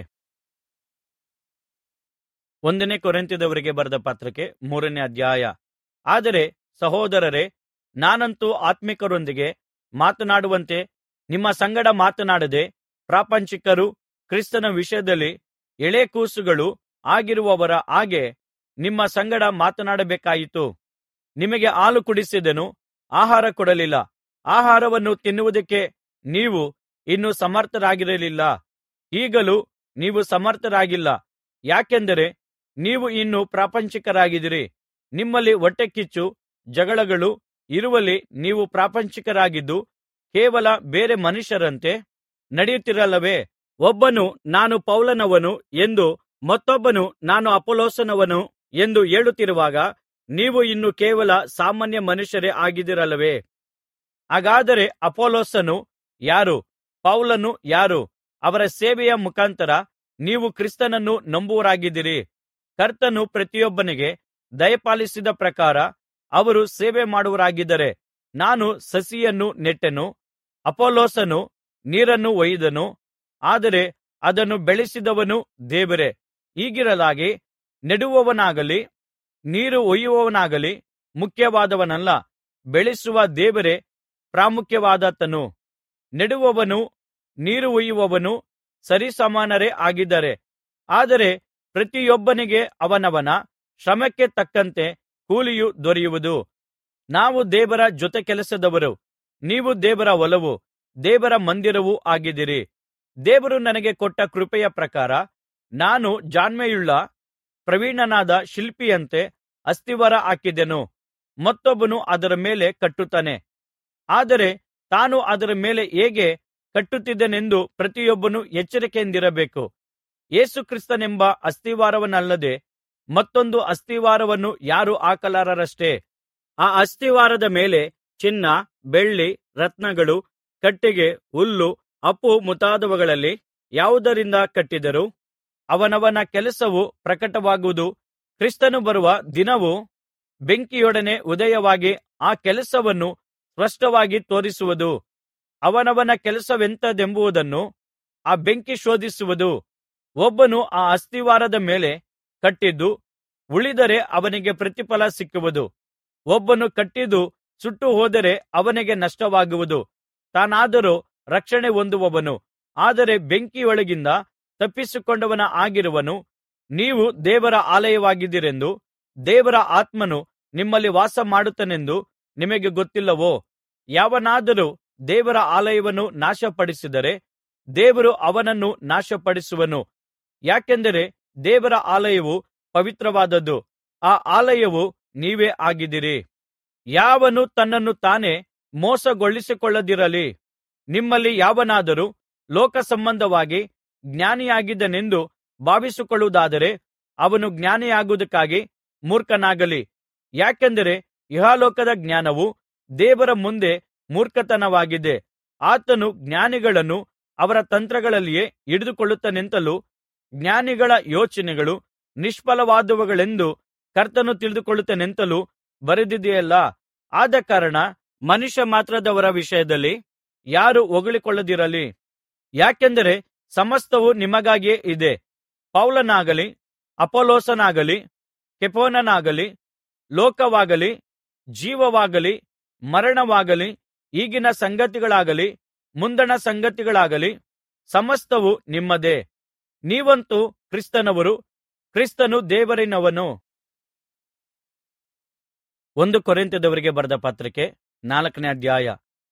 ಒಂದನೇ ಕೊರಿಂಥದವರಿಗೆ ಬರೆದ ಪತ್ರಕ್ಕೆ ಮೂರನೇ ಅಧ್ಯಾಯ ಆದರೆ ಸಹೋದರರೇ ನಾನಂತೂ ಆತ್ಮಿಕರೊಂದಿಗೆ ಮಾತನಾಡುವಂತೆ ನಿಮ್ಮ ಸಂಗಡ ಮಾತನಾಡದೆ ಪ್ರಾಪಂಚಿಕರು ಕ್ರಿಸ್ತನ ವಿಷಯದಲ್ಲಿ ಎಳೆಕೂಸುಗಳು ಆಗಿರುವವರ ಹಾಗೆ ನಿಮ್ಮ ಸಂಗಡ ಮಾತನಾಡಬೇಕಾಯಿತು ನಿಮಗೆ ಹಾಲು ಕುಡಿಸಿದೆನು ಆಹಾರ ಕೊಡಲಿಲ್ಲ ಆಹಾರವನ್ನು ತಿನ್ನುವುದಕ್ಕೆ ನೀವು ಇನ್ನೂ ಸಮರ್ಥರಾಗಿರಲಿಲ್ಲ ಈಗಲೂ ನೀವು ಸಮರ್ಥರಾಗಿಲ್ಲ ಯಾಕೆಂದರೆ ನೀವು ಇನ್ನೂ ಪ್ರಾಪಂಚಿಕರಾಗಿದ್ದೀರಿ ನಿಮ್ಮಲ್ಲಿ ಹೊಟ್ಟೆಕಿಚ್ಚು ಜಗಳಗಳು ಇರುವಲ್ಲಿ ನೀವು ಪ್ರಾಪಂಚಿಕರಾಗಿದ್ದು ಕೇವಲ ಬೇರೆ ಮನುಷ್ಯರಂತೆ ನಡೆಯುತ್ತಿರಲ್ಲವೇ ಒಬ್ಬನು ನಾನು ಪೌಲನವನು ಎಂದು ಮತ್ತೊಬ್ಬನು ನಾನು ಅಪೊಲ್ಲೋಸನವನು ಎಂದು ಹೇಳುತ್ತಿರುವಾಗ ನೀವು ಇನ್ನು ಕೇವಲ ಸಾಮಾನ್ಯ ಮನುಷ್ಯರೇ ಆಗಿದ್ದೀರಲ್ಲವೇ ಹಾಗಾದರೆ ಅಪೊಲ್ಲೋಸನು ಯಾರು ಪೌಲನು ಯಾರು ಅವರ ಸೇವೆಯ ಮುಖಾಂತರ ನೀವು ಕ್ರಿಸ್ತನನ್ನು ನಂಬುವವರಾಗಿದ್ದೀರಿ ಕರ್ತನು ಪ್ರತಿಯೊಬ್ಬನಿಗೆ ದಯಪಾಲಿಸಿದ ಪ್ರಕಾರ ಅವರು ಸೇವೆ ಮಾಡುವವರಾಗಿದ್ದಾರೆ ನಾನು ಸಸಿಯನ್ನು ನೆಟ್ಟೆನು ಅಪೊಲ್ಲೋಸನು ನೀರನ್ನು ಒಯ್ದನು ಆದರೆ ಅದನ್ನು ಬೆಳೆಸಿದವನು ದೇವರೇ ಹೀಗಿರಲಾಗಿ ನೆಡುವವನಾಗಲಿ ನೀರು ಒಯ್ಯುವವನಾಗಲಿ ಮುಖ್ಯವಾದವನಲ್ಲ ಬೆಳೆಸುವ ದೇವರೇ ಪ್ರಾಮುಖ್ಯವಾದಾತನು ನೆಡುವವನು ನೀರು ಒಯ್ಯುವವನು ಸರಿಸಮಾನರೇ ಆಗಿದ್ದಾರೆ ಆದರೆ ಪ್ರತಿಯೊಬ್ಬನಿಗೆ ಅವನವನ ಶ್ರಮಕ್ಕೆ ತಕ್ಕಂತೆ ಕೂಲಿಯು ದೊರೆಯುವುದು ನಾವು ದೇವರ ಜೊತೆಕೆಲಸದವರು ನೀವು ದೇವರ ಹೊಲವೂ ದೇವರ ಮಂದಿರವೂ ಆಗಿದ್ದೀರಿ ದೇವರು ನನಗೆ ಕೊಟ್ಟ ಕೃಪೆಯ ಪ್ರಕಾರ ನಾನು ಜಾಣ್ಮೆಯುಳ್ಳ ಪ್ರವೀಣನಾದ ಶಿಲ್ಪಿಯಂತೆ ಅಸ್ತಿವಾರ ಹಾಕಿದೆನು ಮತ್ತೊಬ್ಬನು ಅದರ ಮೇಲೆ ಕಟ್ಟುತ್ತಾನೆ ಆದರೆ ತಾನು ಅದರ ಮೇಲೆ ಹೇಗೆ ಕಟ್ಟುತ್ತಿದ್ದನೆಂದು ಪ್ರತಿಯೊಬ್ಬನು ಎಚ್ಚರಿಕೆಯಿಂದಿರಬೇಕು ಯೇಸುಕ್ರಿಸ್ತನೆಂಬ ಅಸ್ತಿವಾರವನ್ನಲ್ಲದೆ ಮತ್ತೊಂದು ಅಸ್ತಿವಾರವನ್ನು ಯಾರೂ ಹಾಕಲಾರರಷ್ಟೆ ಆ ಅಸ್ತಿವಾರದ ಮೇಲೆ ಚಿನ್ನ ಬೆಳ್ಳಿ ರತ್ನಗಳು ಕಟ್ಟಿಗೆ ಹುಲ್ಲು ಅಪ್ಪು ಮುಂತಾದವುಗಳಲ್ಲಿ ಯಾವುದರಿಂದ ಕಟ್ಟಿದರೂ ಅವನವನ ಕೆಲಸವು ಪ್ರಕಟವಾಗುವುದು ಕ್ರಿಸ್ತನು ಬರುವ ದಿನವು ಬೆಂಕಿಯೊಡನೆ ಉದಯವಾಗಿ ಆ ಕೆಲಸವನ್ನು ಸ್ಪಷ್ಟವಾಗಿ ತೋರಿಸುವುದು ಅವನವನ ಕೆಲಸವೆಂಥದೆಂಬುದನ್ನು ಆ ಬೆಂಕಿ ಶೋಧಿಸುವುದು ಒಬ್ಬನು ಆ ಅಸ್ತಿವಾರದ ಮೇಲೆ ಕಟ್ಟಿದ್ದು ಉಳಿದರೆ ಅವನಿಗೆ ಪ್ರತಿಫಲ ಸಿಕ್ಕುವುದು ಒಬ್ಬನು ಕಟ್ಟಿದ್ದು ಸುಟ್ಟು ಹೋದರೆ ಅವನಿಗೆ ನಷ್ಟವಾಗುವುದು ತಾನಾದರೋ ರಕ್ಷಣೆ ಹೊಂದುವವನು ಆದರೆ ಬೆಂಕಿಯೊಳಗಿಂದ ತಪ್ಪಿಸಿಕೊಂಡವನ ಆಗಿರುವನು ನೀವು ದೇವರ ಆಲಯವಾಗಿದ್ದೀರೆಂದು ದೇವರ ಆತ್ಮನು ನಿಮ್ಮಲ್ಲಿ ವಾಸಮಾಡುತ್ತಾನೆಂದು ನಿಮಗೆ ಗೊತ್ತಿಲ್ಲವೋ ಯಾವನಾದರೂ ದೇವರ ಆಲಯವನ್ನು ನಾಶಪಡಿಸಿದರೆ ದೇವರು ಅವನನ್ನು ನಾಶಪಡಿಸುವನು ಯಾಕೆಂದರೆ ದೇವರ ಆಲಯವು ಪವಿತ್ರವಾದದ್ದು ಆ ಆಲಯವು ನೀವೇ ಆಗಿದ್ದೀರಿ ಯಾವನು ತನ್ನನ್ನು ತಾನೇ ಮೋಸಗೊಳಿಸಿಕೊಳ್ಳದಿರಲಿ ನಿಮ್ಮಲ್ಲಿ ಯಾವನಾದರೂ ಲೋಕಸಂಬಂಧವಾಗಿ ಜ್ಞಾನಿಯಾಗಿದ್ದನೆಂದು ಭಾವಿಸಿಕೊಳ್ಳುವುದಾದರೆ ಅವನು ಜ್ಞಾನಿಯಾಗುವುದಕ್ಕಾಗಿ ಮೂರ್ಖನಾಗಲಿ ಯಾಕೆಂದರೆ ಇಹಲೋಕದ ಜ್ಞಾನವು ದೇವರ ಮುಂದೆ ಮೂರ್ಖತನವಾಗಿದೆ ಆತನು ಜ್ಞಾನಿಗಳನ್ನು ಅವರ ತಂತ್ರಗಳಲ್ಲಿಯೇ ಹಿಡಿದುಕೊಳ್ಳುತ್ತಾನೆಂತಲೂ ಜ್ಞಾನಿಗಳ ಯೋಚನೆಗಳು ನಿಷ್ಫಲವಾದವುಗಳೆಂದು ಕರ್ತನು ತಿಳಿದುಕೊಳ್ಳುತ್ತಾನೆಂತಲೂ ಬರೆದಿದೆಯಲ್ಲಾ ಆದಕಾರಣ ಮನುಷ್ಯ ಮಾತ್ರದವರ ವಿಷಯದಲ್ಲಿ ಯಾರೂ ಹೊಗಳಿಕೊಳ್ಳದಿರಲಿ ಯಾಕೆಂದರೆ ಸಮಸ್ತವು ನಿಮಗಾಗಿಯೇ ಇದೆ ಪೌಲನಾಗಲಿ ಅಪೊಲ್ಲೋಸನಾಗಲಿ ಕೆಫೋನನಾಗಲಿ ಲೋಕವಾಗಲಿ ಜೀವವಾಗಲಿ ಮರಣವಾಗಲಿ ಈಗಿನ ಸಂಗತಿಗಳಾಗಲಿ ಮುಂದಣ ಸಂಗತಿಗಳಾಗಲಿ ಸಮಸ್ತವು ನಿಮ್ಮದೇ ನೀವಂತೂ ಕ್ರಿಸ್ತನವರು ಕ್ರಿಸ್ತನು ದೇವರಿನವನು ಒಂದು ಕೊರಿಂಥದವರಿಗೆ ಬರೆದ ಪತ್ರಿಕೆ ನಾಲ್ಕನೇ ಅಧ್ಯಾಯ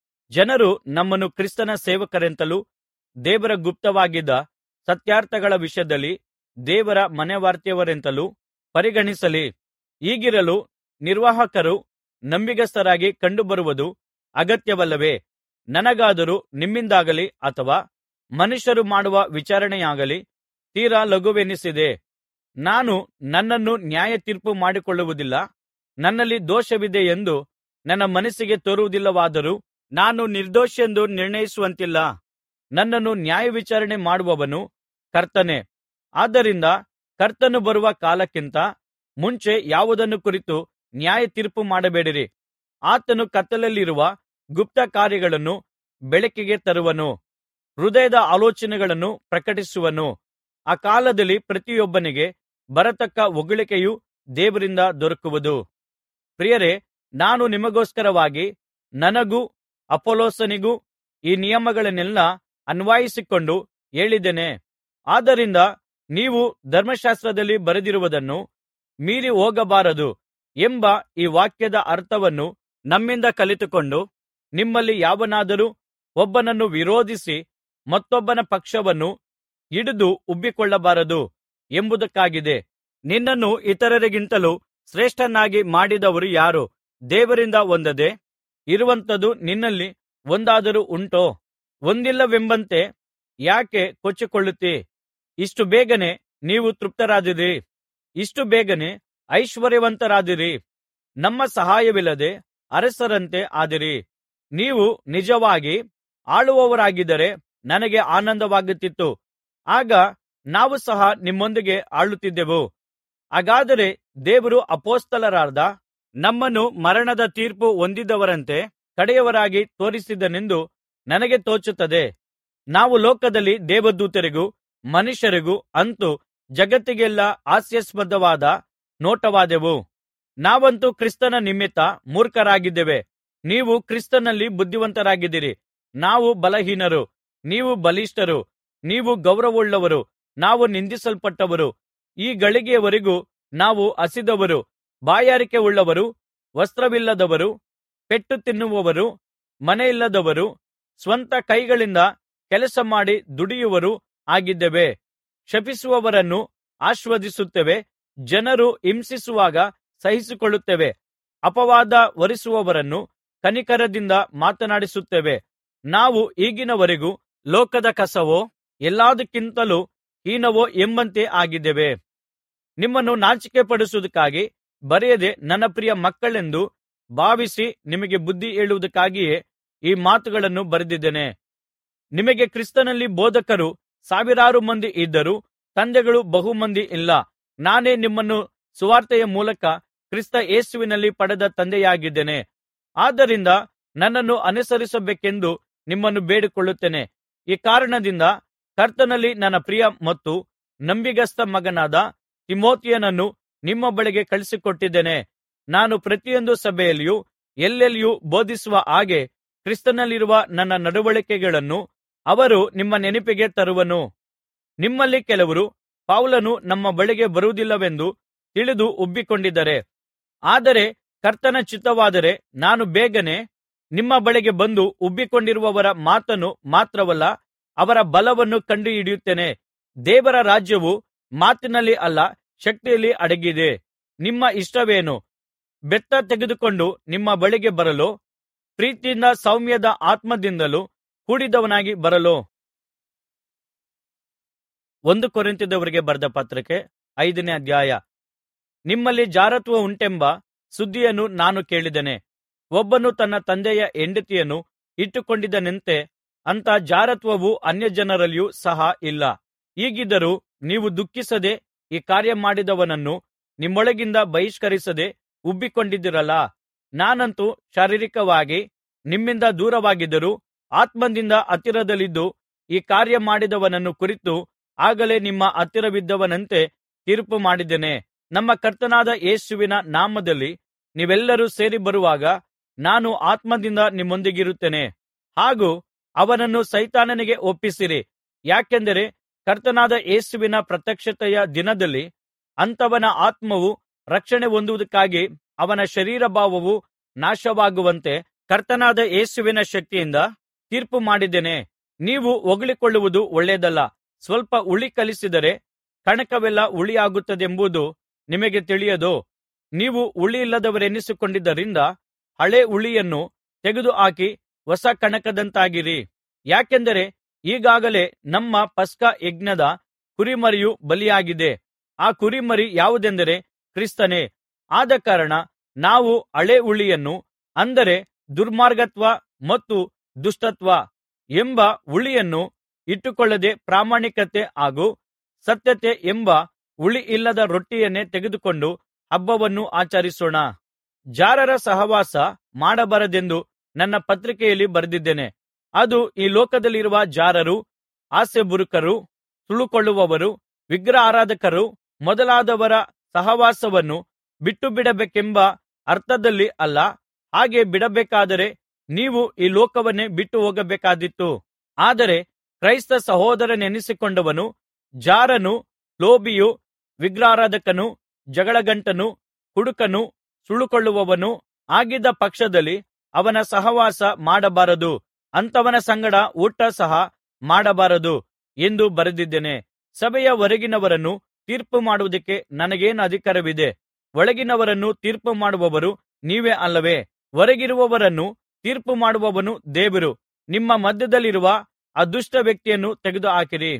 ಜನರು ನಮ್ಮನ್ನು ಕ್ರಿಸ್ತನ ಸೇವಕರೆಂತಲೂ ದೇವರ ಗುಪ್ತವಾಗಿದ್ದ ಸತ್ಯಾರ್ಥಗಳ ವಿಷಯದಲ್ಲಿ ದೇವರ ಮನೆವಾರ್ತೆಯವರೆಂತಲೂ ಪರಿಗಣಿಸಲಿ ಹೀಗಿರಲು ನಿರ್ವಾಹಕರು ನಂಬಿಗಸ್ತರಾಗಿ ಕಂಡುಬರುವುದು ಅಗತ್ಯವಲ್ಲವೇ ನನಗಾದರೂ ನಿಮ್ಮಿಂದಾಗಲಿ ಅಥವಾ ಮನುಷ್ಯರು ಮಾಡುವ ವಿಚಾರಣೆಯಾಗಲಿ ತೀರಾ ಲಘುವೆನಿಸಿದೆ ನಾನು ನನ್ನನ್ನು ನ್ಯಾಯತೀರ್ಪು ಮಾಡಿಕೊಳ್ಳುವುದಿಲ್ಲ ನನ್ನಲ್ಲಿ ದೋಷವಿದೆ ಎಂದು ನನ್ನ ಮನಸ್ಸಿಗೆ ತೋರುವುದಿಲ್ಲವಾದರೂ ನಾನು ನಿರ್ದೋಷಿಯೆಂದು ನಿರ್ಣಯಿಸುವಂತಿಲ್ಲ ನನ್ನನ್ನು ನ್ಯಾಯವಿಚಾರಣೆ ಮಾಡುವವನು ಕರ್ತನೇ ಆದ್ದರಿಂದ ಕರ್ತನು ಬರುವ ಕಾಲಕ್ಕಿಂತ ಮುಂಚೆ ಯಾವುದನ್ನು ಕುರಿತು ನ್ಯಾಯತೀರ್ಪು ಮಾಡಬೇಡಿರಿ ಆತನು ಕತ್ತಲಲ್ಲಿರುವ ಗುಪ್ತ ಕಾರ್ಯಗಳನ್ನು ಬೆಳಕಿಗೆ ತರುವನು ಹೃದಯದ ಆಲೋಚನೆಗಳನ್ನು ಪ್ರಕಟಿಸುವನು ಆ ಕಾಲದಲ್ಲಿ ಪ್ರತಿಯೊಬ್ಬನಿಗೆ ಬರತಕ್ಕ ಹೊಗಳಿಕೆಯು ದೇವರಿಂದ ದೊರಕುವುದು ಪ್ರಿಯರೇ ನಾನು ನಿಮಗೋಸ್ಕರವಾಗಿ ನನಗೂ ಅಪೊಲ್ಲೋಸನಿಗೂ ಈ ನಿಯಮಗಳನ್ನೆಲ್ಲಾ ಅನ್ವಯಿಸಿಕೊಂಡು ಹೇಳಿದ್ದೇನೆ ಆದ್ದರಿಂದ ನೀವು ಧರ್ಮಶಾಸ್ತ್ರದಲ್ಲಿ ಬರೆದಿರುವುದನ್ನು ಮೀರಿ ಹೋಗಬಾರದು ಎಂಬ ಈ ವಾಕ್ಯದ ಅರ್ಥವನ್ನು ನಮ್ಮಿಂದ ಕಲಿತುಕೊಂಡು ನಿಮ್ಮಲ್ಲಿ ಯಾವನಾದರೂ ಒಬ್ಬನನ್ನು ವಿರೋಧಿಸಿ ಮತ್ತೊಬ್ಬನ ಪಕ್ಷವನ್ನು ಹಿಡಿದು ಉಬ್ಬಿಕೊಳ್ಳಬಾರದು ಎಂಬುದಕ್ಕಾಗಿದೆ ನಿನ್ನನ್ನು ಇತರರಿಗಿಂತಲೂ ಶ್ರೇಷ್ಠನಾಗಿ ಮಾಡಿದವರು ಯಾರು ದೇವರಿಂದ ಹೊಂದದೆ ಇರುವಂಥದ್ದು ನಿನ್ನಲ್ಲಿ ಒಂದಾದರೂ ಉಂಟೋ ಒಂದಿಲ್ಲವೆಂಬಂತೆ ಯಾಕೆ ಕೊಚ್ಚಿಕೊಳ್ಳುತ್ತೀ ಇಷ್ಟು ಬೇಗನೆ ನೀವು ತೃಪ್ತರಾದಿರಿ ಇಷ್ಟು ಬೇಗನೆ ಐಶ್ವರ್ಯವಂತರಾದಿರಿ ನಮ್ಮ ಸಹಾಯವಿಲ್ಲದೆ ಅರಸರಂತೆ ಆದಿರಿ ನೀವು ನಿಜವಾಗಿ ಆಳುವವರಾಗಿದ್ದರೆ ನನಗೆ ಆನಂದವಾಗುತ್ತಿತ್ತು ಆಗ ನಾವು ಸಹ ನಿಮ್ಮೊಂದಿಗೆ ಆಳುತ್ತಿದ್ದೆವು ಹಾಗಾದರೆ ದೇವರು ಅಪೊಸ್ತಲರಾದ ನಮ್ಮನ್ನು ಮರಣದ ತೀರ್ಪು ಹೊಂದಿದವರಂತೆ ಕಡೆಯವರಾಗಿ ತೋರಿಸಿದನೆಂದು ನನಗೆ ತೋಚುತ್ತದೆ ನಾವು ಲೋಕದಲ್ಲಿ ದೇವದೂತರಿಗೂ ಮನುಷ್ಯರಿಗೂ ಅಂತೂ ಜಗತ್ತಿಗೆಲ್ಲಾ ಹಾಸ್ಯಾಸ್ಪದವಾದ ನೋಟವಾದೆವು ನಾವಂತೂ ಕ್ರಿಸ್ತನ ನಿಮಿತ್ತ ಮೂರ್ಖರಾಗಿದ್ದೇವೆ ನೀವು ಕ್ರಿಸ್ತನಲ್ಲಿ ಬುದ್ಧಿವಂತರಾಗಿದ್ದೀರಿ ನಾವು ಬಲಹೀನರು ನೀವು ಬಲಿಷ್ಠರು ನೀವು ಗೌರವವುಳ್ಳವರು ನಾವು ನಿಂದಿಸಲ್ಪಟ್ಟವರು ಈ ಗಳಿಗೆಯವರೆಗೂ ನಾವು ಹಸಿದವರು ಬಾಯಾರಿಕೆಯುಳ್ಳವರು ವಸ್ತ್ರವಿಲ್ಲದವರು ಪೆಟ್ಟು ತಿನ್ನುವವರು ಮನೆಯಿಲ್ಲದವರು ಸ್ವಂತ ಕೈಗಳಿಂದ ಕೆಲಸ ಮಾಡಿ ದುಡಿಯುವವರೂ ಆಗಿದ್ದೇವೆ ಶಪಿಸುವವರನ್ನು ಆಶೀರ್ವದಿಸುತ್ತೇವೆ ಜನರು ಹಿಂಸಿಸುವಾಗ ಸಹಿಸಿಕೊಳ್ಳುತ್ತೇವೆ ಅಪವಾದ ಹೊರಿಸುವವರನ್ನು ಕನಿಕರದಿಂದ ಮಾತನಾಡಿಸುತ್ತೇವೆ ನಾವು ಈಗಿನವರೆಗೂ ಲೋಕದ ಕಸವೋ ಎಲ್ಲದಕ್ಕಿಂತಲೂ ಹೀನವೋ ಎಂಬಂತೆ ಆಗಿದ್ದೇವೆ ನಿಮ್ಮನ್ನು ನಾಚಿಕೆಪಡಿಸುವುದಕ್ಕಾಗಿ ಬರೆಯದೆ ನನ್ನ ಪ್ರಿಯ ಮಕ್ಕಳೆಂದು ಭಾವಿಸಿ ನಿಮಗೆ ಬುದ್ಧಿ ಹೇಳುವುದಕ್ಕಾಗಿಯೇ ಈ ಮಾತುಗಳನ್ನು ಬರೆದಿದ್ದೇನೆ ನಿಮಗೆ ಕ್ರಿಸ್ತನಲ್ಲಿ ಬೋಧಕರು ಸಾವಿರಾರು ಮಂದಿ ಇದ್ದರೂ ತಂದೆಗಳು ಬಹು ಮಂದಿ ಇಲ್ಲ ನಾನೇ ನಿಮ್ಮನ್ನು ಸುವಾರ್ತೆಯ ಮೂಲಕ ಕ್ರಿಸ್ತ ಯೇಸುವಿನಲ್ಲಿ ಪಡೆದ ತಂದೆಯಾಗಿದ್ದೇನೆ ಆದ್ದರಿಂದ ನನ್ನನ್ನು ಅನುಸರಿಸಬೇಕೆಂದು ನಿಮ್ಮನ್ನು ಬೇಡಿಕೊಳ್ಳುತ್ತೇನೆ ಈ ಕಾರಣದಿಂದ ಕರ್ತನಲ್ಲಿ ನನ್ನ ಪ್ರಿಯ ಮತ್ತು ನಂಬಿಗಸ್ತ ಮಗನಾದ ತಿಮೊಥೆಯನನ್ನು ನಿಮ್ಮ ಬಳಿಗೆ ಕಳುಹಿಸಿಕೊಟ್ಟಿದ್ದೇನೆ ನಾನು ಪ್ರತಿಯೊಂದು ಸಭೆಯಲ್ಲಿಯೂ ಎಲ್ಲೆಲ್ಲಿಯೂ ಬೋಧಿಸುವ ಹಾಗೆ ಕ್ರಿಸ್ತನಲ್ಲಿರುವ ನನ್ನ ನಡವಳಿಕೆಗಳನ್ನು ಅವರು ನಿಮ್ಮ ನೆನಪಿಗೆ ತರುವನು ನಿಮ್ಮಲ್ಲಿ ಕೆಲವರು ಪೌಲನು ನಮ್ಮ ಬಳಿಗೆ ಬರುವುದಿಲ್ಲವೆಂದು ತಿಳಿದು ಉಬ್ಬಿಕೊಂಡಿದ್ದಾರೆ ಆದರೆ ಕರ್ತನ ಚಿತ್ತವಾದರೆ ನಾನು ಬೇಗನೆ ನಿಮ್ಮ ಬಳಿಗೆ ಬಂದು ಉಬ್ಬಿಕೊಂಡಿರುವವರ ಮಾತನ್ನು ಮಾತ್ರವಲ್ಲ ಅವರ ಬಲವನ್ನು ಕಂಡುಹಿಡಿಯುತ್ತೇನೆ ದೇವರ ರಾಜ್ಯವು ಮಾತಿನಲ್ಲಿ ಅಲ್ಲ ಶಕ್ತಿಯಲ್ಲಿ ಅಡಗಿದೆ ನಿಮ್ಮ ಇಷ್ಟವೇನು ಬೆತ್ತ ತೆಗೆದುಕೊಂಡು ನಿಮ್ಮ ಬಳಿಗೆ ಬರಲೋ ಪ್ರೀತಿಯಿಂದ ಸೌಮ್ಯದ ಆತ್ಮದಿಂದಲೂ ಕೂಡಿದವನಾಗಿ ಬರಲೋ ಒಂದು ಕೊರಿಂಥದವರಿಗೆ ಬರೆದ ಪತ್ರಿಕೆ ಐದನೇ ಅಧ್ಯಾಯ ನಿಮ್ಮಲ್ಲಿ ಜಾರತ್ವ ಉಂಟೆಂಬ ಸುದ್ದಿಯನ್ನು ನಾನು ಕೇಳಿದ್ದೇನೆ ಒಬ್ಬನು ತನ್ನ ತಂದೆಯ ಹೆಂಡತಿಯನ್ನು ಇಟ್ಟುಕೊಂಡಿದ್ದನಂತೆ ಅಂಥ ಜಾರತ್ವವು ಅನ್ಯಜನರಲ್ಲಿಯೂ ಸಹ ಇಲ್ಲ ಹೀಗಿದ್ದರೂ ನೀವು ದುಃಖಿಸದೆ ಈ ಕಾರ್ಯ ಮಾಡಿದವನನ್ನು ನಿಮ್ಮೊಳಗಿಂದ ಬಹಿಷ್ಕರಿಸದೆ ಉಬ್ಬಿಕೊಂಡಿದ್ದೀರಲ್ಲಾ ನಾನಂತೂ ಶಾರೀರಿಕವಾಗಿ ನಿಮ್ಮಿಂದ ದೂರವಾಗಿದ್ದರೂ ಆತ್ಮದಿಂದ ಹತ್ತಿರದಲ್ಲಿದ್ದು ಈ ಕಾರ್ಯ ಮಾಡಿದವನನ್ನು ಕುರಿತು ಆಗಲೇ ನಿಮ್ಮ ಹತ್ತಿರವಿದ್ದವನಂತೆ ತೀರ್ಪು ಮಾಡಿದ್ದೇನೆ ನಮ್ಮ ಕರ್ತನಾದ ಯೇಸುವಿನ ನಾಮದಲ್ಲಿ ನೀವೆಲ್ಲರೂ ಸೇರಿ ಬರುವಾಗ ನಾನು ಆತ್ಮದಿಂದ ನಿಮ್ಮೊಂದಿಗಿರುತ್ತೇನೆ ಹಾಗೂ ಅವನನ್ನು ಸೈತಾನನಿಗೆ ಒಪ್ಪಿಸಿರಿ ಯಾಕೆಂದರೆ ಕರ್ತನಾದ ಯೇಸುವಿನ ಪ್ರತ್ಯಕ್ಷತೆಯ ದಿನದಲ್ಲಿ ಅಂಥವನ ಆತ್ಮವು ರಕ್ಷಣೆ ಹೊಂದುವುದಕ್ಕಾಗಿ ಅವನ ಶರೀರಭಾವವು ನಾಶವಾಗುವಂತೆ ಕರ್ತನಾದ ಯೇಸುವಿನ ಶಕ್ತಿಯಿಂದ ತೀರ್ಪು ಮಾಡಿದ್ದೇನೆ ನೀವು ಹೊಗಳಿಕೊಳ್ಳುವುದು ಒಳ್ಳೆಯದಲ್ಲ ಸ್ವಲ್ಪ ಹುಳಿ ಕಲಿಸಿದರೆ ಕಣಕವೆಲ್ಲ ಹುಳಿಯಾಗುತ್ತದೆಂಬುದು ನಿಮಗೆ ತಿಳಿಯದೋ ನೀವು ಹುಳಿಯಿಲ್ಲದವರೆನಿಸಿಕೊಂಡಿದ್ದರಿಂದ ಹಳೇ ಹುಳಿಯನ್ನು ತೆಗೆದುಹಾಕಿ ಹೊಸ ಕಣಕದಂತಾಗಿರಿ ಯಾಕೆಂದರೆ ಈಗಾಗಲೇ ನಮ್ಮ ಪಸ್ಕ ಯಜ್ಞದ ಕುರಿಮರಿಯು ಬಲಿಯಾಗಿದೆ ಆ ಕುರಿಮರಿ ಯಾವುದೆಂದರೆ ಕ್ರಿಸ್ತನೇ ಆದಕಾರಣ ನಾವು ಹಳೇ ಹುಳಿಯನ್ನು ಅಂದರೆ ದುರ್ಮಾರ್ಗತ್ವ ಮತ್ತು ದುಷ್ಟತ್ವ ಎಂಬ ಹುಳಿಯನ್ನು ಇಟ್ಟುಕೊಳ್ಳದೆ ಪ್ರಾಮಾಣಿಕತೆ ಹಾಗೂ ಸತ್ಯತೆ ಎಂಬ ಹುಳಿಯಿಲ್ಲದ ರೊಟ್ಟಿಯನ್ನೇ ತೆಗೆದುಕೊಂಡು ಹಬ್ಬವನ್ನು ಆಚರಿಸೋಣ ಜಾರರ ಸಹವಾಸ ಮಾಡಬಾರದೆಂದು ನನ್ನ ಪತ್ರಿಕೆಯಲ್ಲಿ ಬರೆದಿದ್ದೇನೆ ಅದು ಈ ಲೋಕದಲ್ಲಿರುವ ಜಾರರು ಹಾಸ್ಯಬುರುಕರು ಸುಲುಕೊಳ್ಳುವವರು ವಿಗ್ರಹಾರಾಧಕರು ಮೊದಲಾದವರ ಸಹವಾಸವನ್ನು ಬಿಟ್ಟುಬಿಡಬೇಕೆಂಬ ಅರ್ಥದಲ್ಲಿ ಅಲ್ಲ ಹಾಗೆ ಬಿಡಬೇಕಾದರೆ ನೀವು ಈ ಲೋಕವನ್ನೇ ಬಿಟ್ಟು ಹೋಗಬೇಕಾದೀತು ಆದರೆ ಕ್ರೈಸ್ತ ಸಹೋದರನೆನಿಸಿಕೊಂಡವನು ಜಾರನು ಲೋಭಿಯು ವಿಗ್ರಹಾರಾಧಕನು ಜಗಳಗಂಟನು ಕುಡುಕನು ಸುಲುಕೊಳ್ಳುವವನು ಆಗಿದ್ದ ಪಕ್ಷದಲ್ಲಿ ಅವನ ಸಹವಾಸ ಮಾಡಬಾರದು ಅಂಥವನ ಸಂಗಡ ಊಟ ಸಹ ಮಾಡಬಾರದು ಎಂದು ಬರೆದಿದ್ದೇನೆ ಸಭೆಯ ಹೊರಗಿನವರನ್ನು ತೀರ್ಪು ಮಾಡುವುದಕ್ಕೆ ನನಗೇನು ಅಧಿಕಾರವಿದೆ ಒಳಗಿನವರನ್ನು ತೀರ್ಪು ಮಾಡುವವರು ನೀವೇ ಅಲ್ಲವೇ ಹೊರಗಿರುವವರನ್ನು ತೀರ್ಪು ಮಾಡುವವನು ದೇವರು ನಿಮ್ಮ ಮಧ್ಯದಲ್ಲಿರುವ ಆ ದುಷ್ಟ ವ್ಯಕ್ತಿಯನ್ನು ತೆಗೆದುಹಾಕಿರಿ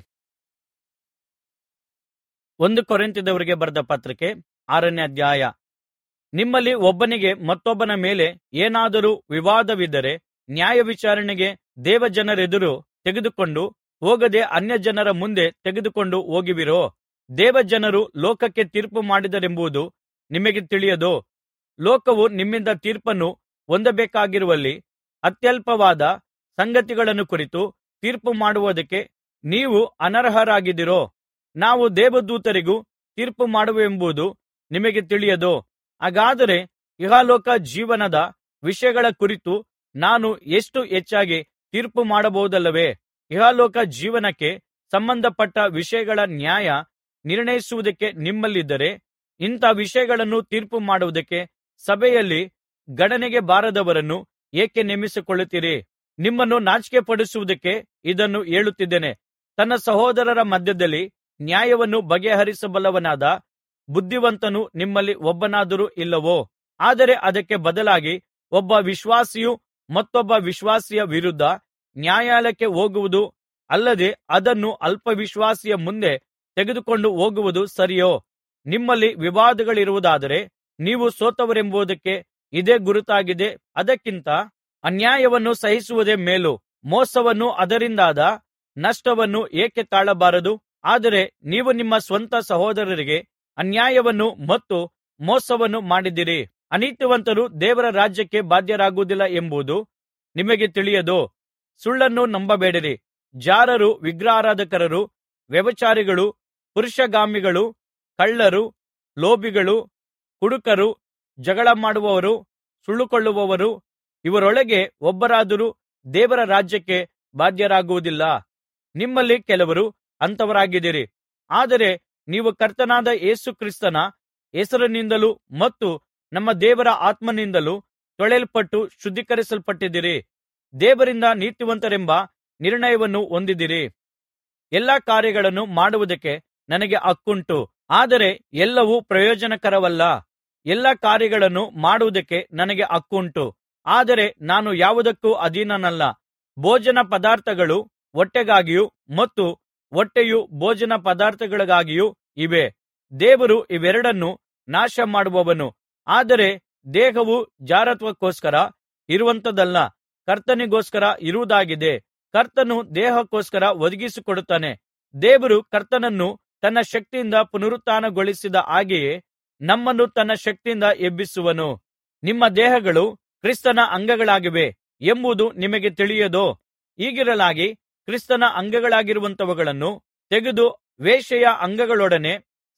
ಒಂದು ಕೊರಿಂಥದವರಿಗೆ ಬರೆದ ಪತ್ರಿಕೆ ಆರನೇ ಅಧ್ಯಾಯ ನಿಮ್ಮಲ್ಲಿ ಒಬ್ಬನಿಗೆ ಮತ್ತೊಬ್ಬನ ಮೇಲೆ ಏನಾದರೂ ವಿವಾದವಿದ್ದರೆ ನ್ಯಾಯವಿಚಾರಣೆಗೆ ದೇವಜನರೆದುರು ತೆಗೆದುಕೊಂಡು ಹೋಗದೆ ಅನ್ಯಜನರ ಮುಂದೆ ತೆಗೆದುಕೊಂಡು ಹೋಗುವಿರೋ ದೇವಜನರು ಲೋಕಕ್ಕೆ ತೀರ್ಪು ಮಾಡಿದರೆಂಬುದು ನಿಮಗೆ ತಿಳಿಯದೋ ಲೋಕವು ನಿಮ್ಮಿಂದ ತೀರ್ಪನ್ನು ಹೊಂದಬೇಕಾಗಿರುವಲ್ಲಿ ಅತ್ಯಲ್ಪವಾದ ಸಂಗತಿಗಳನ್ನು ಕುರಿತು ತೀರ್ಪು ಮಾಡುವುದಕ್ಕೆ ನೀವು ಅನರ್ಹರಾಗಿದ್ದೀರೋ ನಾವು ದೇವದೂತರಿಗೂ ತೀರ್ಪು ಮಾಡುವೆವೆಂಬುದು ನಿಮಗೆ ತಿಳಿಯದೋ ಹಾಗಾದರೆ ಇಹಲೋಕ ಜೀವನದ ವಿಷಯಗಳ ಕುರಿತು ನಾನು ಎಷ್ಟು ಹೆಚ್ಚಾಗಿ ತೀರ್ಪು ಮಾಡಬಹುದಲ್ಲವೇ ಇಹಲೋಕ ಜೀವನಕ್ಕೆ ಸಂಬಂಧಪಟ್ಟ ವಿಷಯಗಳ ನ್ಯಾಯ ನಿರ್ಣಯಿಸುವುದಕ್ಕೆ ನಿಮ್ಮಲ್ಲಿದ್ದರೆ ಇಂಥ ವಿಷಯಗಳನ್ನು ತೀರ್ಪು ಮಾಡುವುದಕ್ಕೆ ಸಭೆಯಲ್ಲಿ ಗಣನೆಗೆ ಬಾರದವರನ್ನು ಏಕೆ ನೇಮಿಸಿಕೊಳ್ಳುತ್ತೀರಿ ನಿಮ್ಮನ್ನು ನಾಚಿಕೆಪಡಿಸುವುದಕ್ಕೆ ಇದನ್ನು ಹೇಳುತ್ತಿದ್ದೇನೆ ತನ್ನ ಸಹೋದರರ ಮಧ್ಯದಲ್ಲಿ ನ್ಯಾಯವನ್ನು ಬಗೆಹರಿಸಬಲ್ಲವನಾದ ಬುದ್ಧಿವಂತನು ನಿಮ್ಮಲ್ಲಿ ಒಬ್ಬನಾದರೂ ಇಲ್ಲವೋ ಆದರೆ ಅದಕ್ಕೆ ಬದಲಾಗಿ ಒಬ್ಬ ವಿಶ್ವಾಸಿಯು ಮತ್ತೊಬ್ಬ ವಿಶ್ವಾಸಿಯ ವಿರುದ್ಧ ನ್ಯಾಯಾಲಯಕ್ಕೆ ಹೋಗುವುದು ಅಲ್ಲದೆ ಅದನ್ನು ಅಲ್ಪವಿಶ್ವಾಸಿಯ ಮುಂದೆ ತೆಗೆದುಕೊಂಡು ಹೋಗುವುದು ಸರಿಯೋ ನಿಮ್ಮಲ್ಲಿ ವಿವಾದಗಳಿರುವುದಾದರೆ ನೀವು ಸೋತವರೆಂಬುದಕ್ಕೆ ಇದೇ ಗುರುತಾಗಿದೆ ಅದಕ್ಕಿಂತ ಅನ್ಯಾಯವನ್ನು ಸಹಿಸುವುದೇ ಮೇಲು ಮೋಸವನ್ನು ಅದರಿಂದಾದ ನಷ್ಟವನ್ನು ಏಕೆ ತಾಳಬಾರದು ಆದರೆ ನೀವು ನಿಮ್ಮ ಸ್ವಂತ ಸಹೋದರರಿಗೆ ಅನ್ಯಾಯವನ್ನು ಮತ್ತು ಮೋಸವನ್ನು ಮಾಡಿದಿರಿ ಅನೀತಿವಂತರು ದೇವರ ರಾಜ್ಯಕ್ಕೆ ಬಾಧ್ಯರಾಗುವುದಿಲ್ಲ ಎಂಬುದು ನಿಮಗೆ ತಿಳಿಯದೋ ಸುಳ್ಳನ್ನು ನಂಬಬೇಡಿರಿ ಜಾರರು ವಿಗ್ರಹಾರಾಧಕರು ವ್ಯಭಿಚಾರಿಗಳು ಪುರುಷಗಾಮಿಗಳು ಕಳ್ಳರು ಲೋಭಿಗಳು ಕುಡುಕರು ಜಗಳ ಮಾಡುವವರು ಸುಳ್ಳುಕೊಳ್ಳುವವರು ಇವರೊಳಗೆ ಒಬ್ಬರಾದರೂ ದೇವರ ರಾಜ್ಯಕ್ಕೆ ಬಾಧ್ಯರಾಗುವುದಿಲ್ಲ ನಿಮ್ಮಲ್ಲಿ ಕೆಲವರು ಅಂಥವರಾಗಿದ್ದೀರಿ ಆದರೆ ನೀವು ಕರ್ತನಾದ ಯೇಸು ಕ್ರಿಸ್ತನ ಹೆಸರಿನಿಂದಲೂ ಮತ್ತು ನಮ್ಮ ದೇವರ ಆತ್ಮನಿಂದಲೂ ತೊಳೆಯಲ್ಪಟ್ಟು ಶುದ್ಧೀಕರಿಸಲ್ಪಟ್ಟಿದ್ದೀರಿ ದೇವರಿಂದ ನೀತಿವಂತರೆಂಬ ನಿರ್ಣಯವನ್ನು ಹೊಂದಿದ್ದೀರಿ ಎಲ್ಲಾ ಕಾರ್ಯಗಳನ್ನು ಮಾಡುವುದಕ್ಕೆ ನನಗೆ ಹಕ್ಕುಂಟು ಆದರೆ ಎಲ್ಲವೂ ಪ್ರಯೋಜನಕರವಲ್ಲ ಎಲ್ಲಾ ಕಾರ್ಯಗಳನ್ನು ಮಾಡುವುದಕ್ಕೆ ನನಗೆ ಹಕ್ಕುಂಟು ಆದರೆ ನಾನು ಯಾವುದಕ್ಕೂ ಅಧೀನನಲ್ಲ ಭೋಜನ ಪದಾರ್ಥಗಳು ಹೊಟ್ಟೆಗಾಗಿಯೂ ಮತ್ತು ಹೊಟ್ಟೆಯು ಭೋಜನ ಪದಾರ್ಥಗಳಿಗಾಗಿಯೂ ಇವೆ ದೇವರು ಇವೆರಡನ್ನೂ ನಾಶ ಮಾಡುವವನು ಆದರೆ ದೇಹವು ಜಾರತ್ವಕ್ಕೋಸ್ಕರ ಇರುವಂಥದ್ದಲ್ಲ ಕರ್ತನಿಗೋಸ್ಕರ ಇರುವುದಾಗಿದೆ ಕರ್ತನು ದೇಹಕ್ಕೋಸ್ಕರ ಒದಗಿಸಿಕೊಡುತ್ತಾನೆ ದೇವರು ಕರ್ತನನ್ನು ತನ್ನ ಶಕ್ತಿಯಿಂದ ಪುನರುತ್ಥಾನಗೊಳಿಸಿದ ಹಾಗೆಯೇ ನಮ್ಮನ್ನು ತನ್ನ ಶಕ್ತಿಯಿಂದ ಎಬ್ಬಿಸುವನು ನಿಮ್ಮ ದೇಹಗಳು ಕ್ರಿಸ್ತನ ಅಂಗಗಳಾಗಿವೆ ಎಂಬುದು ನಿಮಗೆ ತಿಳಿಯದೋ ಹೀಗಿರಲಾಗಿ ಕ್ರಿಸ್ತನ ಅಂಗಗಳಾಗಿರುವಂಥವುಗಳನ್ನು ತೆಗೆದು ವೇಶ್ಯೆಯ ಅಂಗಗಳೊಡನೆ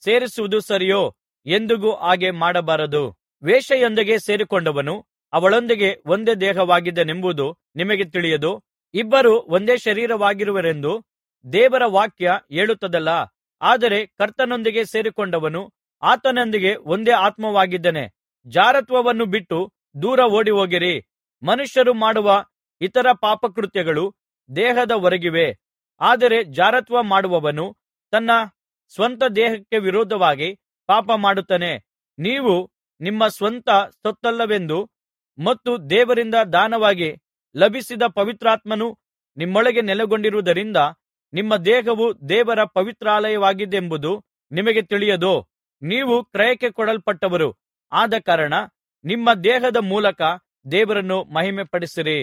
ಸೇರಿಸುವುದು ಸರಿಯೋ ಎಂದಿಗೂ ಹಾಗೆ ಮಾಡಬಾರದು ವೇಶ್ಯೆಯೊಂದಿಗೆ ಸೇರಿಕೊಂಡವನು ಅವಳೊಂದಿಗೆ ಒಂದೇ ದೇಹವಾಗಿದ್ದಾನೆಂಬುದು ನಿಮಗೆ ತಿಳಿಯದೋ ಇಬ್ಬರು ಒಂದೇ ಶರೀರವಾಗಿರುವರೆಂದು ದೇವರ ವಾಕ್ಯ ಹೇಳುತ್ತದಲ್ಲಾ ಆದರೆ ಕರ್ತನೊಂದಿಗೆ ಸೇರಿಕೊಂಡವನು ಆತನೊಂದಿಗೆ ಒಂದೇ ಆತ್ಮವಾಗಿದ್ದಾನೆ ಜಾರತ್ವವನ್ನು ಬಿಟ್ಟು ದೂರ ಓಡಿಹೋಗಿರಿ ಮನುಷ್ಯರು ಮಾಡುವ ಇತರ ಪಾಪಕೃತ್ಯಗಳು ದೇಹದ ಹೊರಗಿವೆ ಆದರೆ ಜಾರತ್ವ ಮಾಡುವವನು ತನ್ನ ಸ್ವಂತ ದೇಹಕ್ಕೆ ವಿರೋಧವಾಗಿ ಪಾಪ ಮಾಡುತ್ತಾನೆ ನೀವು ನಿಮ್ಮ ಸ್ವಂತ ಸೊತ್ತಲ್ಲವೆಂದು ಮತ್ತು ದೇವರಿಂದ ದಾನವಾಗಿ ಲಭಿಸಿದ ಪವಿತ್ರಾತ್ಮನು ನಿಮ್ಮೊಳಗೆ ನೆಲೆಗೊಂಡಿರುವುದರಿಂದ ನಿಮ್ಮ ದೇಹವು ದೇವರ ಪವಿತ್ರಾಲಯವಾಗಿದೆಂಬುದು ನಿಮಗೆ ತಿಳಿಯದೋ ನೀವು ಕ್ರಯಕ್ಕೆ ಕೊಡಲ್ಪಟ್ಟವರು ಆದ ಕಾರಣ ನಿಮ್ಮ ದೇಹದ ಮೂಲಕ ದೇವರನ್ನು ಮಹಿಮೆಪಡಿಸಿರಿ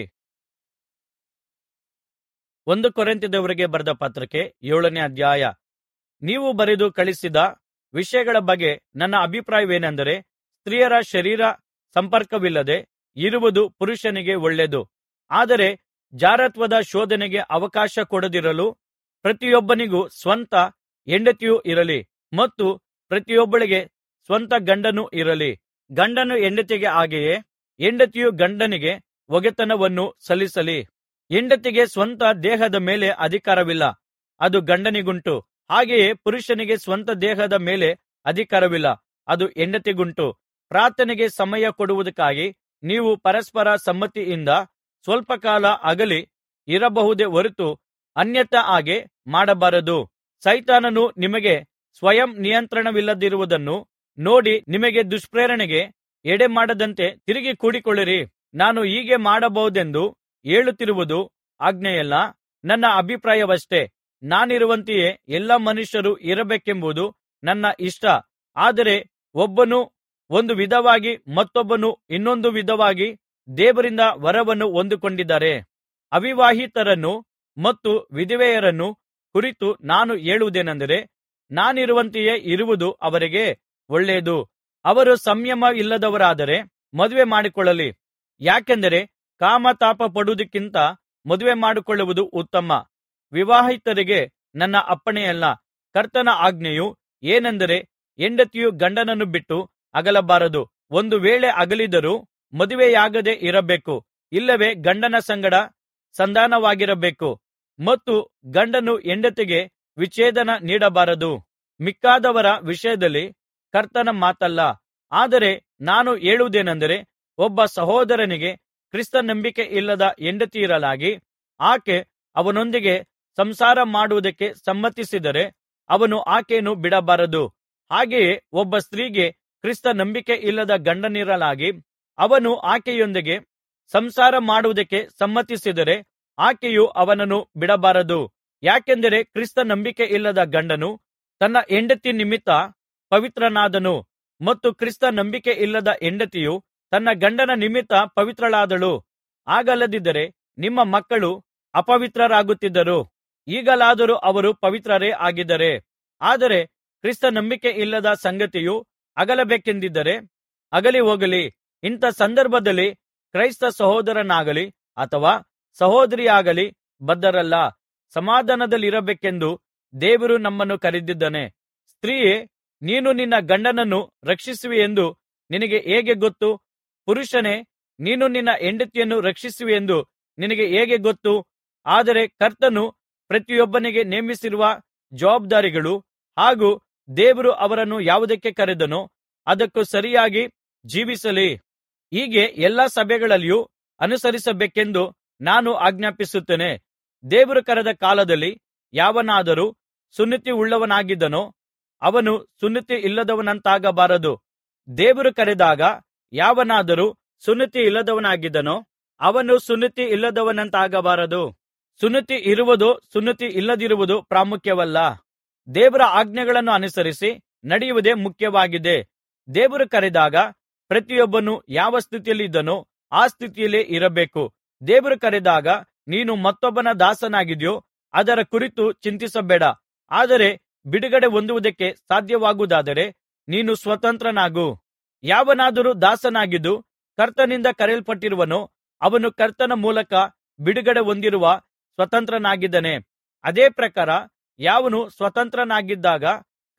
ಒಂದು ಕೊರಿಂಥದವರಿಗೆ ಬರೆದ ಪತ್ರಕ್ಕೆ ಏಳನೇ ಅಧ್ಯಾಯ ನೀವು ಬರೆದು ಕಳಿಸಿದ ವಿಷಯಗಳ ಬಗ್ಗೆ ನನ್ನ ಅಭಿಪ್ರಾಯವೇನೆಂದರೆ ಸ್ತ್ರೀಯರ ಶರೀರ ಸಂಪರ್ಕವಿಲ್ಲದೆ ಇರುವುದು ಪುರುಷನಿಗೆ ಒಳ್ಳೆಯದು ಆದರೆ ಜಾರತ್ವದ ಶೋಧನೆಗೆ ಅವಕಾಶ ಕೊಡದಿರಲು ಪ್ರತಿಯೊಬ್ಬನಿಗೂ ಸ್ವಂತ ಹೆಂಡತಿಯೂ ಇರಲಿ ಮತ್ತು ಪ್ರತಿಯೊಬ್ಬಳಿಗೆ ಸ್ವಂತ ಗಂಡನೂ ಇರಲಿ ಗಂಡನು ಹೆಂಡತಿಗೆ ಹಾಗೆಯೇ ಹೆಂಡತಿಯು ಗಂಡನಿಗೆ ಒಗೆತನವನ್ನು ಸಲ್ಲಿಸಲಿ ಹೆಂಡತಿಗೆ ಸ್ವಂತ ದೇಹದ ಮೇಲೆ ಅಧಿಕಾರವಿಲ್ಲ ಅದು ಗಂಡನಿಗುಂಟು ಹಾಗೆಯೇ ಪುರುಷನಿಗೆ ಸ್ವಂತ ದೇಹದ ಮೇಲೆ ಅಧಿಕಾರವಿಲ್ಲ ಅದು ಹೆಂಡತಿಗುಂಟು ಪ್ರಾರ್ಥನೆಗೆ ಸಮಯ ಕೊಡುವುದಕ್ಕಾಗಿ ನೀವು ಪರಸ್ಪರ ಸಮ್ಮತಿಯಿಂದ ಸ್ವಲ್ಪ ಕಾಲ ಅಗಲಿ ಇರಬಹುದೇ ಹೊರತು ಅನ್ಯಥಾ ಹಾಗೆ ಮಾಡಬಾರದು ಸೈತಾನನು ನಿಮಗೆ ಸ್ವಯಂ ನಿಯಂತ್ರಣವಿಲ್ಲದಿರುವುದನ್ನು ನೋಡಿ ನಿಮಗೆ ದುಷ್ಪ್ರೇರಣೆಗೆ ಎಡೆಮಾಡದಂತೆ ತಿರುಗಿ ಕೂಡಿಕೊಳ್ಳಿರಿ ನಾನು ಹೀಗೆ ಮಾಡಬಹುದೆಂದು ಹೇಳುತ್ತಿರುವುದು ಆಜ್ಞೆಯಲ್ಲ ನನ್ನ ಅಭಿಪ್ರಾಯವಷ್ಟೇ ನಾನಿರುವಂತೆಯೇ ಎಲ್ಲಾ ಮನುಷ್ಯರು ಇರಬೇಕೆಂಬುದು ನನ್ನ ಇಷ್ಟ ಆದರೆ ಒಬ್ಬನು ಒಂದು ವಿಧವಾಗಿ ಮತ್ತೊಬ್ಬನು ಇನ್ನೊಂದು ವಿಧವಾಗಿ ದೇವರಿಂದ ವರವನ್ನು ಹೊಂದಿಕೊಂಡಿದ್ದಾರೆ ಅವಿವಾಹಿತರನ್ನು ಮತ್ತು ವಿಧವೆಯರನ್ನು ಕುರಿತು ನಾನು ಹೇಳುವುದೇನೆಂದರೆ ನಾನಿರುವಂತೆಯೇ ಇರುವುದು ಅವರಿಗೆ ಒಳ್ಳೆಯದು ಅವರು ಸಂಯಮವಿಲ್ಲದವರಾದರೆ ಮದುವೆ ಮಾಡಿಕೊಳ್ಳಲಿ ಯಾಕೆಂದರೆ ಕಾಮತಾಪ ಪಡುವುದಕ್ಕಿಂತ ಮದುವೆ ಮಾಡಿಕೊಳ್ಳುವುದು ಉತ್ತಮ ವಿವಾಹಿತರಿಗೆ ನನ್ನ ಅಪ್ಪಣೆಯಲ್ಲ ಕರ್ತನ ಆಜ್ಞೆಯು ಏನೆಂದರೆ ಹೆಂಡತಿಯು ಗಂಡನನ್ನು ಬಿಟ್ಟು ಅಗಲಬಾರದು ಒಂದು ವೇಳೆ ಅಗಲಿದರೂ ಮದುವೆಯಾಗದೆ ಇರಬೇಕು ಇಲ್ಲವೇ ಗಂಡನ ಸಂಗಡ ಸಂಧಾನವಾಗಿರಬೇಕು ಮತ್ತು ಗಂಡನು ಹೆಂಡತಿಗೆ ವಿಚ್ಛೇದನ ನೀಡಬಾರದು ಮಿಕ್ಕಾದವರ ವಿಷಯದಲ್ಲಿ ಕರ್ತನ ಮಾತಲ್ಲ ಆದರೆ ನಾನು ಹೇಳುವುದೇನೆಂದರೆ ಒಬ್ಬ ಸಹೋದರನಿಗೆ ಕ್ರಿಸ್ತ ನಂಬಿಕೆ ಇಲ್ಲದ ಹೆಂಡತಿಯಿರಲಾಗಿ ಆಕೆ ಅವನೊಂದಿಗೆ ಸಂಸಾರ ಮಾಡುವುದಕ್ಕೆ ಸಮ್ಮತಿಸಿದರೆ ಅವನು ಆಕೆಯನ್ನು ಬಿಡಬಾರದು ಹಾಗೆಯೇ ಒಬ್ಬ ಸ್ತ್ರೀಗೆ ಕ್ರಿಸ್ತ ನಂಬಿಕೆ ಇಲ್ಲದ ಗಂಡನಿರಲಾಗಿ ಅವನು ಆಕೆಯೊಂದಿಗೆ ಸಂಸಾರ ಮಾಡುವುದಕ್ಕೆ ಸಮ್ಮತಿಸಿದರೆ ಆಕೆಯು ಅವನನ್ನು ಬಿಡಬಾರದು ಯಾಕೆಂದರೆ ಕ್ರಿಸ್ತ ನಂಬಿಕೆ ಇಲ್ಲದ ಗಂಡನು ತನ್ನ ಹೆಂಡತಿ ನಿಮಿತ್ತ ಪವಿತ್ರನಾದನು ಮತ್ತು ಕ್ರಿಸ್ತ ನಂಬಿಕೆ ಇಲ್ಲದ ಹೆಂಡತಿಯು ತನ್ನ ಗಂಡನ ನಿಮಿತ್ತ ಪವಿತ್ರಳಾದಳು ಹಾಗಲ್ಲದಿದ್ದರೆ ನಿಮ್ಮ ಮಕ್ಕಳು ಅಪವಿತ್ರರಾಗುತ್ತಿದ್ದರು ಈಗಲಾದರೂ ಅವರು ಪವಿತ್ರರೇ ಆಗಿದ್ದಾರೆ ಆದರೆ ಕ್ರಿಸ್ತ ನಂಬಿಕೆ ಇಲ್ಲದ ಸಂಗತಿಯು ಅಗಲಬೇಕೆಂದಿದ್ದರೆ ಅಗಲಿ ಹೋಗಲಿ ಇಂಥ ಸಂದರ್ಭದಲ್ಲಿ ಕ್ರೈಸ್ತ ಸಹೋದರನಾಗಲಿ ಅಥವಾ ಸಹೋದರಿಯಾಗಲಿ ಬದ್ಧರಲ್ಲ ಸಮಾಧಾನದಲ್ಲಿರಬೇಕೆಂದು ದೇವರು ನಮ್ಮನ್ನು ಕರೆದಿದ್ದಾನೆ ಸ್ತ್ರೀಯೇ ನೀನು ನಿನ್ನ ಗಂಡನನ್ನು ರಕ್ಷಿಸುವಿಯೆಂದು ನಿನಗೆ ಹೇಗೆ ಗೊತ್ತು ಪುರುಷನೇ ನೀನು ನಿನ್ನ ಹೆಂಡತಿಯನ್ನು ರಕ್ಷಿಸುವಿಯೆಂದು ನಿನಗೆ ಹೇಗೆ ಗೊತ್ತು ಆದರೆ ಕರ್ತನು ಪ್ರತಿಯೊಬ್ಬನಿಗೆ ನೇಮಿಸಿರುವ ಜವಾಬ್ದಾರಿಗಳು ಹಾಗೂ ದೇವರು ಅವರನ್ನು ಯಾವುದಕ್ಕೆ ಕರೆದನೋ ಅದಕ್ಕೂ ಸರಿಯಾಗಿ ಜೀವಿಸಲಿ ಹೀಗೆ ಎಲ್ಲಾ ಸಭೆಗಳಲ್ಲಿಯೂ ಅನುಸರಿಸಬೇಕೆಂದು ನಾನು ಆಜ್ಞಾಪಿಸುತ್ತೇನೆ ದೇವರು ಕರೆದ ಕಾಲದಲ್ಲಿ ಯಾವನಾದರೂ ಸುನ್ನತಿಯುಳ್ಳವನಾಗಿದ್ದನೋ ಅವನು ಸುನ್ನತಿ ಇಲ್ಲದವನಂತಾಗಬಾರದು ದೇವರು ಕರೆದಾಗ ಯಾವನಾದರೂ ಸುನ್ನತಿ ಇಲ್ಲದವನಾಗಿದ್ದನೋ ಅವನು ಸುನ್ನತಿ ಇಲ್ಲದವನಂತಾಗಬಾರದು ಸುನ್ನತಿ ಇರುವುದೋ ಸುನ್ನತಿ ಇಲ್ಲದಿರುವುದೋ ಪ್ರಾಮುಖ್ಯವಲ್ಲ ದೇವರ ಆಜ್ಞೆಗಳನ್ನು ಅನುಸರಿಸಿ ನಡೆಯುವುದೇ ಮುಖ್ಯವಾಗಿದೆ ದೇವರು ಕರೆದಾಗ ಪ್ರತಿಯೊಬ್ಬನು ಯಾವ ಸ್ಥಿತಿಯಲ್ಲಿದ್ದನೋ ಆ ಸ್ಥಿತಿಯಲ್ಲೇ ಇರಬೇಕು ದೇವರು ಕರೆದಾಗ ನೀನು ಮತ್ತೊಬ್ಬನ ದಾಸನಾಗಿದ್ಯೋ ಅದರ ಕುರಿತು ಚಿಂತಿಸಬೇಡ ಆದರೆ ಬಿಡುಗಡೆ ಹೊಂದುವುದಕ್ಕೆ ಸಾಧ್ಯವಾಗುವುದಾದರೆ ನೀನು ಸ್ವತಂತ್ರನಾಗು ಯಾವನಾದರೂ ದಾಸನಾಗಿದ್ದು ಕರ್ತನಿಂದ ಕರೆಯಲ್ಪಟ್ಟಿರುವನೋ ಅವನು ಕರ್ತನ ಮೂಲಕ ಬಿಡುಗಡೆ ಹೊಂದಿರುವ ಸ್ವತಂತ್ರನಾಗಿದ್ದಾನೆ ಅದೇ ಪ್ರಕಾರ ಯಾವನು ಸ್ವತಂತ್ರನಾಗಿದ್ದಾಗ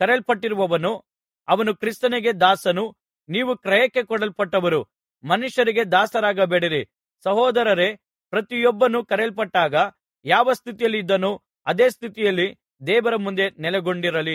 ಕರೆಯಲ್ಪಟ್ಟಿರುವವನು ಅವನು ಕ್ರಿಸ್ತನಿಗೆ ದಾಸನು ನೀವು ಕ್ರಯಕ್ಕೆ ಕೊಡಲ್ಪಟ್ಟವರು ಮನುಷ್ಯರಿಗೆ ದಾಸರಾಗಬೇಡಿರಿ ಸಹೋದರರೇ ಪ್ರತಿಯೊಬ್ಬನು ಕರೆಯಲ್ಪಟ್ಟಾಗ ಯಾವ ಸ್ಥಿತಿಯಲ್ಲಿ ಇದ್ದನೋ ಅದೇ ಸ್ಥಿತಿಯಲ್ಲಿ ದೇವರ ಮುಂದೆ ನೆಲೆಗೊಂಡಿರಲಿ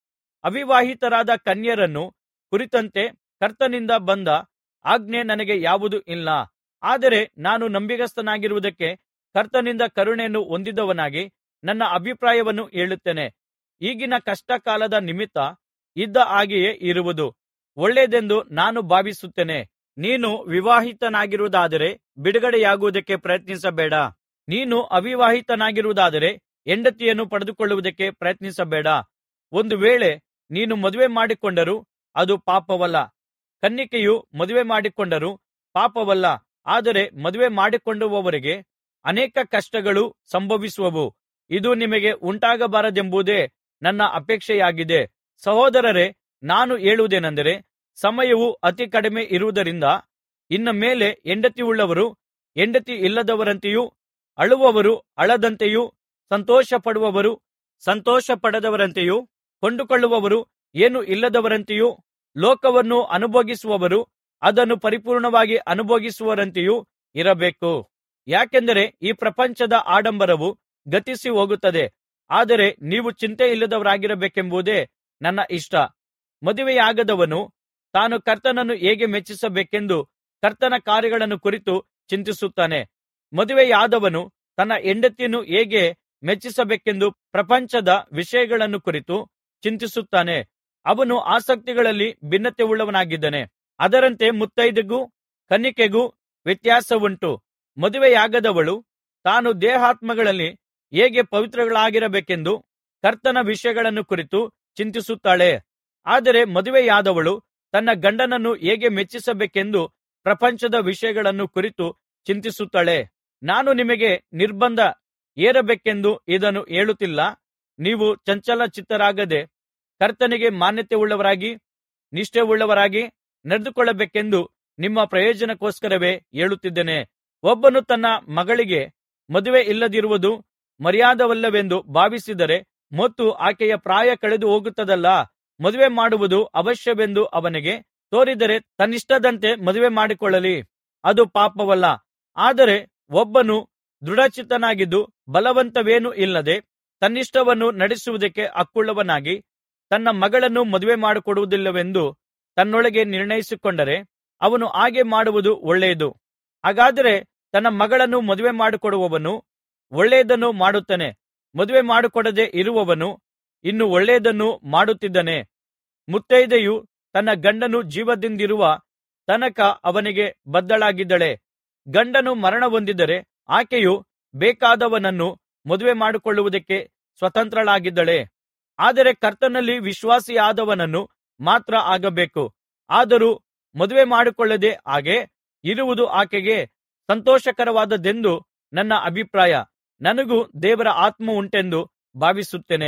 ಅವಿವಾಹಿತರಾದ ಕನ್ಯರನ್ನು ಕುರಿತಂತೆ ಕರ್ತನಿಂದ ಬಂದ ಆಜ್ಞೆ ನನಗೆ ಯಾವುದೂ ಇಲ್ಲ ಆದರೆ ನಾನು ನಂಬಿಗಸ್ತನಾಗಿರುವುದಕ್ಕೆ ಕರ್ತನಿಂದ ಕರುಣೆಯನ್ನು ಹೊಂದಿದವನಾಗಿ ನನ್ನ ಅಭಿಪ್ರಾಯವನ್ನು ಹೇಳುತ್ತೇನೆ ಈಗಿನ ಕಷ್ಟಕಾಲದ ನಿಮಿತ್ತ ಇದ್ದ ಹಾಗೆಯೇ ಇರುವುದು ಒಳ್ಳೆಯದೆಂದು ನಾನು ಭಾವಿಸುತ್ತೇನೆ ನೀನು ವಿವಾಹಿತನಾಗಿರುವುದಾದರೆ ಬಿಡುಗಡೆಯಾಗುವುದಕ್ಕೆ ಪ್ರಯತ್ನಿಸಬೇಡ ನೀನು ಅವಿವಾಹಿತನಾಗಿರುವುದಾದರೆ ಹೆಂಡತಿಯನ್ನು ಪಡೆದುಕೊಳ್ಳುವುದಕ್ಕೆ ಪ್ರಯತ್ನಿಸಬೇಡ ಒಂದು ವೇಳೆ ನೀನು ಮದುವೆ ಮಾಡಿಕೊಂಡರೂ ಅದು ಪಾಪವಲ್ಲ ಕನ್ನಿಕೆಯು ಮದುವೆ ಮಾಡಿಕೊಂಡರೂ ಪಾಪವಲ್ಲ ಆದರೆ ಮದುವೆ ಮಾಡಿಕೊಂಡವರಿಗೆ ಅನೇಕ ಕಷ್ಟಗಳು ಸಂಭವಿಸುವವು ಇದು ನಿಮಗೆ ಉಂಟಾಗಬಾರದೆಂಬುದೇ ನನ್ನ ಅಪೇಕ್ಷೆಯಾಗಿದೆ ಸಹೋದರರೇ ನಾನು ಹೇಳುವುದೇನೆಂದರೆ ಸಮಯವು ಅತಿ ಕಡಿಮೆ ಇರುವುದರಿಂದ ಇನ್ನು ಮೇಲೆ ಹೆಂಡತಿಯುಳ್ಳವರು ಹೆಂಡತಿ ಇಲ್ಲದವರಂತೆಯೂ ಅಳುವವರು ಅಳದಂತೆಯೂ ಸಂತೋಷಪಡುವವರು ಸಂತೋಷಪಡದವರಂತೆಯೂ ಕೊಂಡುಕೊಳ್ಳುವವರು ಏನೂ ಇಲ್ಲದವರಂತೆಯೂ ಲೋಕವನ್ನು ಅನುಭೋಗಿಸುವವರು ಅದನ್ನು ಪರಿಪೂರ್ಣವಾಗಿ ಅನುಭೋಗಿಸುವವರಂತೆಯೂ ಇರಬೇಕು ಯಾಕೆಂದರೆ ಈ ಪ್ರಪಂಚದ ಆಡಂಬರವು ಗತಿಸಿ ಹೋಗುತ್ತದೆ ಆದರೆ ನೀವು ಚಿಂತೆಯಿಲ್ಲದವರಾಗಿರಬೇಕೆಂಬುದೇ ನನ್ನ ಇಷ್ಟ ಮದುವೆಯಾಗದವನು ತಾನು ಕರ್ತನನ್ನು ಹೇಗೆ ಮೆಚ್ಚಿಸಬೇಕೆಂದು ಕರ್ತನ ಕಾರ್ಯಗಳನ್ನು ಕುರಿತು ಚಿಂತಿಸುತ್ತಾನೆ ಮದುವೆಯಾದವನು ತನ್ನ ಹೆಂಡತಿಯನ್ನು ಹೇಗೆ ಮೆಚ್ಚಿಸಬೇಕೆಂದು ಪ್ರಪಂಚದ ವಿಷಯಗಳನ್ನು ಕುರಿತು ಚಿಂತಿಸುತ್ತಾನೆ ಅವನು ಆಸಕ್ತಿಗಳಲ್ಲಿ ಭಿನ್ನತೆಯುಳ್ಳವನಾಗಿದ್ದಾನೆ ಅದರಂತೆ ಮುತ್ತೈದೆಗೂ ಕನ್ನಿಕೆಗೂ ವ್ಯತ್ಯಾಸವುಂಟು ಮದುವೆಯಾಗದವಳು ತಾನು ದೇಹಾತ್ಮಗಳಲ್ಲಿ ಹೇಗೆ ಪವಿತ್ರಳಾಗಿರಬೇಕೆಂದು ಕರ್ತನ ವಿಷಯಗಳನ್ನು ಕುರಿತು ಚಿಂತಿಸುತ್ತಾಳೆ ಆದರೆ ಮದುವೆಯಾದವಳು ತನ್ನ ಗಂಡನನ್ನು ಹೇಗೆ ಮೆಚ್ಚಿಸಬೇಕೆಂದು ಪ್ರಪಂಚದ ವಿಷಯಗಳನ್ನು ಕುರಿತು ಚಿಂತಿಸುತ್ತಾಳೆ ನಾನು ನಿಮಗೆ ನಿರ್ಬಂಧ ಏರಬೇಕೆಂದು ಇದನ್ನು ಹೇಳುತ್ತಿಲ್ಲ ನೀವು ಚಂಚಲಚಿತ್ತರಾಗದೆ ಕರ್ತನಿಗೆ ಮಾನ್ಯತೆಯುಳ್ಳವರಾಗಿ ನಿಷ್ಠೆಯುಳ್ಳವರಾಗಿ ನಡೆದುಕೊಳ್ಳಬೇಕೆಂದು ನಿಮ್ಮ ಪ್ರಯೋಜನಕ್ಕೋಸ್ಕರವೇ ಹೇಳುತ್ತಿದ್ದೇನೆ ಒಬ್ಬನು ತನ್ನ ಮಗಳಿಗೆ ಮದುವೆ ಇಲ್ಲದಿರುವುದು ಮರ್ಯಾದವಲ್ಲವೆಂದು ಭಾವಿಸಿದರೆ ಮತ್ತು ಆಕೆಯ ಪ್ರಾಯ ಕಳೆದು ಹೋಗುತ್ತದಲ್ಲಾ ಮದುವೆ ಮಾಡುವುದು ಅವಶ್ಯವೆಂದು ಅವನಿಗೆ ತೋರಿದರೆ ತನ್ನಿಷ್ಟದಂತೆ ಮದುವೆ ಮಾಡಿಕೊಳ್ಳಲಿ ಅದು ಪಾಪವಲ್ಲ ಆದರೆ ಒಬ್ಬನು ದೃಢಚಿತ್ತನಾಗಿದ್ದು ಬಲವಂತವೇನೂ ಇಲ್ಲದೆ ತನ್ನಿಷ್ಟವನ್ನು ನಡೆಸುವುದಕ್ಕೆ ಹಕ್ಕುಳ್ಳವನಾಗಿ ತನ್ನ ಮಗಳನ್ನು ಮದುವೆ ಮಾಡಿಕೊಡುವುದಿಲ್ಲವೆಂದು ತನ್ನೊಳಗೆ ನಿರ್ಣಯಿಸಿಕೊಂಡರೆ ಅವನು ಹಾಗೆ ಮಾಡುವುದು ಒಳ್ಳೆಯದು ಹಾಗಾದರೆ ತನ್ನ ಮಗಳನ್ನು ಮದುವೆ ಮಾಡಿಕೊಡುವವನು ಒಳ್ಳೆಯದನ್ನು ಮಾಡುತ್ತಾನೆ ಮದುವೆ ಮಾಡಿಕೊಡದೆ ಇರುವವನು ಇನ್ನು ಒಳ್ಳೆಯದನ್ನು ಮಾಡುತ್ತಿದ್ದಾನೆ ಮುತ್ತೈದೆಯು ತನ್ನ ಗಂಡನು ಜೀವದಿಂದಿರುವ ತನಕ ಅವನಿಗೆ ಬದ್ಧಳಾಗಿದ್ದಾಳೆ ಗಂಡನು ಮರಣ ಹೊಂದಿದರೆ ಆಕೆಯು ಬೇಕಾದವನನ್ನು ಮದುವೆ ಮಾಡಿಕೊಳ್ಳುವುದಕ್ಕೆ ಸ್ವತಂತ್ರಳಾಗಿದ್ದಾಳೆ ಆದರೆ ಕರ್ತನಲ್ಲಿ ವಿಶ್ವಾಸಿಯಾದವನನ್ನು ಮಾತ್ರ ಆಗಬೇಕು ಆದರೂ ಮದುವೆ ಮಾಡಿಕೊಳ್ಳದೆ ಹಾಗೆ ಇರುವುದು ಆಕೆಗೆ ಸಂತೋಷಕರವಾದದ್ದೆಂದು ನನ್ನ ಅಭಿಪ್ರಾಯ ನನಗೂ ದೇವರ ಆತ್ಮವುಂಟೆಂದು ಭಾವಿಸುತ್ತೇನೆ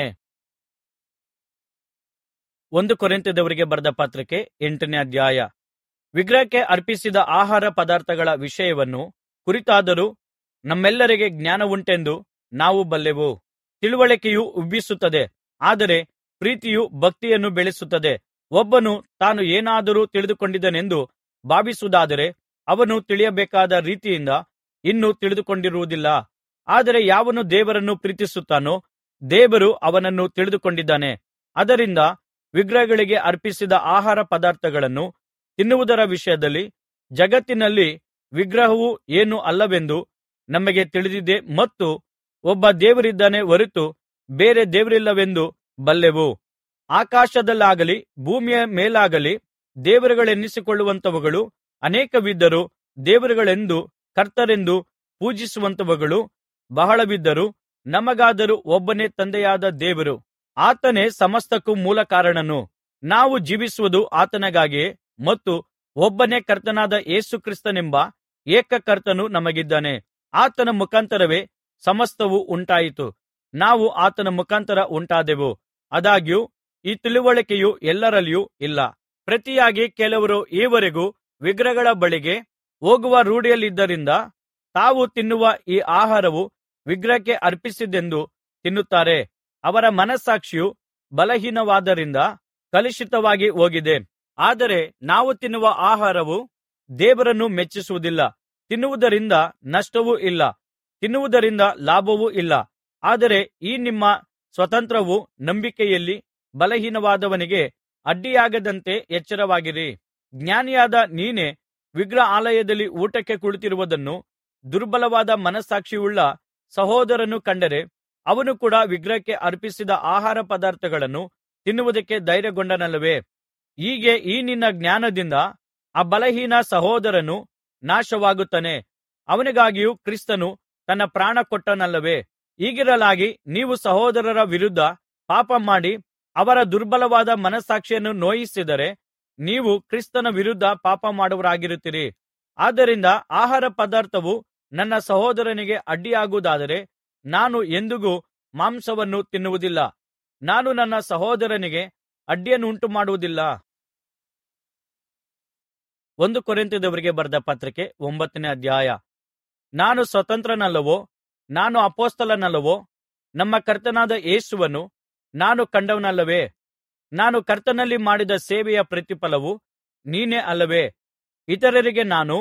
ಒಂದು ಕೊರಿಂಥದವರಿಗೆ ಬರೆದ ಪತ್ರಿಕೆ ಎಂಟನೇ ಅಧ್ಯಾಯ ವಿಗ್ರಹಕ್ಕೆ ಅರ್ಪಿಸಿದ ಆಹಾರ ಪದಾರ್ಥಗಳ ವಿಷಯವನ್ನು ಕುರಿತಾದರೂ ನಮ್ಮೆಲ್ಲರಿಗೆ ಜ್ಞಾನವುಂಟೆಂದು ನಾವು ಬಲ್ಲೆವು ತಿಳುವಳಿಕೆಯು ಉಬ್ಬಿಸುತ್ತದೆ ಆದರೆ ಪ್ರೀತಿಯು ಭಕ್ತಿಯನ್ನು ಬೆಳೆಸುತ್ತದೆ ಒಬ್ಬನು ತಾನು ಏನಾದರೂ ತಿಳಿದುಕೊಂಡಿದ್ದಾನೆಂದು ಭಾವಿಸುವುದಾದರೆ ಅವನು ತಿಳಿಯಬೇಕಾದ ರೀತಿಯಿಂದ ಇನ್ನೂ ತಿಳಿದುಕೊಂಡಿರುವುದಿಲ್ಲ ಆದರೆ ಯಾವನು ದೇವರನ್ನು ಪ್ರೀತಿಸುತ್ತಾನೋ ದೇವರು ಅವನನ್ನು ತಿಳಿದುಕೊಂಡಿದ್ದಾನೆ ಅದರಿಂದ ವಿಗ್ರಹಗಳಿಗೆ ಅರ್ಪಿಸಿದ ಆಹಾರ ಪದಾರ್ಥಗಳನ್ನು ತಿನ್ನುವುದರ ವಿಷಯದಲ್ಲಿ ಜಗತ್ತಿನಲ್ಲಿ ವಿಗ್ರಹವು ಏನೂ ಅಲ್ಲವೆಂದು ನಮಗೆ ತಿಳಿದಿದೆ ಮತ್ತು ಒಬ್ಬ ದೇವರಿದ್ದಾನೆ ಹೊರತು ಬೇರೆ ದೇವರಿಲ್ಲವೆಂದು ಬಲ್ಲೆವು ಆಕಾಶದಲ್ಲಾಗಲಿ ಭೂಮಿಯ ಮೇಲಾಗಲಿ ದೇವರುಗಳೆನ್ನಿಸಿಕೊಳ್ಳುವಂಥವುಗಳು ಅನೇಕವಿದ್ದರೂ ದೇವರುಗಳೆಂದು ಕರ್ತರೆಂದು ಪೂಜಿಸುವಂಥವುಗಳು ಬಹಳವಿದ್ದರೂ ನಮಗಾದರೂ ಒಬ್ಬನೇ ತಂದೆಯಾದ ದೇವರು ಆತನೇ ಸಮಸ್ತಕ್ಕೂ ಮೂಲಕಾರಣನು ನಾವು ಜೀವಿಸುವುದು ಆತನಿಗಾಗಿಯೇ ಮತ್ತು ಒಬ್ಬನೇ ಕರ್ತನಾದ ಯೇಸು ಕ್ರಿಸ್ತನೆಂಬ ಏಕ ಕರ್ತನು ನಮಗಿದ್ದಾನೆ ಆತನ ಮುಖಾಂತರವೇ ಸಮಸ್ತವೂ ಉಂಟಾಯಿತು ನಾವು ಆತನ ಮುಖಾಂತರ ಉಂಟಾದೆವು ಆದಾಗ್ಯೂ ಈ ತಿಳುವಳಿಕೆಯು ಎಲ್ಲರಲ್ಲಿಯೂ ಇಲ್ಲ ಪ್ರತಿಯಾಗಿ ಕೆಲವರು ಈವರೆಗೂ ವಿಗ್ರಹಗಳ ಬಳಿಗೆ ಹೋಗುವ ರೂಢಿಯಲ್ಲಿದ್ದರಿಂದ ತಾವು ತಿನ್ನುವ ಈ ಆಹಾರವು ವಿಗ್ರಹಕ್ಕೆ ಅರ್ಪಿಸಿದ್ದೆಂದು ತಿನ್ನುತ್ತಾರೆ ಅವರ ಮನಸ್ಸಾಕ್ಷಿಯು ಬಲಹೀನವಾದ್ದರಿಂದ ಕಲುಷಿತವಾಗಿ ಹೋಗಿದೆ ಆದರೆ ನಾವು ತಿನ್ನುವ ಆಹಾರವು ದೇವರನ್ನು ಮೆಚ್ಚಿಸುವುದಿಲ್ಲ ತಿನ್ನುವುದರಿಂದ ನಷ್ಟವೂ ಇಲ್ಲ ತಿನ್ನುವುದರಿಂದ ಲಾಭವೂ ಇಲ್ಲ ಆದರೆ ಈ ನಿಮ್ಮ ಸ್ವಾತಂತ್ರ್ಯವು ನಂಬಿಕೆಯಲ್ಲಿ ಬಲಹೀನವಾದವನಿಗೆ ಅಡ್ಡಿಯಾಗದಂತೆ ಎಚ್ಚರವಾಗಿರಿ ಜ್ಞಾನಿಯಾದ ನೀನೇ ವಿಗ್ರಹಾಲಯದಲ್ಲಿ ಊಟಕ್ಕೆ ಕುಳಿತಿರುವುದನ್ನು ದುರ್ಬಲವಾದ ಮನಸ್ಸಾಕ್ಷಿಯುಳ್ಳ ಸಹೋದರನು ಕಂಡರೆ ಅವನು ಕೂಡ ವಿಗ್ರಹಕ್ಕೆ ಅರ್ಪಿಸಿದ ಆಹಾರ ಪದಾರ್ಥಗಳನ್ನು ತಿನ್ನುವುದಕ್ಕೆ ಧೈರ್ಯಗೊಂಡನಲ್ಲವೇ ಹೀಗೆ ಈ ನಿನ್ನ ಜ್ಞಾನದಿಂದ ಆ ಬಲಹೀನ ಸಹೋದರನು ನಾಶವಾಗುತ್ತಾನೆ ಅವನಿಗಾಗಿಯೂ ಕ್ರಿಸ್ತನು ತನ್ನ ಪ್ರಾಣ ಕೊಟ್ಟನಲ್ಲವೇ ಹೀಗಿರಲಾಗಿ ನೀವು ಸಹೋದರರ ವಿರುದ್ಧ ಪಾಪಮಾಡಿ ಅವರ ದುರ್ಬಲವಾದ ಮನಸ್ಸಾಕ್ಷಿಯನ್ನು ನೋಯಿಸಿದರೆ ನೀವು ಕ್ರಿಸ್ತನ ವಿರುದ್ಧ ಪಾಪಮಾಡುವವರಾಗಿರುತ್ತೀರಿ ಆದ್ದರಿಂದ ಆಹಾರ ಪದಾರ್ಥವು ನನ್ನ ಸಹೋದರನಿಗೆ ಅಡ್ಡಿಯಾಗುವುದಾದರೆ ನಾನು ಎಂದಿಗೂ ಮಾಂಸವನ್ನು ತಿನ್ನುವುದಿಲ್ಲ ನಾನು ನನ್ನ ಸಹೋದರನಿಗೆ ಅಡ್ಡಿಯನ್ನುಂಟುಮಾಡುವುದಿಲ್ಲ ಒಂದು ಕೊರಿಂಥದವರಿಗೆ ಬರೆದ ಪತ್ರಿಕೆ ಒಂಬತ್ತನೇ ಅಧ್ಯಾಯ ನಾನು ಸ್ವತಂತ್ರನಲ್ಲವೋ ನಾನು ಅಪೊಸ್ತಲನಲ್ಲವೋ ನಮ್ಮ ಕರ್ತನಾದ ಯೇಸುವನ್ನು ನಾನು ಕಂಡವನಲ್ಲವೇ ನಾನು ಕರ್ತನಲ್ಲಿ ಮಾಡಿದ ಸೇವೆಯ ಪ್ರತಿಫಲವು ನೀನೇ ಅಲ್ಲವೇ ಇತರರಿಗೆ ನಾನು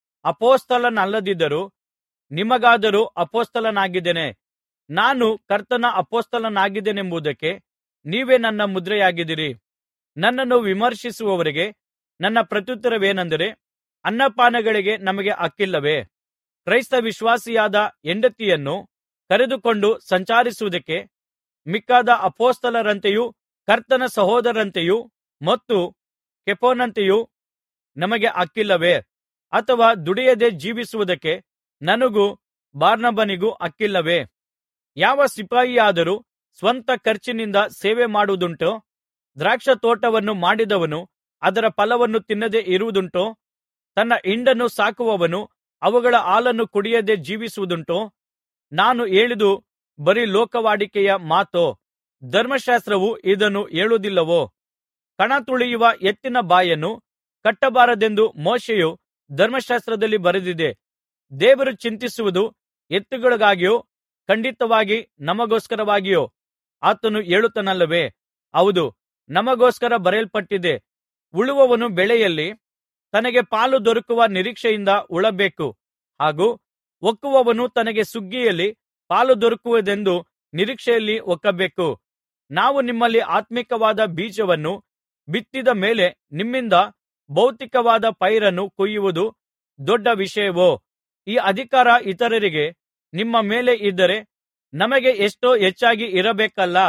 ಅಪೊಸ್ತಲನಲ್ಲದಿದ್ದರೂ ನಿಮಗಾದರೂ ಅಪೊಸ್ತಲನಾಗಿದ್ದೇನೆ ನಾನು ಕರ್ತನ ಅಪೊಸ್ತಲನಾಗಿದ್ದೇನೆಂಬುದಕ್ಕೆ ನೀವೇ ನನ್ನ ಮುದ್ರೆಯಾಗಿದ್ದೀರಿ ನನ್ನನ್ನು ವಿಮರ್ಶಿಸುವವರಿಗೆ ನನ್ನ ಪ್ರತ್ಯುತ್ತರವೇನೆಂದರೆ ಅನ್ನಪಾನಗಳಿಗೆ ನಮಗೆ ಹಕ್ಕಿಲ್ಲವೇ ಕ್ರೈಸ್ತ ವಿಶ್ವಾಸಿಯಾದ ಹೆಂಡತಿಯನ್ನು ಕರೆದುಕೊಂಡು ಸಂಚರಿಸುವುದಕ್ಕೆ ಮಿಕ್ಕಾದ ಅಪೊಸ್ತಲರಂತೆಯೂ ಕರ್ತನ ಸಹೋದರರಂತೆಯೂ ಮತ್ತು ಕೆಫೋನಂತೆಯೂ ನಮಗೆ ಹಕ್ಕಿಲ್ಲವೇ ಅಥವಾ ದುಡಿಯದೆ ಜೀವಿಸುವುದಕ್ಕೆ ನನಗೂ ಬಾರ್ನಬನಿಗೂ ಹಕ್ಕಿಲ್ಲವೇ ಯಾವ ಸಿಪಾಯಿಯಾದರೂ ಸ್ವಂತ ಖರ್ಚಿನಿಂದ ಸೇವೆ ಮಾಡುವುದುಂಟೋ ದ್ರಾಕ್ಷಾತೋಟವನ್ನು ಮಾಡಿದವನು ಅದರ ಫಲವನ್ನು ತಿನ್ನದೆ ಇರುವುದುಂಟೋ ತನ್ನ ಹಿಂಡನ್ನು ಸಾಕುವವನು ಅವುಗಳ ಹಾಲನ್ನು ಕುಡಿಯದೆ ಜೀವಿಸುವುದುಂಟೋ ನಾನು ಹೇಳಿದು ಬರೀ ಲೋಕವಾಡಿಕೆಯ ಮಾತೋ ಧರ್ಮಶಾಸ್ತ್ರವು ಇದನ್ನು ಹೇಳುವುದಿಲ್ಲವೋ ಕಣ ತುಳಿಯುವ ಎತ್ತಿನ ಬಾಯನ್ನು ಕಟ್ಟಬಾರದೆಂದು ಮೋಶೆಯು ಧರ್ಮಶಾಸ್ತ್ರದಲ್ಲಿ ಬರೆದಿದೆ ದೇವರು ಚಿಂತಿಸುವುದು ಎತ್ತುಗಳಿಗಾಗಿಯೋ ಖಂಡಿತವಾಗಿ ನಮಗೋಸ್ಕರವಾಗಿಯೋ ಆತನು ಹೇಳುತ್ತಾನಲ್ಲವೇ ಹೌದು ನಮಗೋಸ್ಕರ ಬರೆಯಲ್ಪಟ್ಟಿದೆ ಉಳುವವನು ಬೆಳೆಯಲ್ಲಿ ತನಗೆ ಪಾಲು ದೊರಕುವ ನಿರೀಕ್ಷೆಯಿಂದ ಉಳಬೇಕು ಹಾಗೂ ಒಕ್ಕುವವನು ತನಗೆ ಸುಗ್ಗಿಯಲ್ಲಿ ಪಾಲು ದೊರಕುವುದೆಂದು ನಿರೀಕ್ಷೆಯಲ್ಲಿ ಒಕ್ಕಬೇಕು ನಾವು ನಿಮ್ಮಲ್ಲಿ ಆತ್ಮಿಕವಾದ ಬೀಜವನ್ನು ಬಿತ್ತಿದ ಮೇಲೆ ನಿಮ್ಮಿಂದ ಭೌತಿಕವಾದ ಪೈರನ್ನು ಕೊಯ್ಯುವುದು ದೊಡ್ಡ ವಿಷಯವೋ ಈ ಅಧಿಕಾರ ಇತರರಿಗೆ ನಿಮ್ಮ ಮೇಲೆ ಇದ್ದರೆ ನಮಗೆ ಎಷ್ಟೋ ಹೆಚ್ಚಾಗಿ ಇರಬೇಕಲ್ಲಾ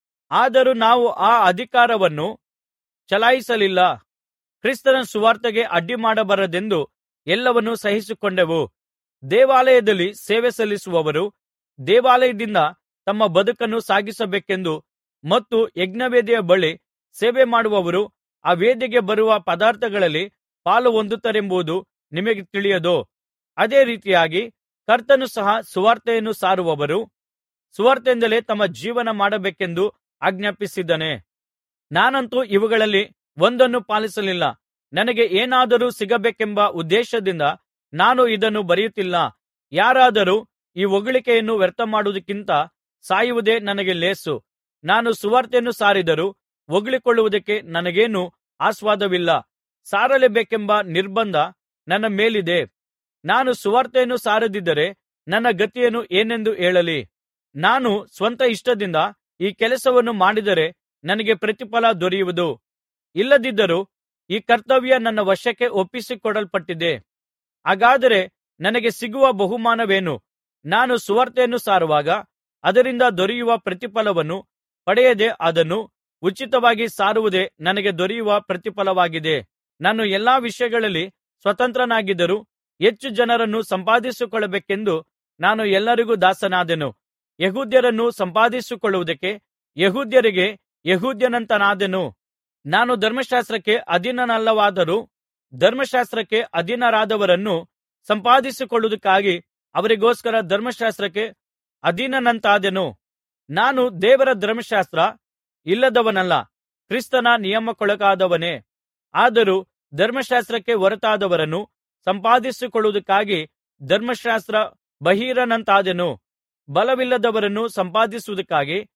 ಆದರೂ ನಾವು ಆ ಅಧಿಕಾರವನ್ನು ಚಲಾಯಿಸಲಿಲ್ಲ ಕ್ರಿಸ್ತನ ಸುವಾರ್ತೆಗೆ ಅಡ್ಡಿಮಾಡಬಾರದೆಂದು ಎಲ್ಲವನ್ನೂ ಸಹಿಸಿಕೊಂಡೆವು ದೇವಾಲಯದಲ್ಲಿ ಸೇವೆ ಸಲ್ಲಿಸುವವರು ದೇವಾಲಯದಿಂದ ತಮ್ಮ ಬದುಕನ್ನು ಸಾಗಿಸಬೇಕೆಂದು ಮತ್ತು ಯಜ್ಞವೇದಿಯ ಬಳಿ ಸೇವೆ ಮಾಡುವವರು ಆ ವೇದಿಗೆ ಬರುವ ಪದಾರ್ಥಗಳಲ್ಲಿ ಪಾಲು ಹೊಂದುತ್ತಾರೆಂಬುದು ನಿಮಗೆ ತಿಳಿಯದೋ ಅದೇ ರೀತಿಯಾಗಿ ಕರ್ತನು ಸಹ ಸುವಾರ್ತೆಯನ್ನು ಸಾರುವವರು ಸುವಾರ್ತೆಯಿಂದಲೇ ತಮ್ಮ ಜೀವನ ಮಾಡಬೇಕೆಂದು ಆಜ್ಞಾಪಿಸಿದ್ದಾನೆ ನಾನಂತೂ ಇವುಗಳಲ್ಲಿ ಒಂದನ್ನೂ ಪಾಲಿಸಲಿಲ್ಲ ನನಗೆ ಏನಾದರೂ ಸಿಗಬೇಕೆಂಬ ಉದ್ದೇಶದಿಂದ ನಾನು ಇದನ್ನು ಬರೆಯುತ್ತಿಲ್ಲ ಯಾರಾದರೂ ಈ ಹೊಗಳಿಕೆಯನ್ನು ವ್ಯರ್ಥಮಾಡುವುದಕ್ಕಿಂತ ಸಾಯುವುದೇ ನನಗೆ ಲೇಸು ನಾನು ಸುವಾರ್ತೆಯನ್ನು ಸಾರಿದರೂ ಹೊಗಳಿಕೊಳ್ಳುವುದಕ್ಕೆ ನನಗೇನೂ ಆಸ್ಪದವಿಲ್ಲ ಸಾರಲೇಬೇಕೆಂಬ ನಿರ್ಬಂಧ ನನ್ನ ಮೇಲಿದೆ ನಾನು ಸುವಾರ್ತೆಯನ್ನು ಸಾರದಿದ್ದರೆ ನನ್ನ ಗತಿಯನ್ನು ಏನೆಂದು ಹೇಳಲಿ ನಾನು ಸ್ವಂತ ಇಷ್ಟದಿಂದ ಈ ಕೆಲಸವನ್ನು ಮಾಡಿದರೆ ನನಗೆ ಪ್ರತಿಫಲ ದೊರೆಯುವುದು ಇಲ್ಲದಿದ್ದರೂ ಈ ಕರ್ತವ್ಯ ನನ್ನ ವಶಕ್ಕೆ ಒಪ್ಪಿಸಿಕೊಡಲ್ಪಟ್ಟಿದೆ ಹಾಗಾದರೆ ನನಗೆ ಸಿಗುವ ಬಹುಮಾನವೇನು ನಾನು ಸುವಾರ್ತೆಯನ್ನು ಸಾರುವಾಗ ಅದರಿಂದ ದೊರೆಯುವ ಪ್ರತಿಫಲವನ್ನು ಪಡೆಯದೆ ಅದನ್ನು ಉಚಿತವಾಗಿ ಸಾರುವುದೇ ನನಗೆ ದೊರೆಯುವ ಪ್ರತಿಫಲವಾಗಿದೆ ನಾನು ಎಲ್ಲಾ ವಿಷಯಗಳಲ್ಲಿ ಸ್ವತಂತ್ರನಾಗಿದ್ದರೂ ಹೆಚ್ಚು ಜನರನ್ನು ಸಂಪಾದಿಸಿಕೊಳ್ಳಬೇಕೆಂದು ನಾನು ಎಲ್ಲರಿಗೂ ದಾಸನಾದೆನು ಯೆಹೂದ್ಯರನ್ನು ಸಂಪಾದಿಸಿಕೊಳ್ಳುವುದಕ್ಕೆ ಯೆಹೂದ್ಯರಿಗೆ ಯೆಹೂದ್ಯನಂತಾದೆನು ನಾನು ಧರ್ಮಶಾಸ್ತ್ರಕ್ಕೆ ಅಧೀನನಲ್ಲವಾದರೂ ಧರ್ಮಶಾಸ್ತ್ರಕ್ಕೆ ಅಧೀನರಾದವರನ್ನು ಸಂಪಾದಿಸಿಕೊಳ್ಳುವುದಕ್ಕಾಗಿ ಅವರಿಗೋಸ್ಕರ ಧರ್ಮಶಾಸ್ತ್ರಕ್ಕೆ ಅಧೀನನಂತಾದೆನು ನಾನು ದೇವರ ಧರ್ಮಶಾಸ್ತ್ರ ಇಲ್ಲದವನಲ್ಲ ಕ್ರಿಸ್ತನ ನಿಯಮಕ್ಕೊಳಗಾದವನೇ ಆದರೂ ಧರ್ಮಶಾಸ್ತ್ರಕ್ಕೆ ಹೊರತಾದವರನ್ನು ಸಂಪಾದಿಸಿಕೊಳ್ಳುವುದಕ್ಕಾಗಿ ಧರ್ಮಶಾಸ್ತ್ರ ಬಾಹಿರನಂತಾದೆನು ಬಲವಿಲ್ಲದವರನ್ನು ಸಂಪಾದಿಸುವುದಕ್ಕಾಗಿ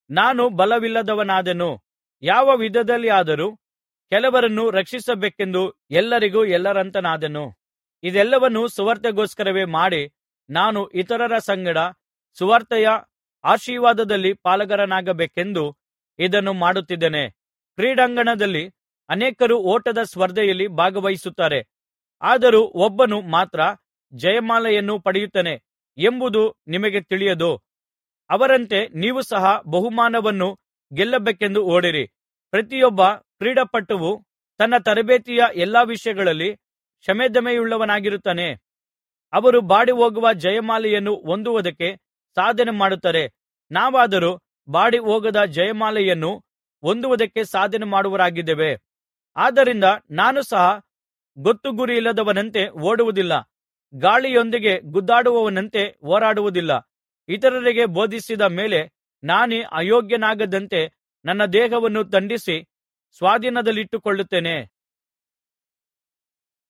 ನಾನು ಬಲವಿಲ್ಲದವನಾದೆನು ಯಾವ ವಿಧದಲ್ಲಿಯಾದರೂ ಕೆಲವರನ್ನು ರಕ್ಷಿಸಬೇಕೆಂದು ಎಲ್ಲರಿಗೂ ಎಲ್ಲರಂತನಾದೆನು ಇದೆಲ್ಲವನ್ನು ಸುವಾರ್ತೆಗೋಸ್ಕರವೇ ಮಾಡಿ ನಾನು ಇತರರ ಸಂಗಡ ಸುವಾರ್ತೆಯ ಆಶೀರ್ವಾದದಲ್ಲಿ ಪಾಲುಗಾರನಾಗಬೇಕೆಂದು ಇದನ್ನು ಮಾಡುತ್ತಿದ್ದೇನೆ ಕ್ರೀಡಾಂಗಣದಲ್ಲಿ ಅನೇಕರು ಓಟದ ಸ್ಪರ್ಧೆಯಲ್ಲಿ ಭಾಗವಹಿಸುತ್ತಾರೆ ಆದರೂ ಒಬ್ಬನು ಮಾತ್ರ ಜಯಮಾಲೆಯನ್ನು ಪಡೆಯುತ್ತಾನೆ ಎಂಬುದು ನಿಮಗೆ ತಿಳಿಯದೋ ಅವರಂತೆ ನೀವು ಸಹ ಬಹುಮಾನವನ್ನು ಗೆಲ್ಲಬೇಕೆಂದು ಓಡಿರಿ ಪ್ರತಿಯೊಬ್ಬ ಕ್ರೀಡಾಪಟುವು ತನ್ನ ತರಬೇತಿಯ ಎಲ್ಲಾ ವಿಷಯಗಳಲ್ಲಿ ಶಮೆದಮೆಯುಳ್ಳವನಾಗಿರುತ್ತಾನೆ ಅವರು ಬಾಡಿಹೋಗುವ ಜಯಮಾಲೆಯನ್ನು ಹೊಂದುವುದಕ್ಕೆ ಸಾಧನೆ ಮಾಡುತ್ತಾರೆ ನಾವಾದರೋ ಬಾಡಿಹೋಗದ ಜಯಮಾಲೆಯನ್ನು ಹೊಂದುವುದಕ್ಕೆ ಸಾಧನೆ ಮಾಡುವವರಾಗಿದ್ದೇವೆ ಆದ್ದರಿಂದ ನಾನು ಸಹ ಗೊತ್ತು ಗುರಿಯಿಲ್ಲದವನಂತೆ ಓಡುವುದಿಲ್ಲ ಗಾಳಿಯೊಂದಿಗೆ ಗುದ್ದಾಡುವವನಂತೆ ಹೋರಾಡುವುದಿಲ್ಲ ಇತರರಿಗೆ ಬೋಧಿಸಿದ ಮೇಲೆ ನಾನೇ ಅಯೋಗ್ಯನಾಗದಂತೆ ನನ್ನ ದೇಹವನ್ನು ದಂಡಿಸಿ ಸ್ವಾಧೀನದಲ್ಲಿಟ್ಟುಕೊಳ್ಳುತ್ತೇನೆ